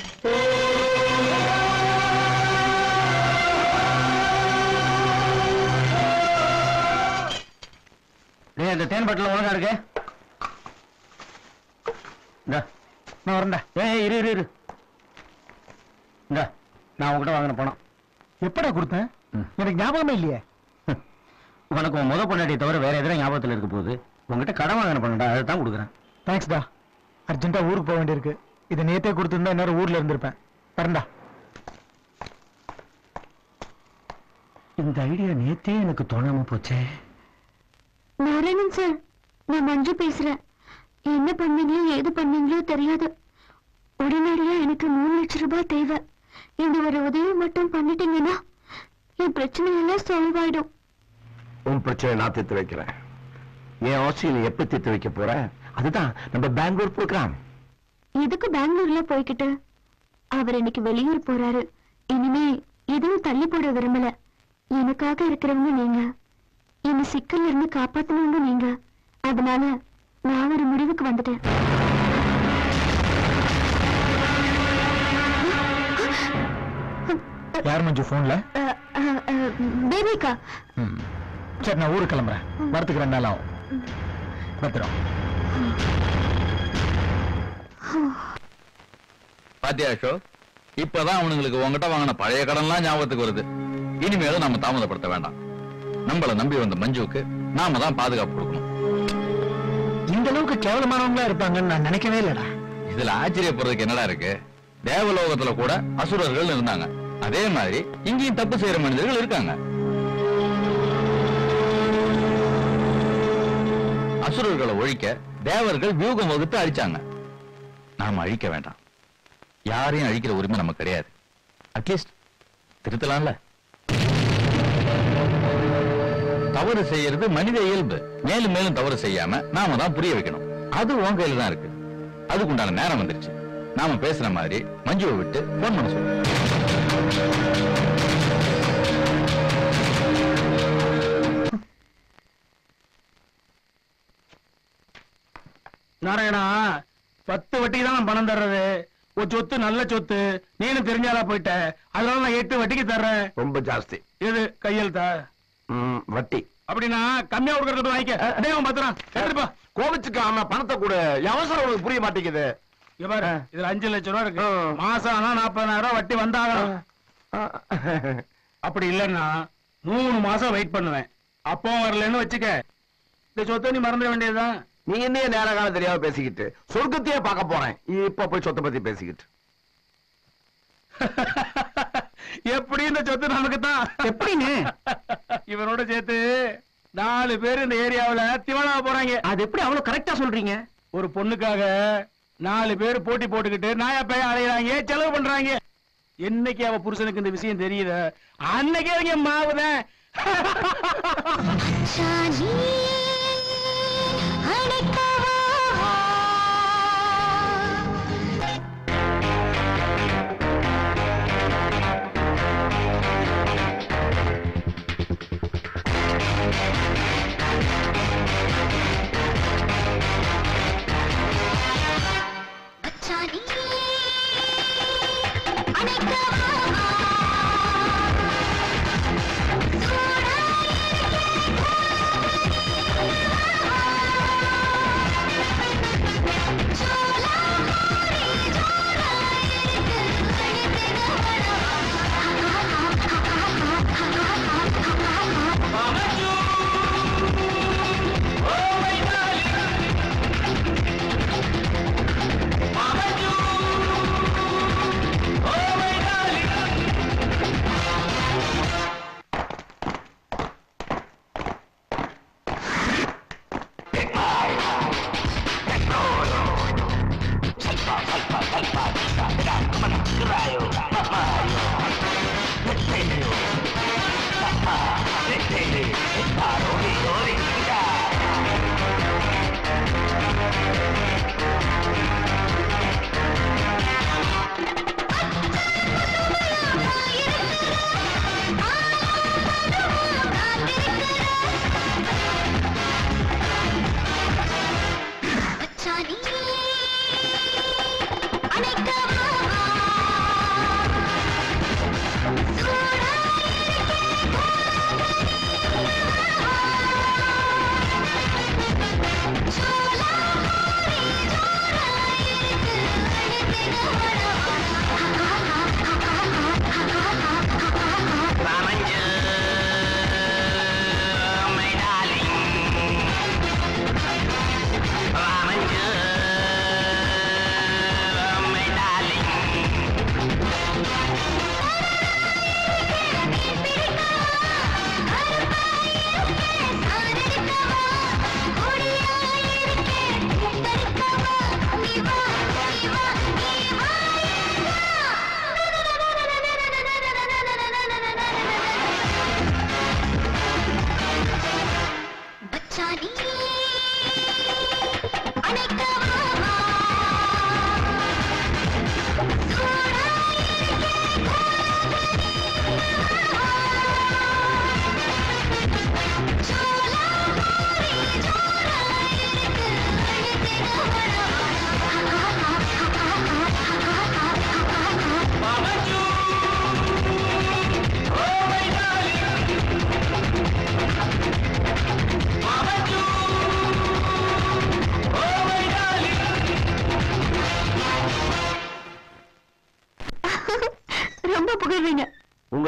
டேய் அந்த தேன் பாட்டில் ஒழுங்கா இருக்கு இந்தா நான் வரேன்டா ஏய் இரு இரு இரு இந்தா நான் உங்ககிட்ட வாங்கின பணம் எப்படா கொடுத்தேன் ம். எனக்கு ஞாபகமே இல்லையே உனக்கு உன் முத பொண்டாட்டியை தவிர வேற எதிராக ஞாபகத்தில் இருக்க போகுது உங்ககிட்ட கடன் வாங்கின பணம்டா அதை தான் கொடுக்குறேன் தேங்க்ஸ்டா அர்ஜென்ட்டா ஊருக்கு போக வேண்டியிருக்கு இதை நேத்தே கொடுத்துருந்தா இன்னொரு ஊர்ல இருந்திருப்பேன் வரேன்டா இந்த ஐடியா நேத்தே எனக்கு தோணாம போச்சே நாராயணன் சார் நான் மஞ்சு பேசுறேன் என்ன பண்ணீங்களோ ஏது பண்ணீங்களோ தெரியாது உடனடியா எனக்கு மூணு லட்சம் ரூபாய் தேவை இந்த ஒரு உதவி மட்டும் பண்ணிட்டீங்கன்னா என் பிரச்சனை எல்லாம் சால்வ் ஆயிடும் உன் பிரச்சனை நான் தீர்த்து வைக்கிறேன் என் ஆசையை நீ எப்ப தீர்த்து வைக்க போற அதுதான் நம்ம பெங்களூர் ப்ரோக்ராம் எதுக்கு பெங்களூர்ல போய்கிட்டு அவர் இன்னைக்கு வெளியூர் போறாரு இனிமே எதுவும் தள்ளி போட விரும்பல எனக்காக இருக்கிறவங்க நீங்க என்ன சிக்கல்ல இருந்து காப்பாத்தணுங்க நீங்க அதனால நான் ஒரு முடிவுக்கு வந்துட்டேன் யார் மஞ்சு போன்ல அஹ், அஹ், அஹ், பேபிகா சரி நான் ஊருக்கு கிளம்புறேன் வரத்துக்கு ரெண்டு நாள் ஆகும் பத்திரம் பாத்தியா அசோக் இப்பதான் அவனுங்களுக்கு உங்ககிட்ட வாங்கின பழைய கடன்லாம் ஞாபகத்துக்கு வருது இனிமேலும் நாம தாமதப்படுத்த வேண்டாம் நம்மள நம்பி வந்த மஞ்சுவுக்கு நாம தான் பாதுகாப்பு கொடுக்கணும் இந்த அளவுக்கு கேவலமானவங்களா இருப்பாங்கன்னு நான் நினைக்கவே இல்லடா இதுல ஆச்சரியப்படுறதுக்கு என்னடா இருக்கு தேவலோகத்துல கூட அசுரர்கள் இருந்தாங்க அதே மாதிரி இங்கேயும் தப்பு செய்யற மனிதர்கள் இருக்காங்க அசுரர்களை ஒழிக்க தேவர்கள் வியூகம் வகுத்து அழிச்சாங்க நாம அழிக்க வேண்டாம் யாரையும் அழிக்கிற உரிமை நமக்கு கிடையாது அட்லீஸ்ட் திருத்தலாம்ல தவறு செய்யறது மனித இயல்பு மேலும் மேலும் தவறு செய்யாம நாம தான் புரிய வைக்கணும் அது உன் கையில தான் இருக்கு அதுக்குண்டான நேரம் வந்துருச்சு நாம பேசுற மாதிரி மஞ்சுவை விட்டு போன் பண்ண சொல்லு நாராயணா பத்து வட்டிக்கு தான் நான் பணம் தர்றது ஒரு சொத்து நல்ல சொத்து நீனும் தெரிஞ்சாலா போயிட்ட அதனால நான் எட்டு வட்டிக்கு தர்றேன் ரொம்ப ஜாஸ்தி எது கையெழுத்தா ம், வட்டி அப்படின்னா கம்மியா கொடுக்கறது வாங்கிக்க அடேவும் பத்திரம் எடுத்துப்பா கோவிச்சுக்காம பணத்தை கூட என் அவசரம் உனக்கு புரிய மாட்டேங்குது இங்க பாரு இதுல அஞ்சு லட்சம் ரூபா இருக்கு ஆ. மாசம் ஆனா நாற்பதாயிரம் ரூபாய் வட்டி வந்தாகணும் அப்படி இல்லைன்னா மூணு மாசம் வெயிட் பண்ணுவேன் அப்போ வரலன்னு வச்சுக்க இந்த சொத்தை நீ மறந்துட வேண்டியதுதான் நீ என்ன நேர காலம் தெரியாம பேசிக்கிட்டு சொர்க்கத்தையே பார்க்க போறேன் இப்ப போய் சொத்தை பத்தி பேசிக்கிட்டு எப்படி இந்த சொத்து நமக்கு தான் எப்படின்னு இவனோட சேர்த்து நாலு பேர் இந்த ஏரியாவுல திவானா போறாங்க அது எப்படி அவ்வளவு கரெக்டா சொல்றீங்க ஒரு பொண்ணுக்காக நாலு பேர் போட்டி போட்டுக்கிட்டு நாயா பையன் அலையிறாங்க செலவு பண்றாங்க என்னைக்கு அவ புருஷனுக்கு இந்த விஷயம் தெரியுது அன்னைக்கே அவங்க மாவுதான் அணைக்கவா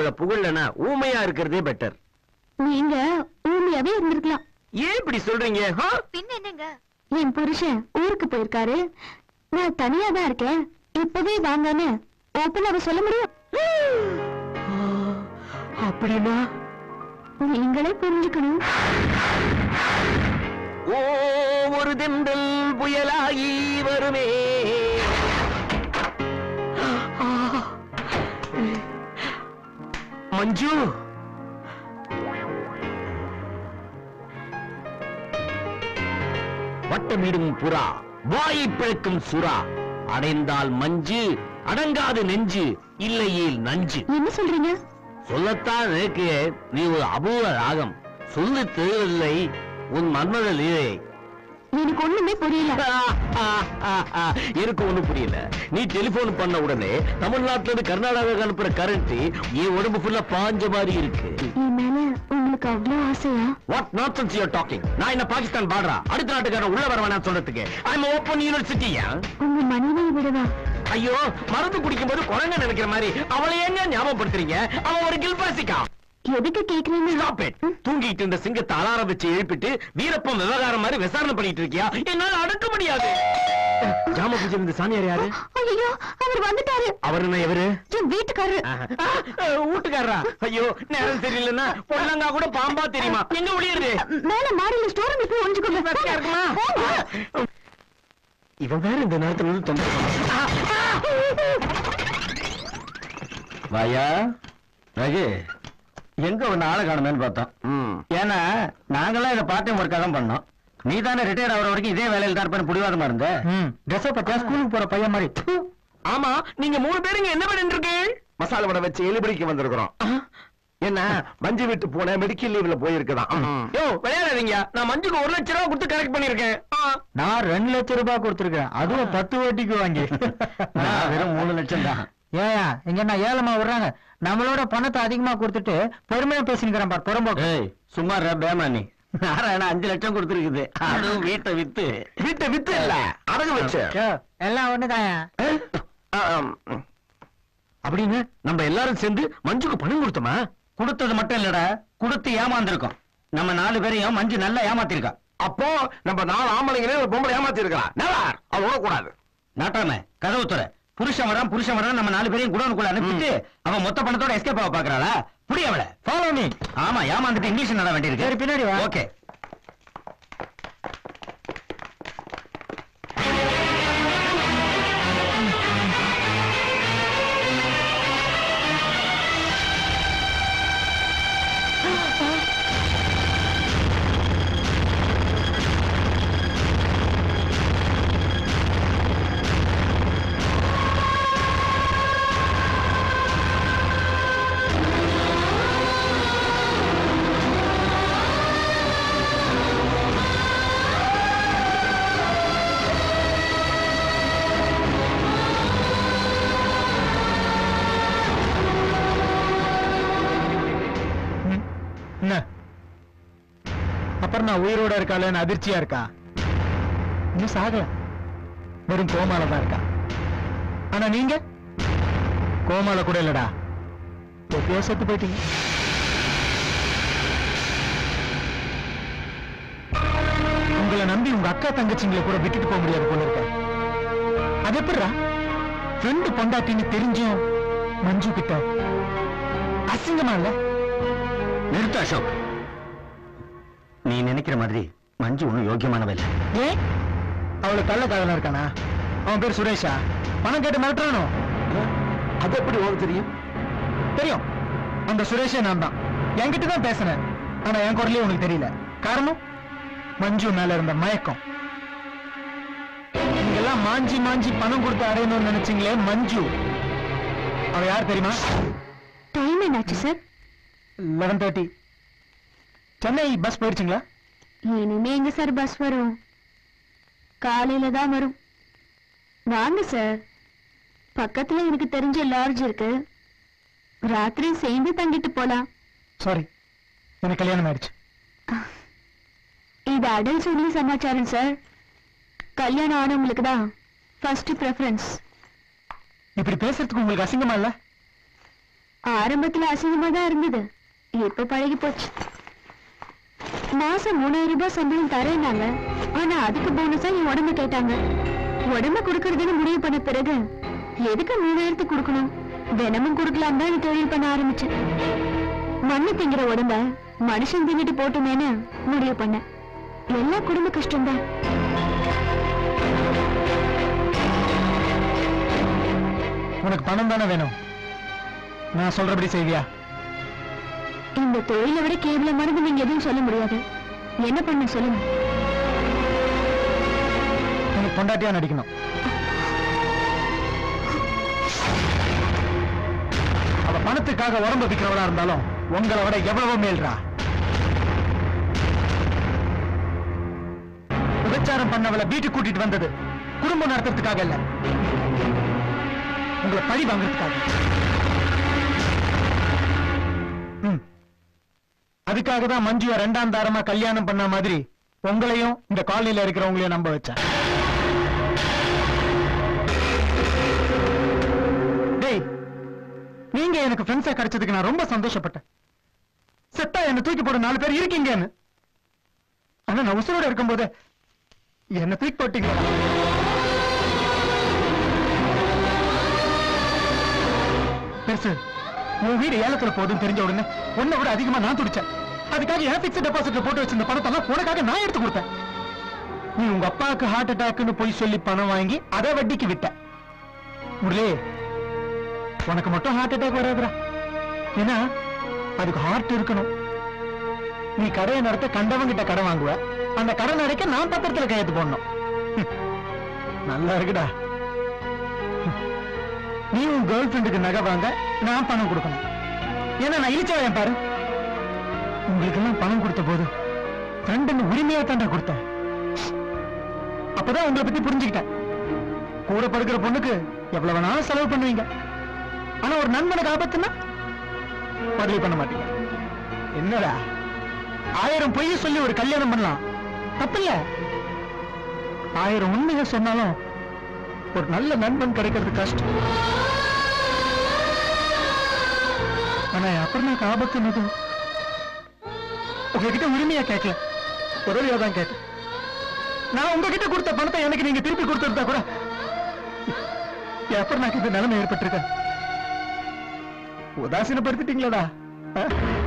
அவளை புகழனா ஊமையா இருக்கிறதே பெட்டர் நீங்க ஊமையாவே இருந்திருக்கலாம் ஏன் இப்படி சொல்றீங்க ஆ? பின்ன என்னங்க என் புருஷன் ஊருக்கு போயிருக்காரு நான் தனியா தான் இருக்கேன் இப்பவே வாங்கன்னு ஓப்பன் அவ சொல்ல முடியும் அப்படின்னா நீங்களே புரிஞ்சுக்கணும் ஓ ஒரு தென்றல் புயலாகி வருமே ஆ. மஞ்சு வட்டமிடும் புறா வாயை பிழக்கும் சுறா அடைந்தால் மஞ்சு அடங்காது நெஞ்சு இல்லையேல் நஞ்சு என்ன சொல்றீங்க சொல்லத்தான் இருக்கு நீ ஒரு அபூர்வ ராகம் சொல்லு தெரியவில்லை உன் மன்மத லீலை எனக்கு ஒண்ணுமே புரியல எனக்கு ஒண்ணும் புரியல நீ டெலிபோன் பண்ண உடனே தமிழ்நாட்டுல இருந்து கர்நாடகாவுக்கு அனுப்புற கரண்ட் என் உடம்பு ஃபுல்லா பாஞ்ச மாதிரி இருக்கு என் மேல உங்களுக்கு அவ்வளவு ஆசையா வாட் நான்சென்ஸ் யூ டாக்கிங் நான் என்ன பாகிஸ்தான் பாடுறா அடுத்த நாட்டுக்காரன் உள்ள வர வேணாம் சொல்றதுக்கு ஐ எம் ஓப்பன் யூனிவர்சிட்டியா உங்க மனைவியை விடவா ஐயோ மருந்து குடிக்கும் போது குழந்தை நினைக்கிற மாதிரி அவளை ஏங்க ஞாபகப்படுத்துறீங்க அவன் ஒரு கில்பாசிக்கா எதுக்கு கேக்குறீங்க Stop it. தூங்கிட்டு இருந்த சிங்கத்தை அலாரம் வச்சு எழுப்பிட்டு வீரப்பம் விவகாரம் மாதிரி விசாரணை பண்ணிட்டு இருக்கியா என்னால அடக்க முடியாது ஜாம பூஜை இந்த சாமியார் யாரு ஐயோ அவர் வந்துட்டாரு அவர் என்ன எவரு என் வீட்டுக்காரரு ஆஹா. ஆ, ஆ, வீட்டுக்காரரா ஐயோ நேரம் சரியில்லைன்னா பொள்ளங்கா கூட பாம்பா தெரியுமா எங்க ஒளியுது மேல மாடியில ஸ்டோர் ரூம் போய் ஒளிஞ்சுக்கோங்க சத்தியா இருக்குமா போங்க. இவன் வேற இந்த நேரத்துல வந்து தொந்தரவு வாயா ரகு எங்க ஒன்னு ஆளை காணுமேன்னு பார்த்தோம் ஏன்னா நாங்கெல்லாம் இதை பார்ட் டைம் ஒர்க்காக தான் பண்ணோம் நீ தானே ரிட்டையர் ஆகிற வரைக்கும் இதே வேலையில் தான் இருப்பேன் புடிவாதமா இருந்த ட்ரெஸ் பத்தியா ஸ்கூலுக்கு போற பையன் மாதிரி ப்பு. ஆமா நீங்க மூணு பேருங்க என்ன பண்ணிட்டு இருக்கு மசாலா வடை வச்சு எலிபடிக்கு வந்திருக்கிறோம் என்ன மஞ்சு விட்டு போன மெடிக்கல் லீவ்ல போயிருக்குதான் யோ விளையாடாதீங்க நான் மஞ்சுக்கு ஒரு லட்சம் ரூபாய் கொடுத்து கரெக்ட் பண்ணிருக்கேன் நான் ரெண்டு லட்சம் ரூபாய் கொடுத்துருக்கேன் அதுவும் பத்து வட்டிக்கு வாங்கி நான் வெறும் மூணு லட்சம் தான் ஏயா இங்க என்ன ஏலமா விடுறாங்க நம்மளோட பணத்தை அதிகமா கொடுத்துட்டு பெருமையா பேசினுக்கிறேன் பார் புறம்போக்கு ஏய் சும்மா பேமா நீ நாராயண அஞ்சு லட்சம் கொடுத்துருக்குது அதுவும் வீட்டை வித்து வீட்டை வித்து இல்ல அடகு வச்சு யோ, எல்லாம் ஒண்ணுதாயா அப்படின்னு நம்ம எல்லாரும் சேர்ந்து மஞ்சுக்கு பணம் கொடுத்தோமா கொடுத்தது மட்டும் இல்லடா கொடுத்து ஏமாந்துருக்கோம் நம்ம நாலு பேரையும் மஞ்சு நல்லா ஏமாத்திருக்கா அப்போ நம்ம நாலு ஆம்பளைங்களே ஒரு பொம்பளை ஏமாத்தி இருக்கலாம் நெவர் அது விடக்கூடாது நாட்டாம கதவு துற புருஷன் வரான் புருஷன் வரான் நம்ம நாலு பேரையும் குடோனுக்குள்ள அனுப்பிட்டு அவன் மொத்த பணத்தோட எஸ்கேப் ஆக பாக்குறாளா புரிய அவள ஃபாலோ மீ ஆமா ஏமாந்துட்டு இங்கிலீஷ் நட வேண்டியிருக்கு சரி, பின்னாடி வா. ஓகே என்ன அப்புறம் நான் உயிரோட இருக்காளேன்னு அதிர்ச்சியா இருக்கா இன்னும் சாகல வெறும் கோமால தான் இருக்கா ஆனா நீங்க கோமால கூட இல்லடா எப்பயோ செத்து போயிட்டீங்க உங்களை நம்பி உங்க அக்கா தங்கச்சிங்களை கூட விட்டுட்டு போக முடியாது போல இருக்க அது எப்படிடா ஃப்ரெண்டு பொண்டாட்டின்னு தெரிஞ்சும் மஞ்சு கிட்ட அசிங்கமா இல்ல நிறுத்த அசோக் நீ நினைக்கிற மாதிரி மஞ்சு ஒண்ணும் யோக்கியமானவ இல்ல ஏன் அவளுக்கு கள்ள காதலா இருக்கானா அவன் பேர் சுரேஷா பணம் கேட்டு மிரட்டுறானோ அது எப்படி உனக்கு தெரியும் தெரியும் அந்த சுரேஷே நான் தான் என்கிட்ட தான் பேசினேன் ஆனா என் குரலே உனக்கு தெரியல காரணம் மஞ்சு மேல இருந்த மயக்கம் நீங்க எல்லாம் மாஞ்சி மாஞ்சி பணம் கொடுத்து அடையணும்னு நினைச்சீங்களே மஞ்சு அவ யார் தெரியுமா டைம் என்னாச்சு sir eleven thirty Chennai bus போயிடுச்சுங்களா இனிமே எங்க சார் பஸ் வரும் காலையில தான் வரும் வாங்க சார் பக்கத்துல எனக்கு தெரிஞ்ச லாட்ஜ் இருக்கு ராத்திரி சேர்ந்து தங்கிட்டு போலாம் சாரி எனக்கு கல்யாணம் ஆயிடுச்சு இது அடல் சொல்லி சமாச்சாரம் சார் கல்யாணம் ஆனவங்களுக்கு தான் ஃபர்ஸ்ட் ப்ரெஃபரன்ஸ் இப்படி பேசுறதுக்கு உங்களுக்கு அசிங்கமா இல்ல ஆரம்பத்துல அசிங்கமா தான் இருந்தது இப்ப பழகி போச்சு மாசம் மூணாயிரம் ரூபாய் சம்பளம் தரேன்னாங்க ஆனா அதுக்கு போனஸா என் உடம்ப கேட்டாங்க உடம்ப கொடுக்கறதுன்னு முடிவு பண்ண பிறகு எதுக்கு மூணாயிரத்துக்கு கொடுக்கணும் தினமும் கொடுக்கலாம் தான் தொழில் பண்ண ஆரம்பிச்சேன் மண்ணு திங்கிற உடம்ப மனுஷன் திங்கிட்டு போட்டுமேன்னு முடிவு பண்ணேன் எல்லா குடும்ப கஷ்டம்தான் உனக்கு பணம் தானே வேணும் நான் சொல்றபடி செய்வியா இந்த தொழிலை விட கேவலமானது நீங்க எதுவும் சொல்ல முடியாது என்ன பண்ண சொல்லுங்க உனக்கு பொண்டாட்டியா நடிக்கணும் அவ பணத்துக்காக உடம்பு விற்கிறவளா இருந்தாலும் உங்களை விட எவ்வளவோ மேல்றா விபச்சாரம் பண்ணவளை வீட்டுக்கு கூட்டிட்டு வந்தது குடும்பம் நடத்துறதுக்காக இல்ல உங்களை பழி வாங்குறதுக்காக ம். அதுக்காக தான் மஞ்சுவை ரெண்டாம் தாரமா கல்யாணம் பண்ண மாதிரி உங்களையும் இந்த காலனில இருக்கிறவங்களையும் நம்ப வச்சேன் டேய் நீங்க எனக்கு ஃப்ரெண்ட்ஸா கிடைச்சதுக்கு நான் ரொம்ப சந்தோஷப்பட்டேன் செத்தா என்ன தூக்கி போட நாலு பேர் இருக்கீங்கன்னு ஆனா நான் உசுரோட இருக்கும்போது என்ன தூக்கி போட்டீங்களா பெருசு உன் வீடு ஏலத்துல போகுதுன்னு தெரிஞ்ச உடனே உன்னை விட அதிகமா நான் துடிச்சேன் அதுக்காக என் பிக்ஸ் டெபாசிட்ல போட்டு வச்சிருந்த பணத்தெல்லாம் உனக்காக நான் எடுத்து கொடுத்தேன் நீ உங்க அப்பாவுக்கு ஹார்ட் அட்டாக்னு போய் சொல்லி பணம் வாங்கி அதை வட்டிக்கு விட்ட முரளி உனக்கு மட்டும் ஹார்ட் அட்டாக் வராதுடா ஏன்னா அதுக்கு ஹார்ட் இருக்கணும் நீ கடையை நடத்த கண்டவங்கிட்ட கடன் வாங்குவ அந்த கடன் அடைக்க நான் பத்திரத்துல கையெழுத்து போடணும் ஹம். நல்லா இருக்குடா ஹம். நீ உன் கேர்ள் ஃப்ரெண்டுக்கு நகை வாங்க நான் பணம் கொடுக்கணும் ஏன்னா நான் இழிச்சவன் பாரு உங்களுக்கு எல்லாம் பணம் கொடுத்த போது ஃப்ரெண்டுன்னு உரிமையா தாண்டா கொடுத்தேன் அப்பதான் உங்களை பத்தி புரிஞ்சுக்கிட்டேன் கூட படுக்கிற பொண்ணுக்கு எவ்வளவு வேணாலும் செலவு பண்ணுவீங்க ஆனா ஒரு நண்பனுக்கு ஆபத்துன்னா பதிவு பண்ண மாட்டீங்க என்னடா ஆயிரம் பொய்ய சொல்லி ஒரு கல்யாணம் பண்ணலாம் தப்பில்ல ஆயிரம் உண்மையை சொன்னாலும் ஒரு நல்ல நண்பன் கிடைக்கிறது கஷ்டம் ஆனா அப்புறம் எனக்கு ஆபத்துனது உங்ககிட்ட உரிமையா கேட்கல உதவியா தான் கேட்டேன் நான் உங்ககிட்ட கொடுத்த பணத்தை எனக்கு நீங்க திருப்பி கொடுத்திருந்தா கூட அப்புறம் எனக்கு இந்த நிலைமை ஏற்பட்டிருக்கேன் உதாசீனப்படுத்திட்டீங்களடா ஆ?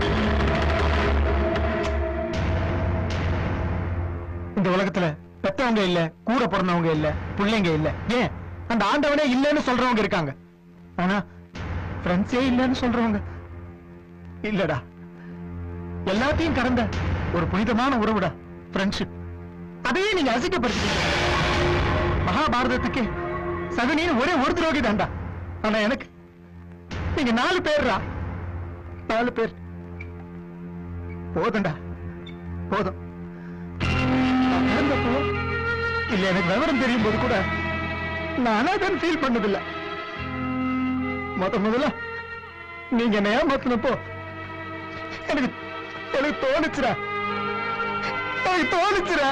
இந்த உலகத்துல பெத்தவங்க இல்ல கூட பிறந்தவங்க இல்ல பிள்ளைங்க இல்ல ஏன் அந்த ஆண்டவனே இல்லைன்னு சொல்றவங்க இருக்காங்க ஆனா ஃப்ரெண்ட்ஸே இல்லைன்னு சொல்றவங்க இல்லடா எல்லாத்தையும் கடந்த ஒரு புனிதமான உறவுடா ஃப்ரெண்ட்ஷிப் அதையே நீங்க அசிக்கப்படுத்திட்டீங்க மகாபாரதத்துக்கு சகுனின்னு ஒரே ஒரு துரோகி தான்டா ஆனா எனக்கு நீங்க நாலு பேர்ரா நாலு பேர் போதும்டா போதும் நான் பிறந்தப்போ இல்ல எனக்கு விவரம் தெரியும் போது கூட நான் அனாதன் ஃபீல் பண்ணதில்ல முத முதல்ல நீங்க என்ன ஏமாத்தினப்போ எனக்கு எனக்கு தோணுச்சுடா எனக்கு தோணுச்சுடா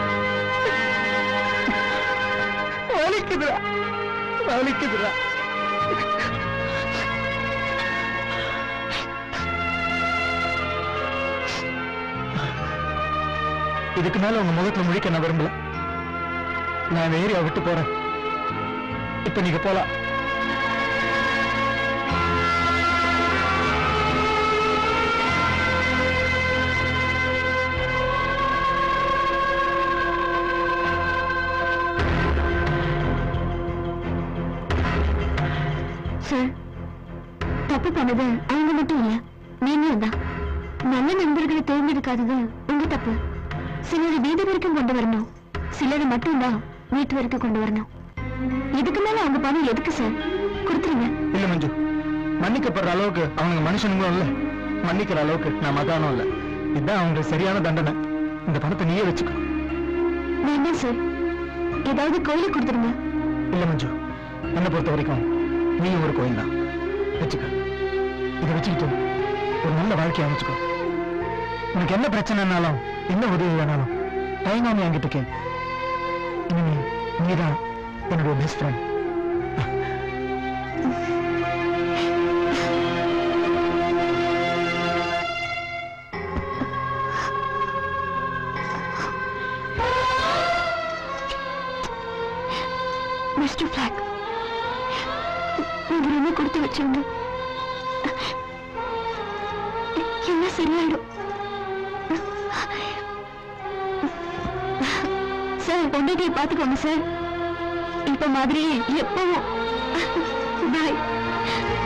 வலிக்குதுடா வலிக்குதுடா இதுக்கு மேல உங்க முகத்துல முழிக்க நான் விரும்பல நான் இந்த ஏரியா விட்டு போறேன் இப்ப நீங்க போலாம் சார் தப்பு பண்ணது அவங்க மட்டும் இல்ல நீங்களும் தான் நல்ல நண்பர்களை தேர்ந்தெடுக்காதது உங்க தப்பு சிலரை வீடு வரைக்கும் கொண்டு வரணும் சிலரை மட்டும்தான் வீட்டு வரைக்கும் கொண்டு வரணும் இதுக்கு மேல அவங்க பணம் எதுக்கு சார் கொடுத்துருங்க இல்ல மஞ்சு மன்னிக்கப்படுற அளவுக்கு அவங்க மனுஷனுங்களும் இல்ல மன்னிக்கிற அளவுக்கு நான் மகானும் இல்ல இதுதான் அவங்களுக்கு சரியான தண்டனை இந்த பணத்தை நீயே வச்சுக்கோ வேண்டாம் சார் ஏதாவது கோயிலுக்கு கொடுத்துருங்க இல்ல மஞ்சு என்னை பொறுத்த வரைக்கும் நீ ஒரு கோயில் தான் வச்சுக்க இதை வச்சுக்கிட்டு ஒரு நல்ல வாழ்க்கையை அமைச்சுக்கோ உனக்கு என்ன பிரச்சனைனாலும் என்ன உதவி வேணாலும் தயங்காம என்கிட்ட கேள் இனிமே நீதான் என்னுடைய பெஸ்ட் ஃப்ரெண்ட் மிஸ்டர் பிளாக் நீங்க ரொம்ப கொடுத்து வச்சவங்க எல்லாம் சரியாயிடும் சார் பொண்டாட்டியை பார்த்துக்கோங்க சார் இப்ப மாதிரி எப்பவும் பாய்